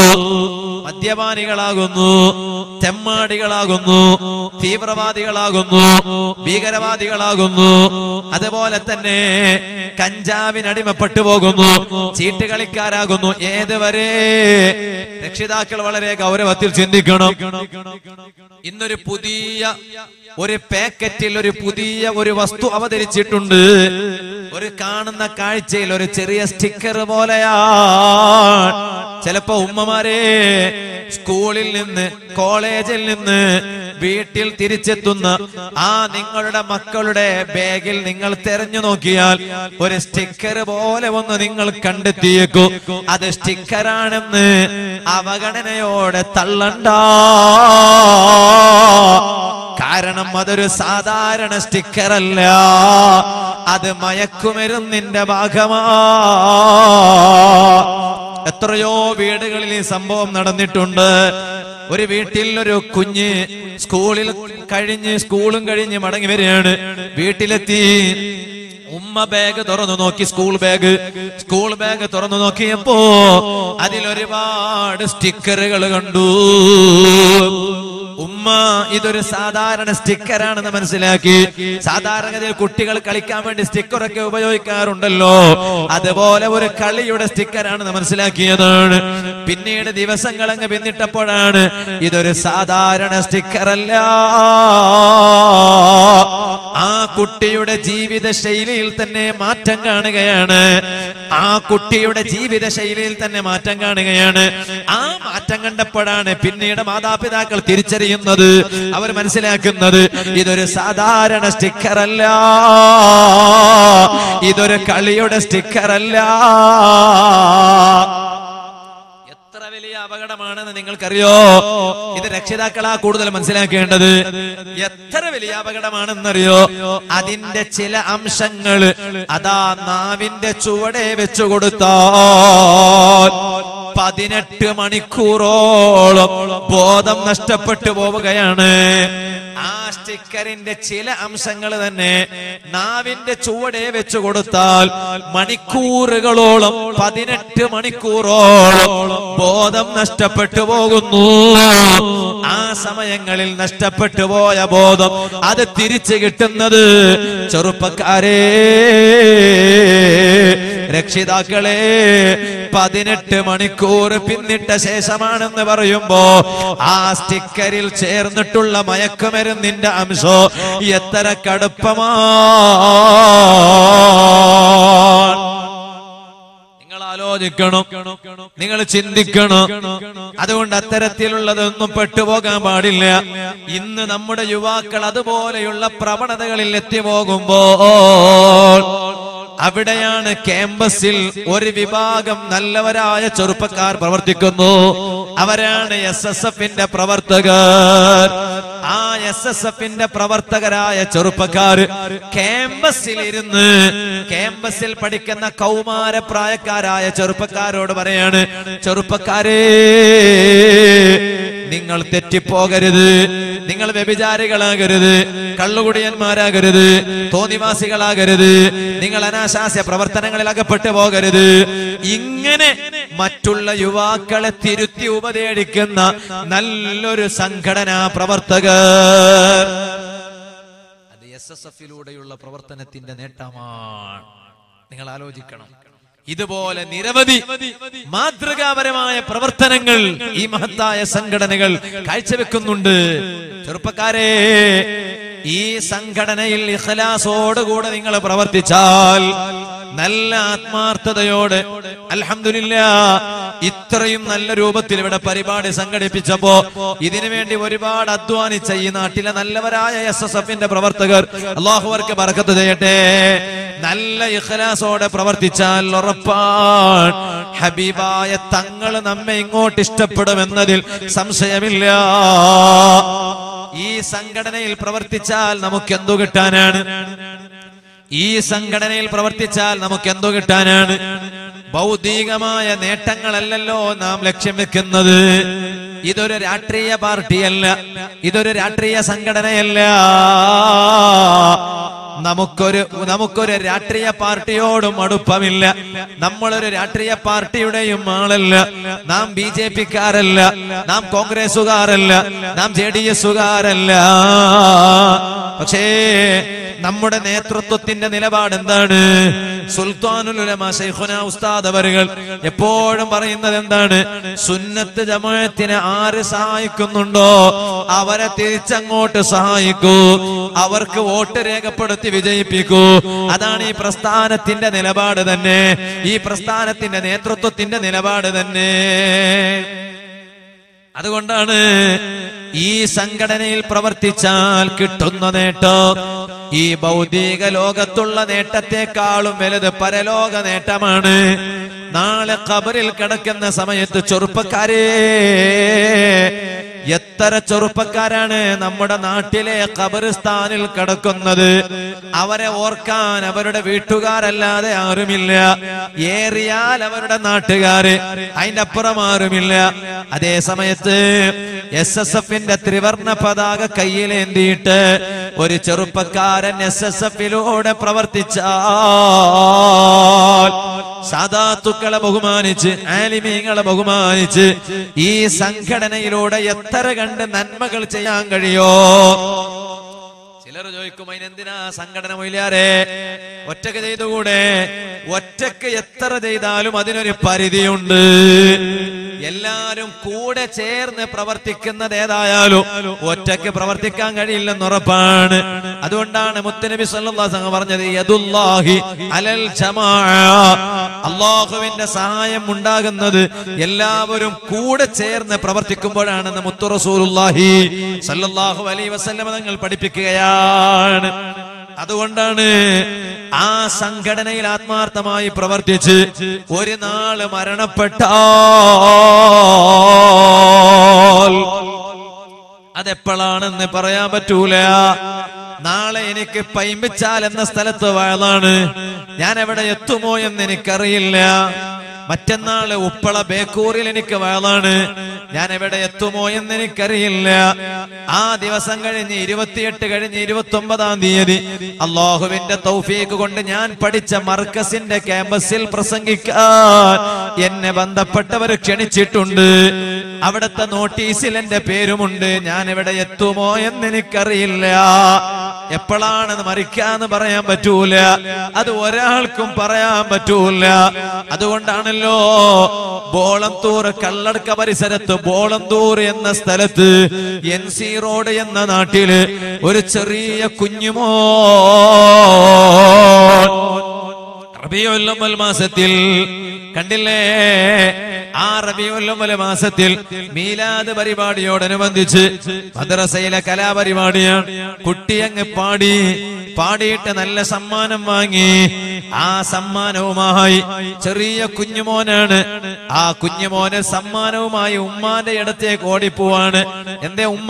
മദ്യപാനികളാകുന്നു തെമ്മാടികളാകുന്നു തീവ്രവാദികളാകുന്നു ഭീകരവാദികളാകുന്നു അതുപോലെ തന്നെ കഞ്ചാവിനടിമപ്പെട്ടു പോകുന്നു ചീട്ടുകളിക്കാരാകുന്നു ഏതുവരെ രക്ഷിതാക്കൾ വളരെ ഗൗരവത്തിൽ ചിന്തിക്കണം ഇന്നൊരു പുതിയ ഒരു പാക്കറ്റിൽ ഒരു പുതിയ ഒരു വസ്തു അവതരിച്ചിട്ടുണ്ട് ഒരു കാണുന്ന കാഴ്ചയിൽ ഒരു ചെറിയ സ്റ്റിക്കർ പോലെയാണ് ചിലപ്പോ ഉമ്മമാരെ സ്കൂളിൽ നിന്ന് കോളേജിൽ നിന്ന് വീട്ടിൽ തിരിച്ചെത്തുന്ന ആ നിങ്ങളുടെ മക്കളുടെ ബാഗിൽ നിങ്ങൾ തെരഞ്ഞു നോക്കിയാൽ ഒരു സ്റ്റിക്കർ പോലെ ഒന്ന് നിങ്ങൾ കണ്ടെത്തിയേക്കും അത് സ്റ്റിക്കറാണെന്ന് അവഗണനയോടെ തള്ളണ്ട കാരണം അതൊരു സാധാരണ സ്റ്റിക്കർ അല്ല അത് മയക്കുമരുന്നിന്റെ ഭാഗമാ എത്രയോ വീടുകളിൽ ഈ സംഭവം നടന്നിട്ടുണ്ട് ഒരു വീട്ടിൽ ഒരു കുഞ്ഞ് സ്കൂളിൽ കഴിഞ്ഞ് സ്കൂളും കഴിഞ്ഞ് മടങ്ങി വരികയാണ് വീട്ടിലെത്തി ഉമ്മ ബാഗ് തുറന്നു നോക്കി സ്കൂൾ ബാഗ് സ്കൂൾ ബാഗ് തുറന്നു നോക്കിയപ്പോ അതിലൊരുപാട് സ്റ്റിക്കറുകൾ കണ്ടു ഉമ്മ ഇതൊരു സാധാരണ സ്റ്റിക്കറാണെന്ന് മനസ്സിലാക്കി സാധാരണഗതിയിൽ കുട്ടികൾ കളിക്കാൻ വേണ്ടി സ്റ്റിക്കറൊക്കെ ഉപയോഗിക്കാറുണ്ടല്ലോ അതുപോലെ ഒരു കളിയുടെ സ്റ്റിക്കറാണെന്ന് മനസ്സിലാക്കിയതാണ് പിന്നീട് ദിവസങ്ങൾ അങ്ങ് പിന്നിട്ടപ്പോഴാണ് ഇതൊരു സാധാരണ സ്റ്റിക്കറല്ല ആ കുട്ടിയുടെ ജീവിത ശൈലിയിൽ തന്നെ മാറ്റം കാണുകയാണ് ആ കുട്ടിയുടെ ജീവിത ശൈലിയിൽ തന്നെ മാറ്റം കാണുകയാണ് ആ മാറ്റം കണ്ടപ്പോഴാണ് പിന്നീട് മാതാപിതാക്കൾ തിരിച്ചറിയുന്നത് അവർ മനസ്സിലാക്കുന്നത് ഇതൊരു സാധാരണ സ്റ്റിക്കർ അല്ല ഇതൊരു കളിയുടെ സ്റ്റിക്കർ അല്ല എത്ര വലിയ അപകടമാണെന്ന് നിങ്ങൾക്കറിയോ ഇത് രക്ഷിതാക്കളാ കൂടുതൽ മനസ്സിലാക്കേണ്ടത് എത്ര വലിയ അപകടമാണെന്നറിയോ അതിന്റെ ചില അംശങ്ങൾ അതാ നാവിന്റെ ചുവടെ വെച്ചു കൊടുത്താൽ പതിനെട്ട് മണിക്കൂറോളം ബോധം നഷ്ടപ്പെട്ടു പോവുകയാണ് ആ സ്റ്റിക്കറിന്റെ ചില അംശങ്ങൾ തന്നെ നാവിന്റെ ചുവടെ വെച്ചു കൊടുത്താൽ മണിക്കൂറുകളോളം പതിനെട്ട് മണിക്കൂറോളം ബോധം നഷ്ടപ്പെട്ടു പോകുന്നു ആ സമയങ്ങളിൽ നഷ്ടപ്പെട്ടു പോയ ബോധം അത് തിരിച്ചു കിട്ടുന്നത് ചെറുപ്പക്കാരെ രക്ഷിതാക്കളെ പതിനെട്ട് മണിക്കൂർ പിന്നിട്ട ശേഷമാണെന്ന് പറയുമ്പോ ആ സ്റ്റിക്കറിൽ ചേർന്നിട്ടുള്ള മയക്കുമരുന്നിന്റെ അംശം എത്ര കടുപ്പമാ നിങ്ങൾ ആലോചിക്കണം നിങ്ങൾ ചിന്തിക്കണം അതുകൊണ്ട് അത്തരത്തിലുള്ളതൊന്നും പെട്ടുപോകാൻ പാടില്ല ഇന്ന് നമ്മുടെ യുവാക്കൾ അതുപോലെയുള്ള പ്രവണതകളിൽ എത്തിപ്പോകുമ്പോ അവിടെയാണ് ക്യാമ്പസിൽ ഒരു വിഭാഗം നല്ലവരായ ചെറുപ്പക്കാർ പ്രവർത്തിക്കുന്നു അവരാണ് എസ് എസ് എഫിന്റെ പ്രവർത്തകർ ആ എസ് എസ് എഫിന്റെ പ്രവർത്തകരായ ചെറുപ്പക്കാര് ക്യാമ്പസിൽ ഇരുന്ന് ക്യാമ്പസിൽ പഠിക്കുന്ന കൗമാരപ്രായക്കാരായ ചെറുപ്പക്കാരോട് പറയാണ് ചെറുപ്പക്കാരേ നിങ്ങൾ തെറ്റിപ്പോകരുത് നിങ്ങൾ വ്യഭിചാരികളാകരുത് കള്ളുകുടിയന്മാരാകരുത് തോന്നിവാസികളാകരുത് നിങ്ങൾ അനാശാസ്യ പ്രവർത്തനങ്ങളിൽ അകപ്പെട്ടു പോകരുത് ഇങ്ങനെ മറ്റുള്ള യുവാക്കളെ തിരുത്തി ഉപദേശിക്കുന്ന നല്ലൊരു സംഘടനാ പ്രവർത്തകർ അത് എസ് എസ് എഫിലൂടെയുള്ള പ്രവർത്തനത്തിന്റെ നേട്ടമാണ് നിങ്ങൾ ആലോചിക്കണം ഇതുപോലെ നിരവധി മാതൃകാപരമായ പ്രവർത്തനങ്ങൾ ഈ മഹത്തായ സംഘടനകൾ കാഴ്ചവെക്കുന്നുണ്ട് ചെറുപ്പക്കാരെ ഈ സംഘടനയിൽ ഇഖലാസോടുകൂടെ നിങ്ങൾ പ്രവർത്തിച്ചാൽ നല്ല ആത്മാർത്ഥതയോട് അൽഹംദുലില്ല ഇത്രയും നല്ല രൂപത്തിൽ ഇവിടെ പരിപാടി സംഘടിപ്പിച്ചപ്പോ ഇതിനു വേണ്ടി ഒരുപാട് അധ്വാനിച്ച ഈ നാട്ടിലെ നല്ലവരായ എസ് എസ് എഫിന്റെ പ്രവർത്തകർ അള്ളാഹു അവർക്ക് ബർക്കത്ത് ചെയ്യട്ടെ നല്ല ഇഖലാസോടെ പ്രവർത്തിച്ചാൽ ഉറപ്പാൻ ഹബീബായ തങ്ങൾ നമ്മെ ഇങ്ങോട്ട് ഇഷ്ടപ്പെടുമെന്നതിൽ സംശയമില്ല ഈ സംഘടനയിൽ പ്രവർത്തിച്ചാൽ നമുക്ക് എന്തു കിട്ടാനാണ് ഈ സംഘടനയിൽ പ്രവർത്തിച്ചാൽ നമുക്ക് എന്തോ കിട്ടാനാണ് ഭൗതികമായ നേട്ടങ്ങളല്ലല്ലോ നാം ലക്ഷ്യം വെക്കുന്നത് ഇതൊരു രാഷ്ട്രീയ പാർട്ടിയല്ല ഇതൊരു രാഷ്ട്രീയ സംഘടനയല്ല നമുക്കൊരു നമുക്കൊരു രാഷ്ട്രീയ പാർട്ടിയോടും അടുപ്പമില്ല നമ്മളൊരു രാഷ്ട്രീയ പാർട്ടിയുടെയും ആളല്ല നാം ബി ജെ പിക്കാരല്ല നാം കോൺഗ്രസുകാരല്ല നാം ജെ ഡി എസുകാരല്ല പക്ഷേ നമ്മുടെ നേതൃത്വത്തിന്റെ നിലപാട് എന്താണ് സുൽത്താനുൽ ഉലമ ശൈഖുന ഉസ്താദ് അവരുകൾ എപ്പോഴും പറയുന്നത് എന്താണ് സുന്നത്ത് ജമാഅത്തിനെ ആര് സഹായിക്കുന്നുണ്ടോ അവരെ തിരിച്ചങ്ങോട്ട് സഹായിക്കൂ അവർക്ക് വോട്ട് രേഖപ്പെടുത്തി വിജയിപ്പിക്കൂ അതാണ് ഈ പ്രസ്ഥാനത്തിന്റെ നിലപാട് തന്നെ ഈ പ്രസ്ഥാനത്തിന്റെ നേതൃത്വത്തിന്റെ നിലപാട് തന്നെ അതുകൊണ്ടാണ് ഈ സംഘടനയിൽ പ്രവർത്തിച്ചാൽ കിട്ടുന്ന നേട്ടം ഈ ഭൗതിക ലോകത്തുള്ള നേട്ടത്തെക്കാളും വലുത് പരലോക നേട്ടമാണ് നാളെ ഖബറിൽ കിടക്കുന്ന സമയത്ത് ചെറുപ്പക്കാരേ എത്ര ചെറുപ്പക്കാരാണ് നമ്മുടെ നാട്ടിലെ ഖബറിസ്ഥാനിൽ കിടക്കുന്നത് അവരെ ഓർക്കാൻ അവരുടെ വീട്ടുകാരല്ലാതെ ആരുമില്ല ഏറിയാൽ അവരുടെ നാട്ടുകാര് അതിന്റെ അപ്പുറം ആരുമില്ല അതേ സമയത്ത് എസ് എസ് എഫിന്റെ ത്രിവർണ പതാക കയ്യിലേന്തിയിട്ട് ഒരു ചെറുപ്പക്കാരൻ എസ് എസ് എഫിലൂടെ പ്രവർത്തിച്ചാൽ സാധാത്തുക്കളെ ബഹുമാനിച്ച് ആലിമീങ്ങളെ ബഹുമാനിച്ച് ഈ സംഘടനയിലൂടെ എത്ര കണ്ട് നന്മകൾ ചെയ്യാൻ കഴിയോ ചിലർ ചോദിക്കും അതിനെന്തിനാ സംഘടന മൊയിലാരെ ഒറ്റക്ക് ചെയ്തുകൂടെ ഒറ്റക്ക് എത്ര ചെയ്താലും അതിനൊരു പരിധിയുണ്ട് എല്ലാരും കൂടെ ചേർന്ന് പ്രവർത്തിക്കുന്നത് ഏതായാലും ഒറ്റക്ക് പ്രവർത്തിക്കാൻ കഴിയില്ലെന്ന് ഉറപ്പാണ് അതുകൊണ്ടാണ് മുത്തനബി സല്ലല്ലാഹു അലൈഹി വസല്ലം പറഞ്ഞത് യദുല്ലാഹി അലൽ ജമാഅ അള്ളാഹുവിന്റെ സഹായം ഉണ്ടാകുന്നത് എല്ലാവരും കൂടെ ചേർന്ന് പ്രവർത്തിക്കുമ്പോഴാണെന്ന് മുത്തു റസൂലുള്ളാഹി സല്ലല്ലാഹു അലൈഹി വസല്ലം തങ്ങൾ പഠിപ്പിക്കുകയാണ് അതുകൊണ്ടാണ് ആ സംഘടനയിൽ ആത്മാർത്ഥമായി പ്രവർത്തിച്ച് ഒരു നാള് മരണപ്പെട്ടാൽ അതെപ്പോഴാണെന്ന് പറയാൻ പറ്റൂല നാളെ എനിക്ക് പൈമ്പിച്ചാൽ എന്ന സ്ഥലത്ത് വയലാണ് ഞാൻ എവിടെ എത്തുമോ എന്ന് എനിക്കറിയില്ല മറ്റന്നാള് ഉപ്പള ബേക്കൂറിൽ എനിക്ക് വയലാണ് ഞാൻ എവിടെ എത്തുമോ എന്ന് എനിക്കറിയില്ല ആ ദിവസം കഴിഞ്ഞ് ഇരുപത്തിയെട്ട് കഴിഞ്ഞ് ഇരുപത്തി ഒമ്പതാം തീയതി അള്ളാഹുവിന്റെ തൗഫീക്ക് കൊണ്ട് ഞാൻ പഠിച്ച മർക്കസിന്റെ ക്യാമ്പസിൽ പ്രസംഗിക്കാൻ എന്നെ ബന്ധപ്പെട്ടവർ ക്ഷണിച്ചിട്ടുണ്ട് അവിടുത്തെ നോട്ടീസിൽ എന്റെ പേരുമുണ്ട് ഞാൻ എവിടെ എത്തുമോ എന്ന് എനിക്കറിയില്ല എപ്പോഴാണ് മരിക്കാന്ന് പറയാൻ പറ്റൂല അത് ഒരാൾക്കും പറയാൻ പറ്റൂല അതുകൊണ്ടാണല്ലോ ബോളന്തൂർ കള്ളടക്ക പരിസരത്ത് ബോളന്തൂർ എന്ന സ്ഥലത്ത് എൻ സി റോഡ് എന്ന നാട്ടില് ഒരു ചെറിയ കുഞ്ഞുമോ റബിയുല്ലമ്മൽ മാസത്തിൽ കണ്ടില്ലേ ആ റബിയുല്ലമ്മൽ മാസത്തിൽ മീലാദ് പരിപാടിയോടനുബന്ധിച്ച് മദ്രസയിലെ കലാപരിപാടിയാണ് കുട്ടി അങ്ങ് പാടി പാടിയിട്ട് നല്ല സമ്മാനം വാങ്ങി ആ സമ്മാനവുമായി ചെറിയ കുഞ്ഞുമോനാണ് ആ കുഞ്ഞുമോന് സമ്മാനവുമായി ഉമ്മാന്റെ ഇടത്തേക്ക് ഓടിപ്പോവാണ് എന്റെ ഉമ്മ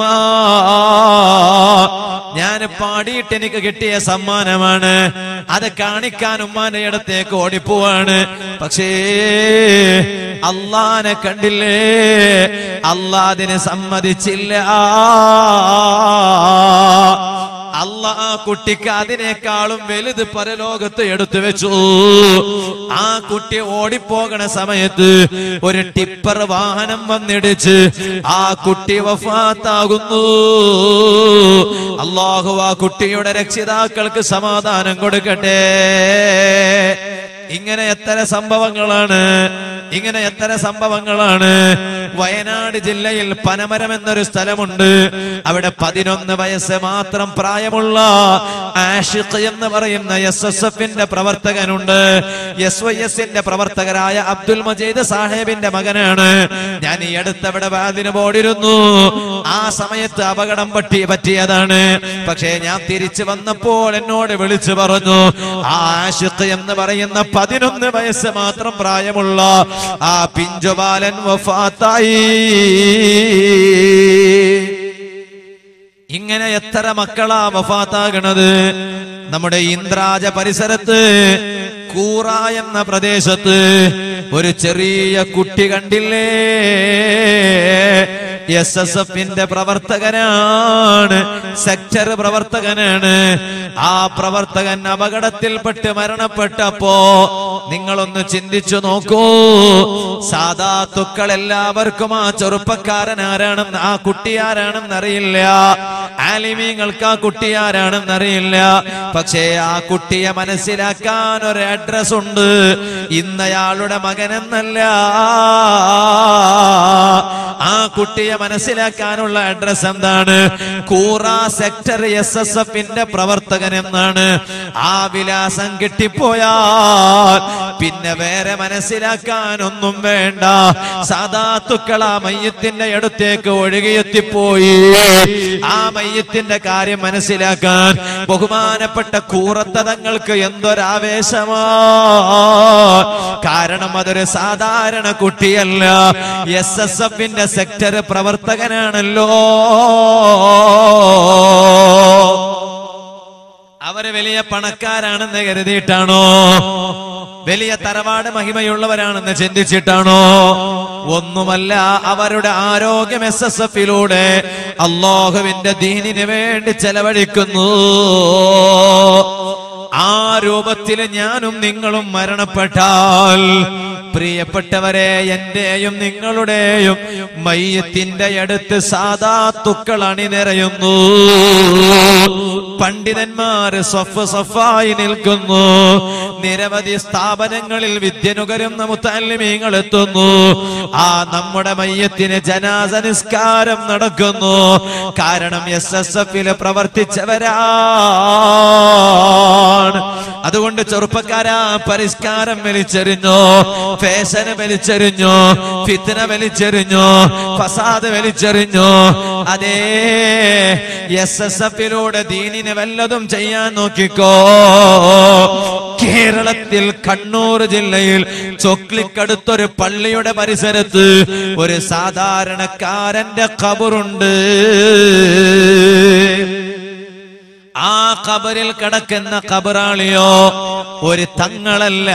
ഞാൻ പാടിയിട്ട് എനിക്ക് കിട്ടിയ സമ്മാനമാണ് അത് കാണിക്കാൻ ഉമ്മാന്റെ ഇടത്തേക്ക് ഓടിപ്പോവാണ് പക്ഷേ അള്ളാനെ കണ്ടില്ലേ അള്ളാ അതിന് സമ്മതിച്ചില്ല അല്ല ആ കുട്ടിക്ക് അതിനേക്കാളും വലുത് പരലോകത്ത് എടുത്തു വെച്ചു ആ കുട്ടി ഓടിപ്പോകണ സമയത്ത് ഒരു ടിപ്പർ വാഹനം വന്നിടിച്ച് ആ കുട്ടി വഫാത്താകുന്നു അള്ളാഹു ആ കുട്ടിയുടെ രക്ഷിതാക്കൾക്ക് സമാധാനം കൊടുക്കട്ടെ ഇങ്ങനെ എത്ര സംഭവങ്ങളാണ് ഇങ്ങനെ എത്ര സംഭവങ്ങളാണ് വയനാട് ജില്ലയിൽ പനമരം എന്നൊരു സ്ഥലമുണ്ട് അവിടെ പതിനൊന്ന് വയസ്സ് മാത്രം പ്രായമുള്ള ആഷിഖ് എന്ന് പറയുന്ന എസ് എസ് എഫിന്റെ പ്രവർത്തകനുണ്ട് എസ് വൈ എസിന്റെ പ്രവർത്തകരായ അബ്ദുൽ മജീദ് സാഹേബിന്റെ മകനാണ് ഞാൻ ഈ അടുത്തവിടെ വാതിന് പോടിരുന്നു ആ സമയത്ത് അപകടം പറ്റി പറ്റിയതാണ് പക്ഷേ ഞാൻ തിരിച്ചു വന്നപ്പോൾ എന്നോട് വിളിച്ചു പറഞ്ഞു ആ ആഷിഖ് എന്ന് പറയുന്ന പതിനൊന്ന് വയസ്സ് മാത്രം പ്രായമുള്ള ആ പിഞ്ചുബാലൻ വഫാത്തായി ഇങ്ങനെ എത്ര മക്കളാ വഫാത്താകണത് നമ്മുടെ ഇന്ദ്രാജ പരിസരത്ത് കൂറ എന്ന പ്രദേശത്ത് ഒരു ചെറിയ കുട്ടി കണ്ടില്ലേ എസ് എസ് എഫിന്റെ പ്രവർത്തകനാണ് സെക്ടർ പ്രവർത്തകനാണ് ആ പ്രവർത്തകൻ അപകടത്തിൽപ്പെട്ട് മരണപ്പെട്ടപ്പോ നിങ്ങളൊന്ന് ചിന്തിച്ചു നോക്കൂ സാധാത്തുക്കൾ എല്ലാവർക്കും ആ ചെറുപ്പക്കാരൻ ആരാണെന്ന് ആ കുട്ടി ആരാണെന്ന് അറിയില്ല ആലിമീങ്ങൾക്ക് ആ കുട്ടി ആരാണെന്ന് അറിയില്ല പക്ഷേ ആ കുട്ടിയെ മനസ്സിലാക്കാൻ ഒരു അഡ്രസ് ഉണ്ട് ഇന്നയാളുടെ മകനെന്നല്ല ആ കുട്ടിയെ മനസ്സിലാക്കാനുള്ള അഡ്രസ് എന്താണ് കൂറ സെക്ടർ എസ് എസ് എഫിന്റെ പ്രവർത്തകൻ എന്നാണ് ആ വിലാസം കിട്ടിപ്പോയാൽ പിന്നെ വേറെ മനസ്സിലാക്കാനൊന്നും വേണ്ട സാധാത്തുക്കൾ ആ മയ്യത്തിന്റെ അടുത്തേക്ക് ഒഴുകിയെത്തിപ്പോയി ആ മയ്യത്തിന്റെ കാര്യം മനസ്സിലാക്കാൻ ബഹുമാനപ്പെട്ട കൂറത്തതങ്ങൾക്ക് എന്തൊരാവേശമാ കാരണം അതൊരു സാധാരണ കുട്ടിയല്ല എസ് എസ് എഫിന്റെ സെക്ടർ പ്രവർത്തകനാണല്ലോ അവര് വലിയ പണക്കാരാണെന്ന് കരുതിയിട്ടാണോ വലിയ തറവാട് മഹിമയുള്ളവരാണെന്ന് ചിന്തിച്ചിട്ടാണോ ഒന്നുമല്ല അവരുടെ ആരോഗ്യം എസ് എസ് എഫിലൂടെ അള്ളാഹുവിന്റെ ദീനിന് വേണ്ടി ചെലവഴിക്കുന്നു ആ രൂപത്തിൽ ഞാനും നിങ്ങളും മരണപ്പെട്ടാൽ പ്രിയപ്പെട്ടവരെ എന്റെയും നിങ്ങളുടെയും മയ്യത്തിന്റെ അടുത്ത് സാധാത്തുക്കൾ അണിനിറയുന്നു പണ്ഡിതന്മാര് സഫ് സഫായി നിൽക്കുന്നു നിരവധി സ്ഥാപനങ്ങളിൽ വിദ്യനുകരുന്ന മുത്തല്ലിമീങ്ങൾ എത്തുന്നു ആ നമ്മുടെ മയ്യത്തിന് ജനാസ നിസ്കാരം നടക്കുന്നു കാരണം എസ് എസ് എഫില് പ്രവർത്തിച്ചവരാണ് അതുകൊണ്ട് ചെറുപ്പക്കാരാ പരിഷ്കാരം വലിച്ചെറിഞ്ഞു ഫാഷന് വലിച്ചെറിഞ്ഞു ഫിത്തന വലിച്ചെറിഞ്ഞു ഫസാദ് വലിച്ചെറിഞ്ഞു അതേ എസ് എസ് എഫിലൂടെ ദീനിന് വല്ലതും ചെയ്യാൻ നോക്കിക്കോ കേരളത്തിൽ കണ്ണൂർ ജില്ലയിൽ ചൊക്ലിക്കടുത്തൊരു പള്ളിയുടെ പരിസരത്ത് ഒരു സാധാരണക്കാരന്റെ കബറുണ്ട് ആ കബറിൽ കിടക്കുന്ന കബറാളിയോ ഒരു തങ്ങളല്ല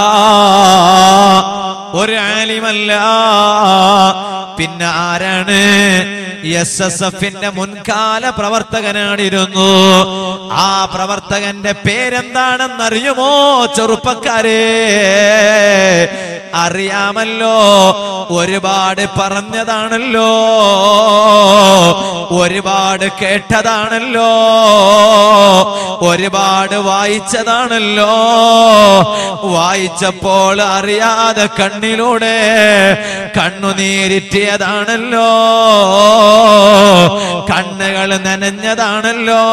ഒരു ആലിമല്ല പിന്നെ ആരാണ് എസ് എസ് എഫിന്റെ മുൻകാല പ്രവർത്തകനാണിരുന്നു ആ പ്രവർത്തകന്റെ പേരെന്താണെന്നറിയുമോ ചെറുപ്പക്കാരെ അറിയാമല്ലോ ഒരുപാട് പറഞ്ഞതാണല്ലോ ഒരുപാട് കേട്ടതാണല്ലോ ഒരുപാട് വായിച്ചതാണല്ലോ വായിച്ചപ്പോൾ അറിയാതെ കണ്ണിലൂടെ കണ്ണുനീരിറ്റിയതാണല്ലോ കണ്ണുകൾ നനഞ്ഞതാണല്ലോ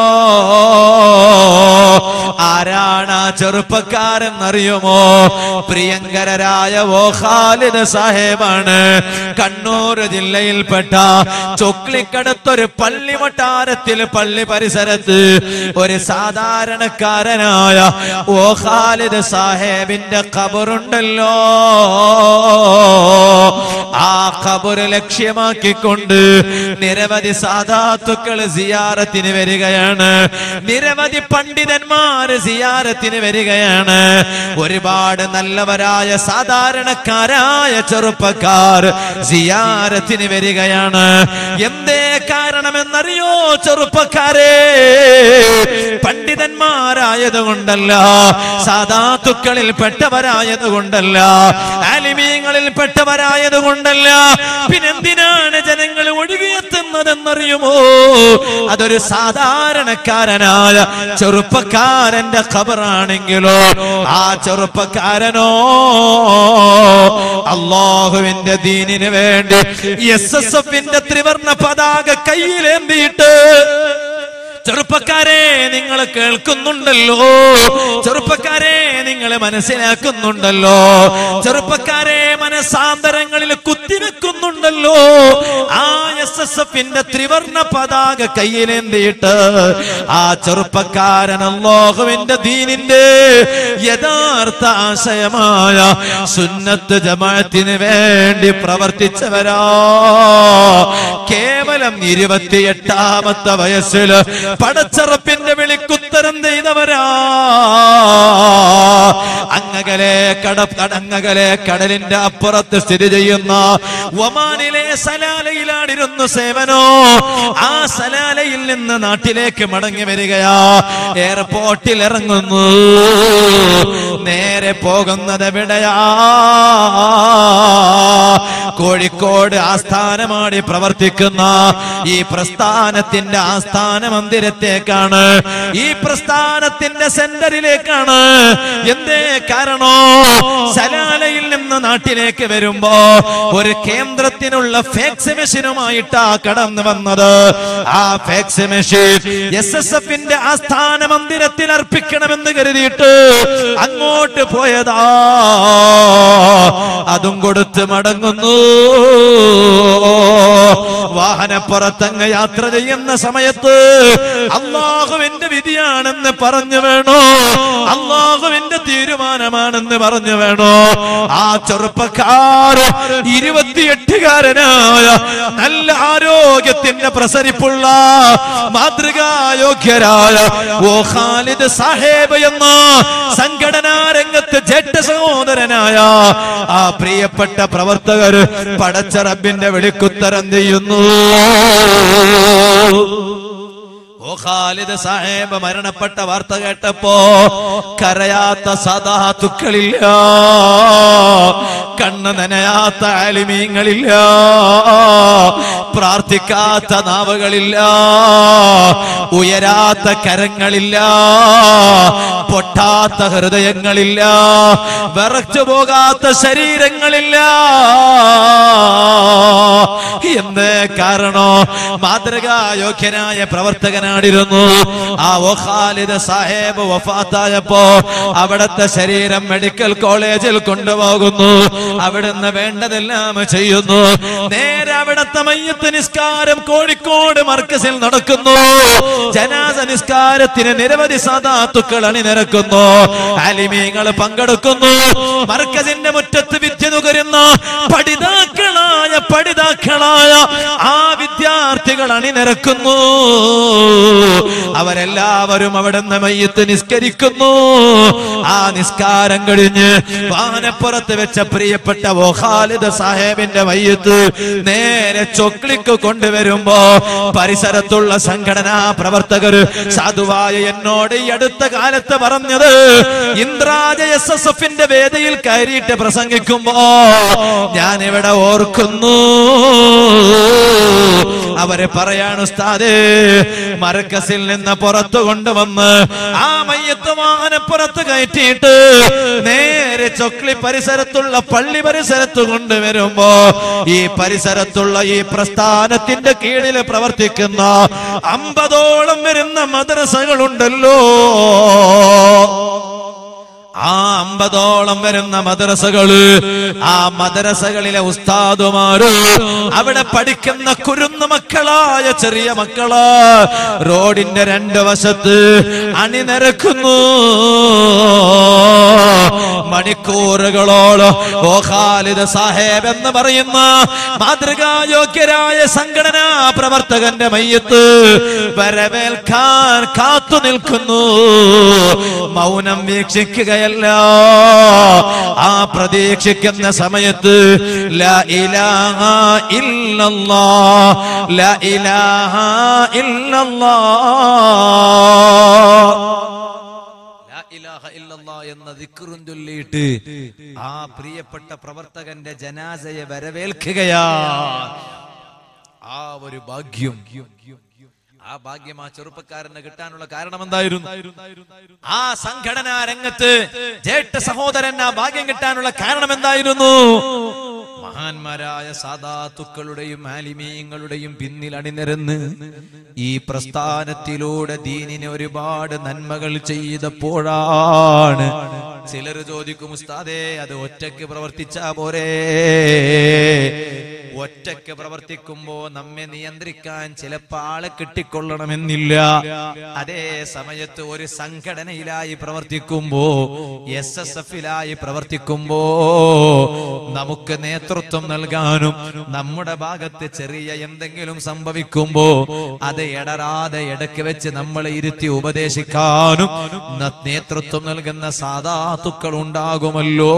ആരാണ് ആ ചെറുപ്പക്കാരെന്നറിയുമോ പ്രിയങ്കരരായ ഓ ഖാലിദ് സാഹേബാണ് കണ്ണൂർ ജില്ലയിൽപ്പെട്ട ചൊക്ലിക്കടുത്തൊരു പള്ളി വട്ടാരത്തിൽ പള്ളി പരിസരത്ത് ഒരു സാധാരണക്കാരനായ ഓ ഖാലിദ് സാഹേബിന്റെ ഖബറുണ്ടല്ലോ ആ ഖബറ് ലക്ഷ്യമാക്കിക്കൊണ്ട് നിരവധി സാധാത്തുക്കൾ സിയാറത്തിന് വരികയാണ് നിരവധി പണ്ഡിതന്മാര് സിയാറത്തിന് വരികയാണ് ഒരുപാട് നല്ലവരായ സാധാരണക്കാരായ ചെറുപ്പക്കാർ സിയാറത്തിന് വരികയാണ് എന്തേ കാരണമെന്നറിയോ ചെറുപ്പക്കാരെ പണ്ഡിതന്മാരായതുകൊണ്ടല്ല സാധാത്തുക്കളിൽ പെട്ടവരായതുകൊണ്ടല്ല ആലിമീങ്ങളിൽ പെട്ടവരായതുകൊണ്ടല്ല പിന്നെന്തിനാണ് ജനങ്ങൾ ഒഴുകിയെത്തുന്നതെന്നറിയുമോ അതൊരു സാധാരണക്കാരനായ ചെറുപ്പക്കാരന്റെ ഖബറാണെങ്കിലോ ആ ചെറുപ്പക്കാരനോ അള്ളാഹുവിന്റെ ദീനിന് വേണ്ടി എസ് എസ് എഫിന്റെ ത്രിവർണ പതാക കയ്യിലേന്തിയിട്ട് ചെറുപ്പക്കാരെ നിങ്ങൾ കേൾക്കുന്നുണ്ടല്ലോ ചെറുപ്പക്കാരെ നിങ്ങൾ മനസ്സിലാക്കുന്നുണ്ടല്ലോ ചെറുപ്പക്കാരെ മനസാന്തരങ്ങളിൽ കുത്തിവെക്കുന്നുണ്ടല്ലോ ആ എസ് എസ് എഫിന്റെ ത്രിവർണ പതാക കയ്യിലേന്തിയിട്ട് ആ ചെറുപ്പക്കാരൻ അള്ളാഹുവിന്റെ ദീനിന്റെ യഥാർത്ഥ ആശയമായ സുന്നത്ത് ജമാഅത്തിന് വേണ്ടി പ്രവർത്തിച്ചവരാ കേവലം ഇരുപത്തിയെട്ടാമത്തെ വയസ്സിൽ പടച്ചറപ്പിന്റെ വിളിക്കുത്തരം ചെയ്തവരാ അങ്ങകലെ കട അങ്ങകലെ കടലിന്റെ അപ്പുറത്ത് സ്ഥിതി ചെയ്യുന്ന ഒമാനിലെ സലാലയിലാണിരുന്നു സേവനോ ആ സലാലയിൽ നിന്ന് നാട്ടിലേക്ക് മടങ്ങി വരികയാ എയർപോർട്ടിൽ ഇറങ്ങുന്നു നേരെ പോകുന്നത് എവിടെയാ കോഴിക്കോട് ആസ്ഥാനമാടി പ്രവർത്തിക്കുന്ന ഈ പ്രസ്ഥാനത്തിന്റെ ആസ്ഥാന മന്ദിരത്തേക്കാണ് ഈ പ്രസ്ഥാനത്തിന്റെ സെന്ററിലേക്കാണ് എന്തേ കാരണോ സലാലയിൽ നിന്ന് നാട്ടിലേക്ക് വരുമ്പോ ഒരു കേന്ദ്രത്തിനുള്ള ഫാക്സ് മെഷീനുമായിട്ടാ കടന്നു വന്നത് ആ ഫാക്സ് മെഷീൻ എസ് എസ് എഫിന്റെ ആസ്ഥാന മന്ദിരത്തിൽ അർപ്പിക്കണമെന്ന് കരുതിയിട്ട് അങ്ങോട്ട് പോയതാ അതും കൊടുത്ത് മടങ്ങുന്നു വാഹനപ്പുറത്തങ്ങ് യാത്ര ചെയ്യുന്ന സമയത്ത് അള്ളാഹുവിന്റെ വിധിയാണെന്ന് പറഞ്ഞു വേണോ അള്ളാഹുവിന്റെ തീരുമാനമാണെന്ന് പറഞ്ഞു വേണോ ആ ചെറുപ്പക്കാർ ഇരുപത്തിയെട്ടുകാരനായ നല്ല ആരോഗ്യത്തിന്റെ പ്രസരിപ്പുള്ള മാതൃകായോഗ്യരായ ഓ ഖാലിദ് സാഹേബ് എന്ന സംഘടനാ രംഗത്ത് ജഡ്ഡ സഹോദരനായ ആ പ്രിയപ്പെട്ട പ്രവർത്തകർ പടച്ച റബ്ബിന്റെ വെളിക്കുത്തരം ചെയ്യുന്നു ഓ ഖാലിദ് സാഹേബ് മരണപ്പെട്ട വാർത്ത കേട്ടപ്പോ കരയാത്ത സദാത്തുക്കളില്ല കണ്ണ് നനയാത്ത ആലിമീങ്ങളില്ല പ്രാർത്ഥിക്കാത്ത നാവുകളില്ല ഉയരാത്ത കരങ്ങളില്ല പൊട്ടാത്ത ഹൃദയങ്ങളില്ല വിറച്ചു പോകാത്ത ശരീരങ്ങളില്ല എന്ത് കാരണോ മാതൃകായോഗ്യനായ പ്രവർത്തകനാടിരുന്നു ആ ഓ ഖാലിദ് സാഹേബ് വഫാത്തായപ്പോ അവിടത്തെ ശരീരം മെഡിക്കൽ കോളേജിൽ കൊണ്ടുപോകുന്നു അവിടുന്ന് വേണ്ടതെല്ലാം ചെയ്യുന്നു നേരെ അവിടത്തെ മയ്യത്ത് നിസ്കാരം കോഴിക്കോട് മർക്കസിൽ നടക്കുന്നു ജനാസ നിസ്കാരത്തിന് നിരവധി സാധാത്തുക്കൾ അണിനിരക്കുന്നു അലിമീങ്ങൾ പങ്കെടുക്കുന്നു മർക്കസിന്റെ മുറ്റത്ത് വിദ്യ നുകരുന്ന പഠിതാക്കളായ പഠിതാക്കളായ ആ വിദ്യാർത്ഥികൾ അണിനിരക്കുന്നു അവരെല്ലാവരും അവിടുന്ന് മയ്യത്ത് നിസ്കരിക്കുന്നു ആ നിസ്കാരം കഴിഞ്ഞ് വാനപ്പുറത്ത് വെച്ച പ്രിയപ്പെട്ട വോഹാലിദ് സാഹേബിന്റെ മയ്യത്ത് നേരെ ചൊക്ലിക്ക് കൊണ്ടുവരുമ്പോ പരിസരത്തുള്ള സംഘടനാ പ്രവർത്തകർ സാധുവായ എന്നോട് ഈ അടുത്ത കാലത്ത് പറഞ്ഞത് ഇന്ദ്രാജ എസ് എസ് എഫിന്റെ വേദിയിൽ കയറിയിട്ട് പ്രസംഗിക്കുമ്പോ ഞാൻ ഇവിടെ ഓർക്കുന്നു അവരെ പറയാണ് ഉസ്താദേ മരക്കസിൽ നിന്ന് പുറത്തു കൊണ്ടുവന്ന് ആ മയ്യത്ത് വാഹനപ്പുറത്ത് കയറ്റിയിട്ട് നേരെ ചൊക്ലി പരിസരത്തുള്ള പള്ളി പരിസരത്ത് കൊണ്ടുവരുമ്പോ ഈ പരിസരത്തുള്ള ഈ പ്രസ്ഥാനത്തിന്റെ കീഴിൽ പ്രവർത്തിക്കുന്ന അമ്പതോളം വരുന്ന മദ്രസകളുണ്ടല്ലോ ആ അമ്പതോളം വരുന്ന മദ്രസകള് ആ മദ്രസകളിലെ ഉസ്താദുമാര് അവിടെ പഠിക്കുന്ന കുരുന്നു മക്കളായ ചെറിയ മക്കള് റോഡിന്റെ രണ്ട് വശത്ത് അണിനിരക്കുന്നു മണിക്കൂറുകളോളം ഓ ഖാലിദ് സാഹേബ് എന്ന് പറയുന്ന മാതൃകായോഗ്യരായ സംഘടനാ പ്രവർത്തകന്റെ മയ്യത്ത് വരവേൽക്കാൻ കാത്തു നിൽക്കുന്നു മൗനം വീക്ഷിക്കുകയല്ല ആ പ്രതീക്ഷിക്കുന്ന സമയത്ത് ലാ ഇലാഹ ഇല്ലല്ലാ ലാ ഇലാഹ ഇല്ലല്ലാ ലാ ഇലാഹ ഇല്ലല്ലാ എന്ന ദിക്റും ചൊല്ലിയിട്ട് ആ പ്രിയപ്പെട്ട പ്രവർത്തകന്റെ ജനാസയെ വരവേൽക്കുകയാ ആ ഒരു ഭാഗ്യം ആ ഭാഗ്യം ആ ചെറുപ്പക്കാരന് കിട്ടാനുള്ള കാരണം എന്തായിരുന്നു ആ സംഘടനാ രംഗത്ത് ജേഷ്ഠ സഹോദരൻ ആ ഭാഗ്യം കിട്ടാനുള്ള കാരണം എന്തായിരുന്നു മഹാന്മാരായ സാധാത്തുക്കളുടെയും ആലിമീങ്ങളുടെയും പിന്നിൽ അണിനിരന്ന് ഈ പ്രസ്ഥാനത്തിലൂടെ ദീനിന് ഒരുപാട് നന്മകൾ ചെയ്തപ്പോഴാണ് ചിലർ ചോദിക്കും ഉസ്താദേ അത് ഒറ്റയ്ക്ക് പ്രവർത്തിച്ചാ പോരേ ഒറ്റയ്ക്ക് പ്രവർത്തിക്കുമ്പോ നമ്മെ നിയന്ത്രിക്കാൻ ചിലപ്പോ ആളെ കിട്ടിക്കൊള്ളണമെന്നില്ല അതേ സമയത്ത് ഒരു സംഘടനയിലായി പ്രവർത്തിക്കുമ്പോ എസ് എസ് എഫിലായി പ്രവർത്തിക്കുമ്പോ നമുക്ക് നേതൃത്വം നൽകാനും നമ്മുടെ ഭാഗത്ത് ചെറിയ എന്തെങ്കിലും സംഭവിക്കുമ്പോ അത് ഇടരാതെ ഇടയ്ക്ക് വെച്ച് നമ്മളെ ഇരുത്തി ഉപദേശിക്കാനും ന- നേതൃത്വം നൽകുന്ന സാധാത്തുക്കൾ ഉണ്ടാകുമല്ലോ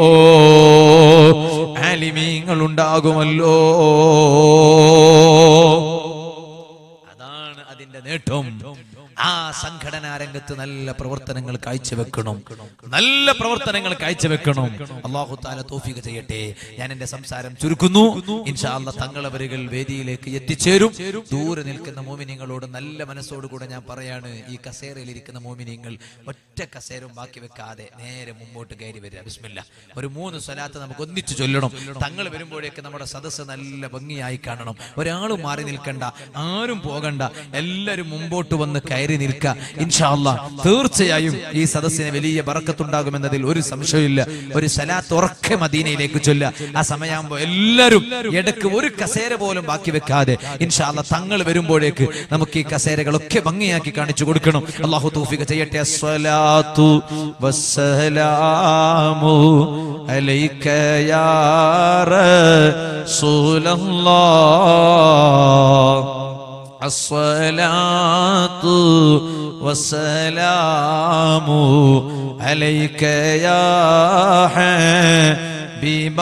ആലിമീങ്ങൾ ഉണ്ടാകുമല്ലോ അതാണ് അതിന്റെ നേട്ടം ആ സംഘടനാ രംഗത്ത് നല്ല പ്രവർത്തനങ്ങൾ കാഴ്ചവെക്കണം നല്ല പ്രവർത്തനങ്ങൾ കാഴ്ചവെക്കണം അള്ളാഹു താല തോഫിക ചെയ്യട്ടെ ഞാൻ എന്റെ സംസാരം ചുരുക്കുന്നു ഇൻഷാല്ല തങ്ങളവരുകൾ വേദിയിലേക്ക് എത്തിച്ചേരും ദൂരെ നിൽക്കുന്ന മോമിനിങ്ങളോട് നല്ല മനസ്സോടുകൂടെ ഞാൻ പറയാണ് ഈ കസേരയിൽ ഇരിക്കുന്ന മോമിനിങ്ങൾ ഒറ്റ കസേരവും ബാക്കി വെക്കാതെ നേരെ മുമ്പോട്ട് കയറി വരിക ബിസ്മില്ല ഒരു മൂന്ന് സ്വലാത്ത് നമുക്ക് ഒന്നിച്ചു ചൊല്ലണം തങ്ങൾ വരുമ്പോഴേക്ക് നമ്മുടെ സദസ്സ് നല്ല ഭംഗിയായി കാണണം ഒരാളും മാറി നിൽക്കണ്ട ആരും പോകണ്ട എല്ലാവരും മുമ്പോട്ട് വന്ന് കയറി നിൽക്കുക ഇൻഷാല്ല തീർച്ചയായും ഈ സദസ്സിന് വലിയ ബറക്കത്തുണ്ടാകുമെന്നതിൽ ഒരു സംശയമില്ല ഒരു സലാത്ത് ഉറക്കെ മദീനയിലേക്ക് ചൊല്ല ആ സമയമാകുമ്പോൾ എല്ലാവരും ഇടയ്ക്ക് ഒരു കസേര പോലും ബാക്കി വെക്കാതെ ഇൻഷാല്ല തങ്ങൾ വരുമ്പോഴേക്ക് നമുക്ക് ഈ കസേരകളൊക്കെ ഭംഗിയാക്കി കാണിച്ചു കൊടുക്കണം അള്ളാഹു തൗഫീഖ് ചെയ്യട്ടെ അസ്സലാത്തു വസ്സലാമു അലൈക യാ റസൂലല്ലാഹ് الصلاة والسلام عليك يا حبيب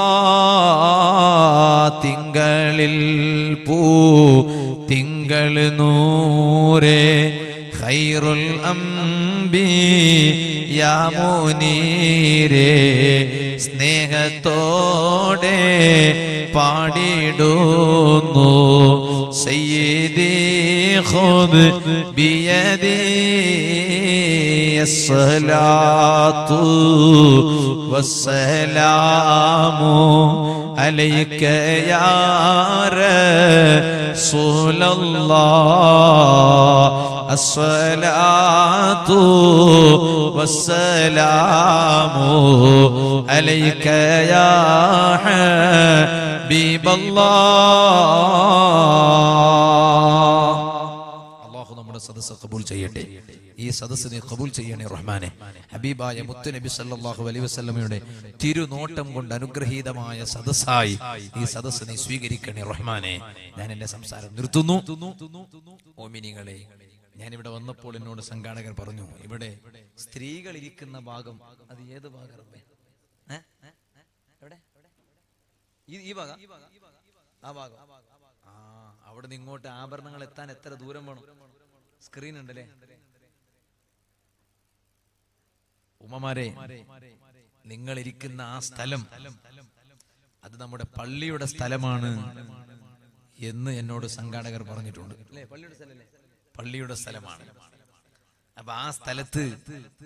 الله തിങ്കളിൽ പൂ തിങ്കൾ നൂരേ ഖൈറുൽ അംബി യാ മുനീരേ സ്നേഹത്തോടെ പാടിടുന്നു സയ്യിദി ഖുദ് ബിയദി الصلاة والسلام عليك يا رسول الله الصلاة والسلام عليك يا حبيب الله അള്ളാഹു നമ്മുടെ സദസ്സ് കബൂൽ ചെയ്യട്ടെ ഈ സദസ്സ് നീ കബൂൽ ചെയ്യണേ റഹ്മാനെ ഹബീബായ മുത്തു നബി സല്ലല്ലാഹു അലൈഹി വസല്ലമയുടെ തിരുനോട്ടം കൊണ്ട് അനുഗ്രഹീതമായ സദസ്സായി ഈ സദസ്സ് നീ സ്വീകരിക്കണേ റഹ്മാനെ ഞാൻ എന്റെ സംസാരം നിർത്തുന്നു ഓമിനികളെ ഞാൻ ഇവിടെ വന്നപ്പോൾ എന്നോട് സംഘാടകർ പറഞ്ഞു ഇവിടെ സ്ത്രീകൾ ഇരിക്കുന്ന ഭാഗം അത് ഏത് ഭാഗം റബ്ബേ? ഏ? എവിടെ ഈ- ഈ ഭാഗം ആ ഭാഗം ആ അവിടെ നിന്ന് ഇങ്ങോട്ട് ആഭരണങ്ങൾ എത്താൻ എത്ര ദൂരം വേണം സ്ക്രീൻ ഉണ്ടല്ലേ ഉമ്മമാരെ നിങ്ങൾ ഇരിക്കുന്ന ആ സ്ഥലം അത് നമ്മുടെ പള്ളിയുടെ സ്ഥലമാണ് എന്ന് എന്നോട് സംഘാടകർ പറഞ്ഞിട്ടുണ്ട് അല്ലേ പള്ളിയുടെ സ്ഥലമല്ലേ പള്ളിയുടെ സ്ഥലമാണ് അപ്പൊ ആ സ്ഥലത്ത്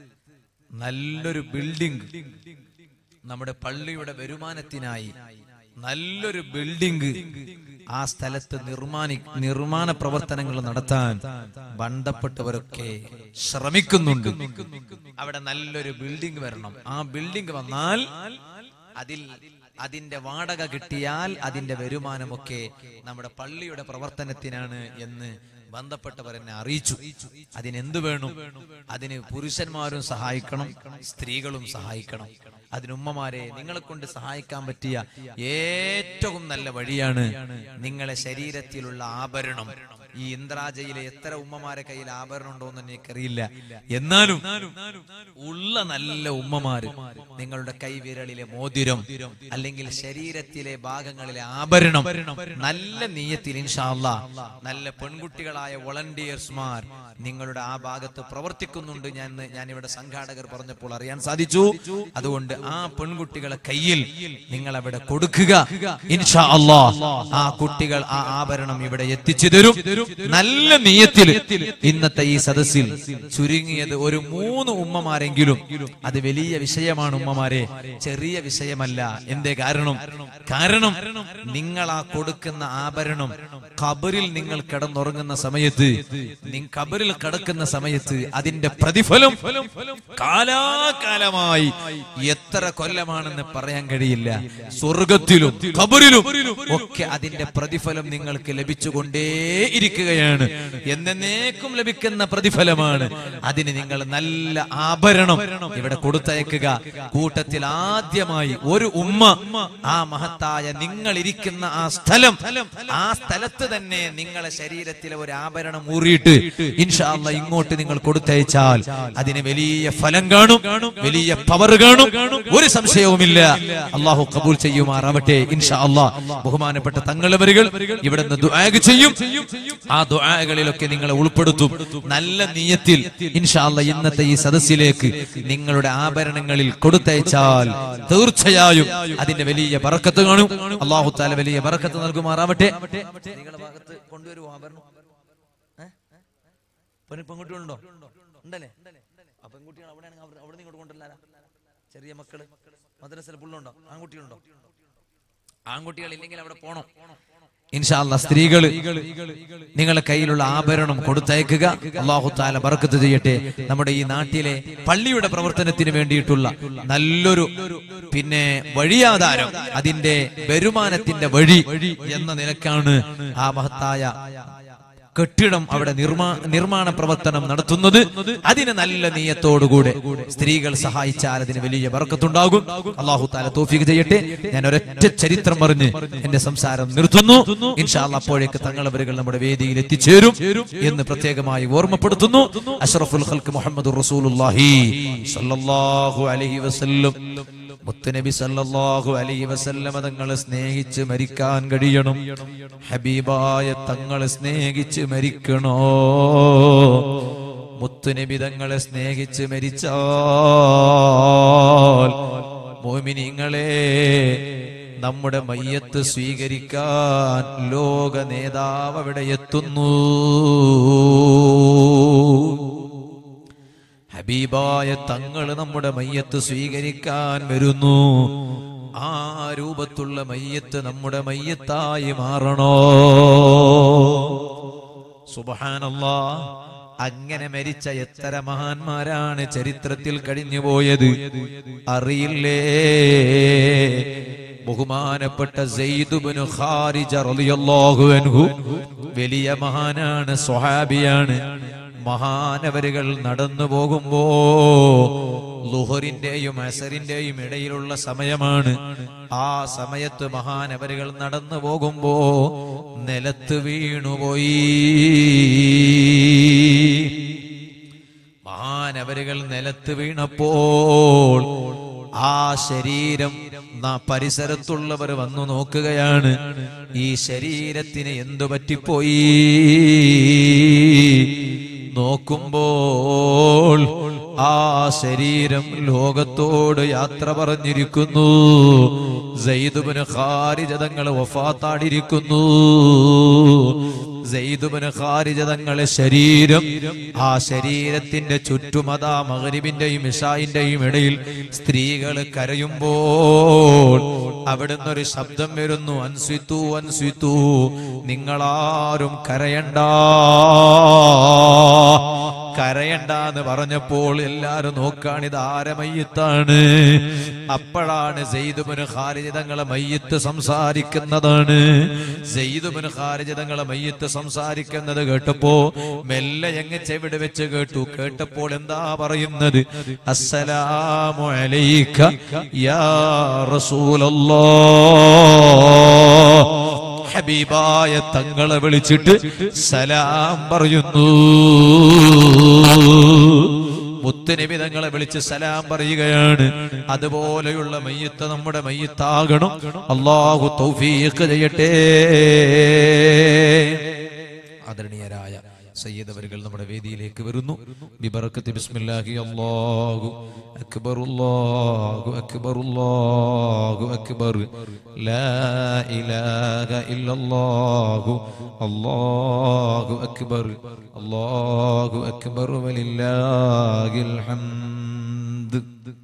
നല്ലൊരു ബിൽഡിംഗ് നമ്മുടെ പള്ളിയുടെ വരുമാനത്തിനായി നല്ലൊരു ബിൽഡിംഗ് ആ സ്ഥലത്ത് നിർമ്മാണി നിർമ്മാണ പ്രവർത്തനങ്ങൾ നടത്താൻ ബന്ധപ്പെട്ടവരൊക്കെ ശ്രമിക്കുന്നുണ്ട് അവിടെ നല്ലൊരു ബിൽഡിംഗ് വരണം ആ ബിൽഡിംഗ് വന്നാൽ അതിൽ അതിന്റെ വാടക കിട്ടിയാൽ അതിന്റെ വരുമാനമൊക്കെ നമ്മുടെ പള്ളിയുടെ പ്രവർത്തനത്തിനാണ് എന്ന് ബന്ധപ്പെട്ടവർ എന്നെ അറിയിച്ചു അതിനെന്ത് വേണം അതിന് പുരുഷന്മാരും സഹായിക്കണം സ്ത്രീകളും സഹായിക്കണം അതിന് ഉമ്മമാരെ നിങ്ങളെ കൊണ്ട് സഹായിക്കാൻ പറ്റിയ ഏറ്റവും നല്ല വഴിയാണ് നിങ്ങളെ ശരീരത്തിലുള്ള ആഭരണം ഈ ഇന്ദ്രാജയിലെ എത്ര ഉമ്മമാരെ കയ്യിൽ ആഭരണം ഉണ്ടോ എന്ന് എനിക്കറിയില്ല എന്നാലും ഉള്ള നല്ല ഉമ്മമാര് നിങ്ങളുടെ കൈവിരളിലെ മോതിരം അല്ലെങ്കിൽ ശരീരത്തിലെ ഭാഗങ്ങളിലെ ആഭരണം നല്ല നീയത്തിൽ ഇൻഷാല്ല നല്ല പെൺകുട്ടികളായ വോളണ്ടിയേഴ്സ്മാർ നിങ്ങളുടെ ആ ഭാഗത്ത് പ്രവർത്തിക്കുന്നുണ്ട് ഞാൻ ഞാൻ ഇവിടെ സംഘാടകർ പറഞ്ഞപ്പോൾ അറിയാൻ സാധിച്ചു അതുകൊണ്ട് ആ പെൺകുട്ടികളെ കയ്യിൽ നിങ്ങൾ അവിടെ കൊടുക്കുക ഇൻഷാ അല്ലാ ആ കുട്ടികൾ ആ ആഭരണം ഇവിടെ എത്തിച്ചു തരും നല്ല നീയത്തിൽ ഇന്നത്തെ ഈ സദസ്സിൽ ചുരുങ്ങിയത് ഒരു മൂന്ന് ഉമ്മമാരെങ്കിലും അത് വലിയ വിഷയമാണ് ഉമ്മമാരെ ചെറിയ വിഷയമല്ല എന്തേ കാരണം കാരണം നിങ്ങൾ ആ കൊടുക്കുന്ന ആഭരണം ഖബറിൽ നിങ്ങൾ കിടന്നുറങ്ങുന്ന സമയത്ത് നി- ഖബറിൽ കിടക്കുന്ന സമയത്ത് അതിന്റെ പ്രതിഫലം കാലാകാലമായി എത്ര കൊല്ലമാണെന്ന് പറയാൻ കഴിയില്ല സ്വർഗത്തിലും ഖബറിലും ഒക്കെ അതിന്റെ പ്രതിഫലം നിങ്ങൾക്ക് ലഭിച്ചുകൊണ്ടേ ഇരിക്കുകയാണ് എന്നേക്കും ലഭിക്കുന്ന പ്രതിഫലമാണ് അതിന് നിങ്ങൾ നല്ല ആഭരണം ഇവിടെ കൊടുത്തയക്കുക കൂട്ടത്തിൽ ആദ്യമായി ഒരു ഉമ്മ ആ മഹത്തായ നിങ്ങൾ ഇരിക്കുന്ന ആ സ്ഥലം ആ സ്ഥലത്ത് തന്നെ നിങ്ങളെ ശരീരത്തിലെ ഒരു ആഭരണം ഊറിയിട്ട് ഇൻഷാല്ല ഇങ്ങോട്ട് നിങ്ങൾ കൊടുത്തയച്ചാൽ അതിന് വലിയ ഫലം കാണും വലിയ പവർ കാണും ഒരു സംശയവുമില്ല അള്ളാഹു കബൂൽ ചെയ്യുമാറാവട്ടെ ഇൻഷാ അല്ലാ ബഹുമാനപ്പെട്ട തങ്ങളവരുകൾ ഇവിടെ നിന്ന് ദുആ ചെയ്യും ആ ദുആകളിലൊക്കെ നിങ്ങളെ ഉൾപ്പെടുത്തും നല്ല നീയത്തിൽ ഇൻഷാ അല്ലാ ഇന്നത്തെ ഈ സദസ്സിലേക്ക് നിങ്ങളുടെ ആഭരണങ്ങളിൽ കൊടുത്തയച്ചാൽ തീർച്ചയായും അതിന്റെ വലിയ ബറക്കത്ത് കാണും അള്ളാഹു താല വലിയ ബറക്കത്ത് നൽകുമാറാവട്ടെ നിങ്ങളുടെ ഭാഗത്ത് കൊണ്ടുവരുമോ ആഭരണം ഏ? പെണ്ണ് പെൺകുട്ടികളുണ്ടോ ഉണ്ടല്ലേ ആ പെൺകുട്ടികൾ അവിടെയാണെങ്കിൽ അവിടെ അവിടെ ഇങ്ങോട്ട് കൊണ്ടല്ല ചെറിയ മക്കള് മദ്രസയിൽ പുള്ളുണ്ടോ ആൺകുട്ടികളുണ്ടോ ആൺകുട്ടികൾ ഇല്ലെങ്കിൽ അവിടെ പോണം ഇൻഷാല്ല സ്ത്രീകള് നിങ്ങളുടെ കയ്യിലുള്ള ആഭരണം കൊടുത്തയക്കുക അള്ളാഹു താല ബർക്കത്ത് ചെയ്യട്ടെ നമ്മുടെ ഈ നാട്ടിലെ പള്ളിയുടെ പ്രവർത്തനത്തിന് വേണ്ടിയിട്ടുള്ള നല്ലൊരു പിന്നെ വഴിയാധാരം അതിന്റെ വരുമാനത്തിന്റെ വഴി എന്ന നിലക്കാണ് ആ മഹത്തായ കെട്ടിടം അവിടെ നിർമ്മാ നിർമ്മാണ പ്രവർത്തനം നടത്തുന്നത് അതിന് നല്ല നീയത്തോടുകൂടെ സ്ത്രീകൾ സഹായിച്ചാൽ അതിന് വലിയ ബർക്കത്തുണ്ടാകും അള്ളാഹു താല തോഫിക്ക് ചെയ്യട്ടെ ഞാൻ ഒരൊറ്റ ചരിത്രം പറഞ്ഞ് എന്റെ സംസാരം നിർത്തുന്നു ഇൻഷാല്ല അപ്പോഴേക്ക് തങ്ങളവരുകൾ നമ്മുടെ വേദിയിൽ എത്തിച്ചേരും എന്ന് പ്രത്യേകമായി ഓർമ്മപ്പെടുത്തുന്നു അഷ്റഫുൽ ഖൽക്ക് മുഹമ്മദ് റസൂലുള്ളാഹി സല്ലല്ലാഹു അലൈഹി വസല്ലം മുത്തുനബി സല്ലല്ലാഹു അലൈഹി വസല്ലമ തങ്ങളെ സ്നേഹിച്ച് മരിക്കാൻ കഴിയണം ഹബീബായ തങ്ങളെ സ്നേഹിച്ച് മരിക്കണോ മുത്തുനബി തങ്ങളെ സ്നേഹിച്ച് മരിച്ചാൽ മോമിനിങ്ങളെ നമ്മുടെ മയ്യത്ത് സ്വീകരിക്കാൻ ലോക നേതാവ് അവിടെ എത്തുന്നു ഹബീബായ തങ്ങള് നമ്മുടെ മയ്യത്ത് സ്വീകരിക്കാൻ വരുന്നു ആ രൂപത്തുള്ള മയ്യത്ത് നമ്മുടെ മയ്യത്തായി മാറണോ സുബഹാനല്ലാ അങ്ങനെ മരിച്ച എത്ര മഹാന്മാരാണ് ചരിത്രത്തിൽ കഴിഞ്ഞുപോയത് അറിയില്ലേ ബഹുമാനപ്പെട്ട സെയ്ദുബിനു ഖാരിജ റളിയല്ലാഹു അൻഹു വലിയ മഹാനാണ് സ്വഹാബിയാണ് മഹാനവരുകൾ നടന്നു പോകുമ്പോ ലുഹറിന്റെയും അസറിന്റെയും ഇടയിലുള്ള സമയമാണ് ആ സമയത്ത് മഹാനവരുകൾ നടന്നു പോകുമ്പോ നിലത്ത് വീണുപോയി മഹാനവരുകൾ നിലത്ത് വീണപ്പോൾ ആ ശരീരം ന- പരിസരത്തുള്ളവർ വന്നു നോക്കുകയാണ് ഈ ശരീരത്തിന് എന്തു പറ്റിപ്പോയി നോക്കുമ്പോൾ ആ ശരീരം ലോകത്തോട് യാത്ര പറഞ്ഞിരിക്കുന്നു സെയ്ദുബിന് ഖാരിജതങ്ങൾ വഫാത്താടിരിക്കുന്നു സെയ്തുബിന് ഖാരിജ തങ്ങളെ ശരീരം ആ ശരീരത്തിന്റെ ചുറ്റുമതാ മകരിബിന്റെയും ഇഷായിന്റെയും ഇടയിൽ സ്ത്രീകൾ കരയുമ്പോൾ അവിടുന്ന് ഒരു ശബ്ദം വരുന്നു അൻസ്വിത്തു അൻസ്വിത്തു നിങ്ങളാരും കരയണ്ട കരയണ്ട എന്ന് പറഞ്ഞപ്പോൾ എല്ലാരും നോക്കാണ് ഇത് ആരെ മയ്യത്താണ് അപ്പോഴാണ് സെയ്തുബിന് ഖാരിജിതങ്ങളെ മയ്യത്ത് സംസാരിക്കുന്നതാണ് സെയ്തുബിന് ഖാരിജിതങ്ങളെ മയ്യത്ത് സംസാരിക്കുന്നത് കേട്ടപ്പോ മെല്ലെ എങ്ങ് ചെവിട് വെച്ച് കേട്ടു കേട്ടപ്പോൾ എന്താ പറയുന്നത് അസ്സലാമു അലൈക യാ റസൂലല്ലാഹ് ഹബീബായ തങ്ങളെ വിളിച്ചിട്ട് സലാം പറയുന്നു മുത്തനബി തങ്ങളെ വിളിച്ച് സലാം പറയുകയാണ് അതുപോലെയുള്ള മയ്യത്ത് നമ്മുടെ മയ്യത്താകണം അള്ളാഹു തൗഫീഖ് ചെയ്യട്ടെ ആദരണീയരായ സയ്യിദ് അവരുകൾ നമ്മുടെ വേദിയിലേക്ക് വരുന്നു ബിബറക്കത്ത് ബിസ്മില്ലാഹി അല്ലാഹു അക്ബർ അല്ലാഹു അക്ബർ അല്ലാഹു അക്ബർ ലാ ഇലാഹ ഇല്ലല്ലാഹു അല്ലാഹു അക്ബർ അല്ലാഹു അക്ബർ വലില്ലാഹിൽ ഹംദ്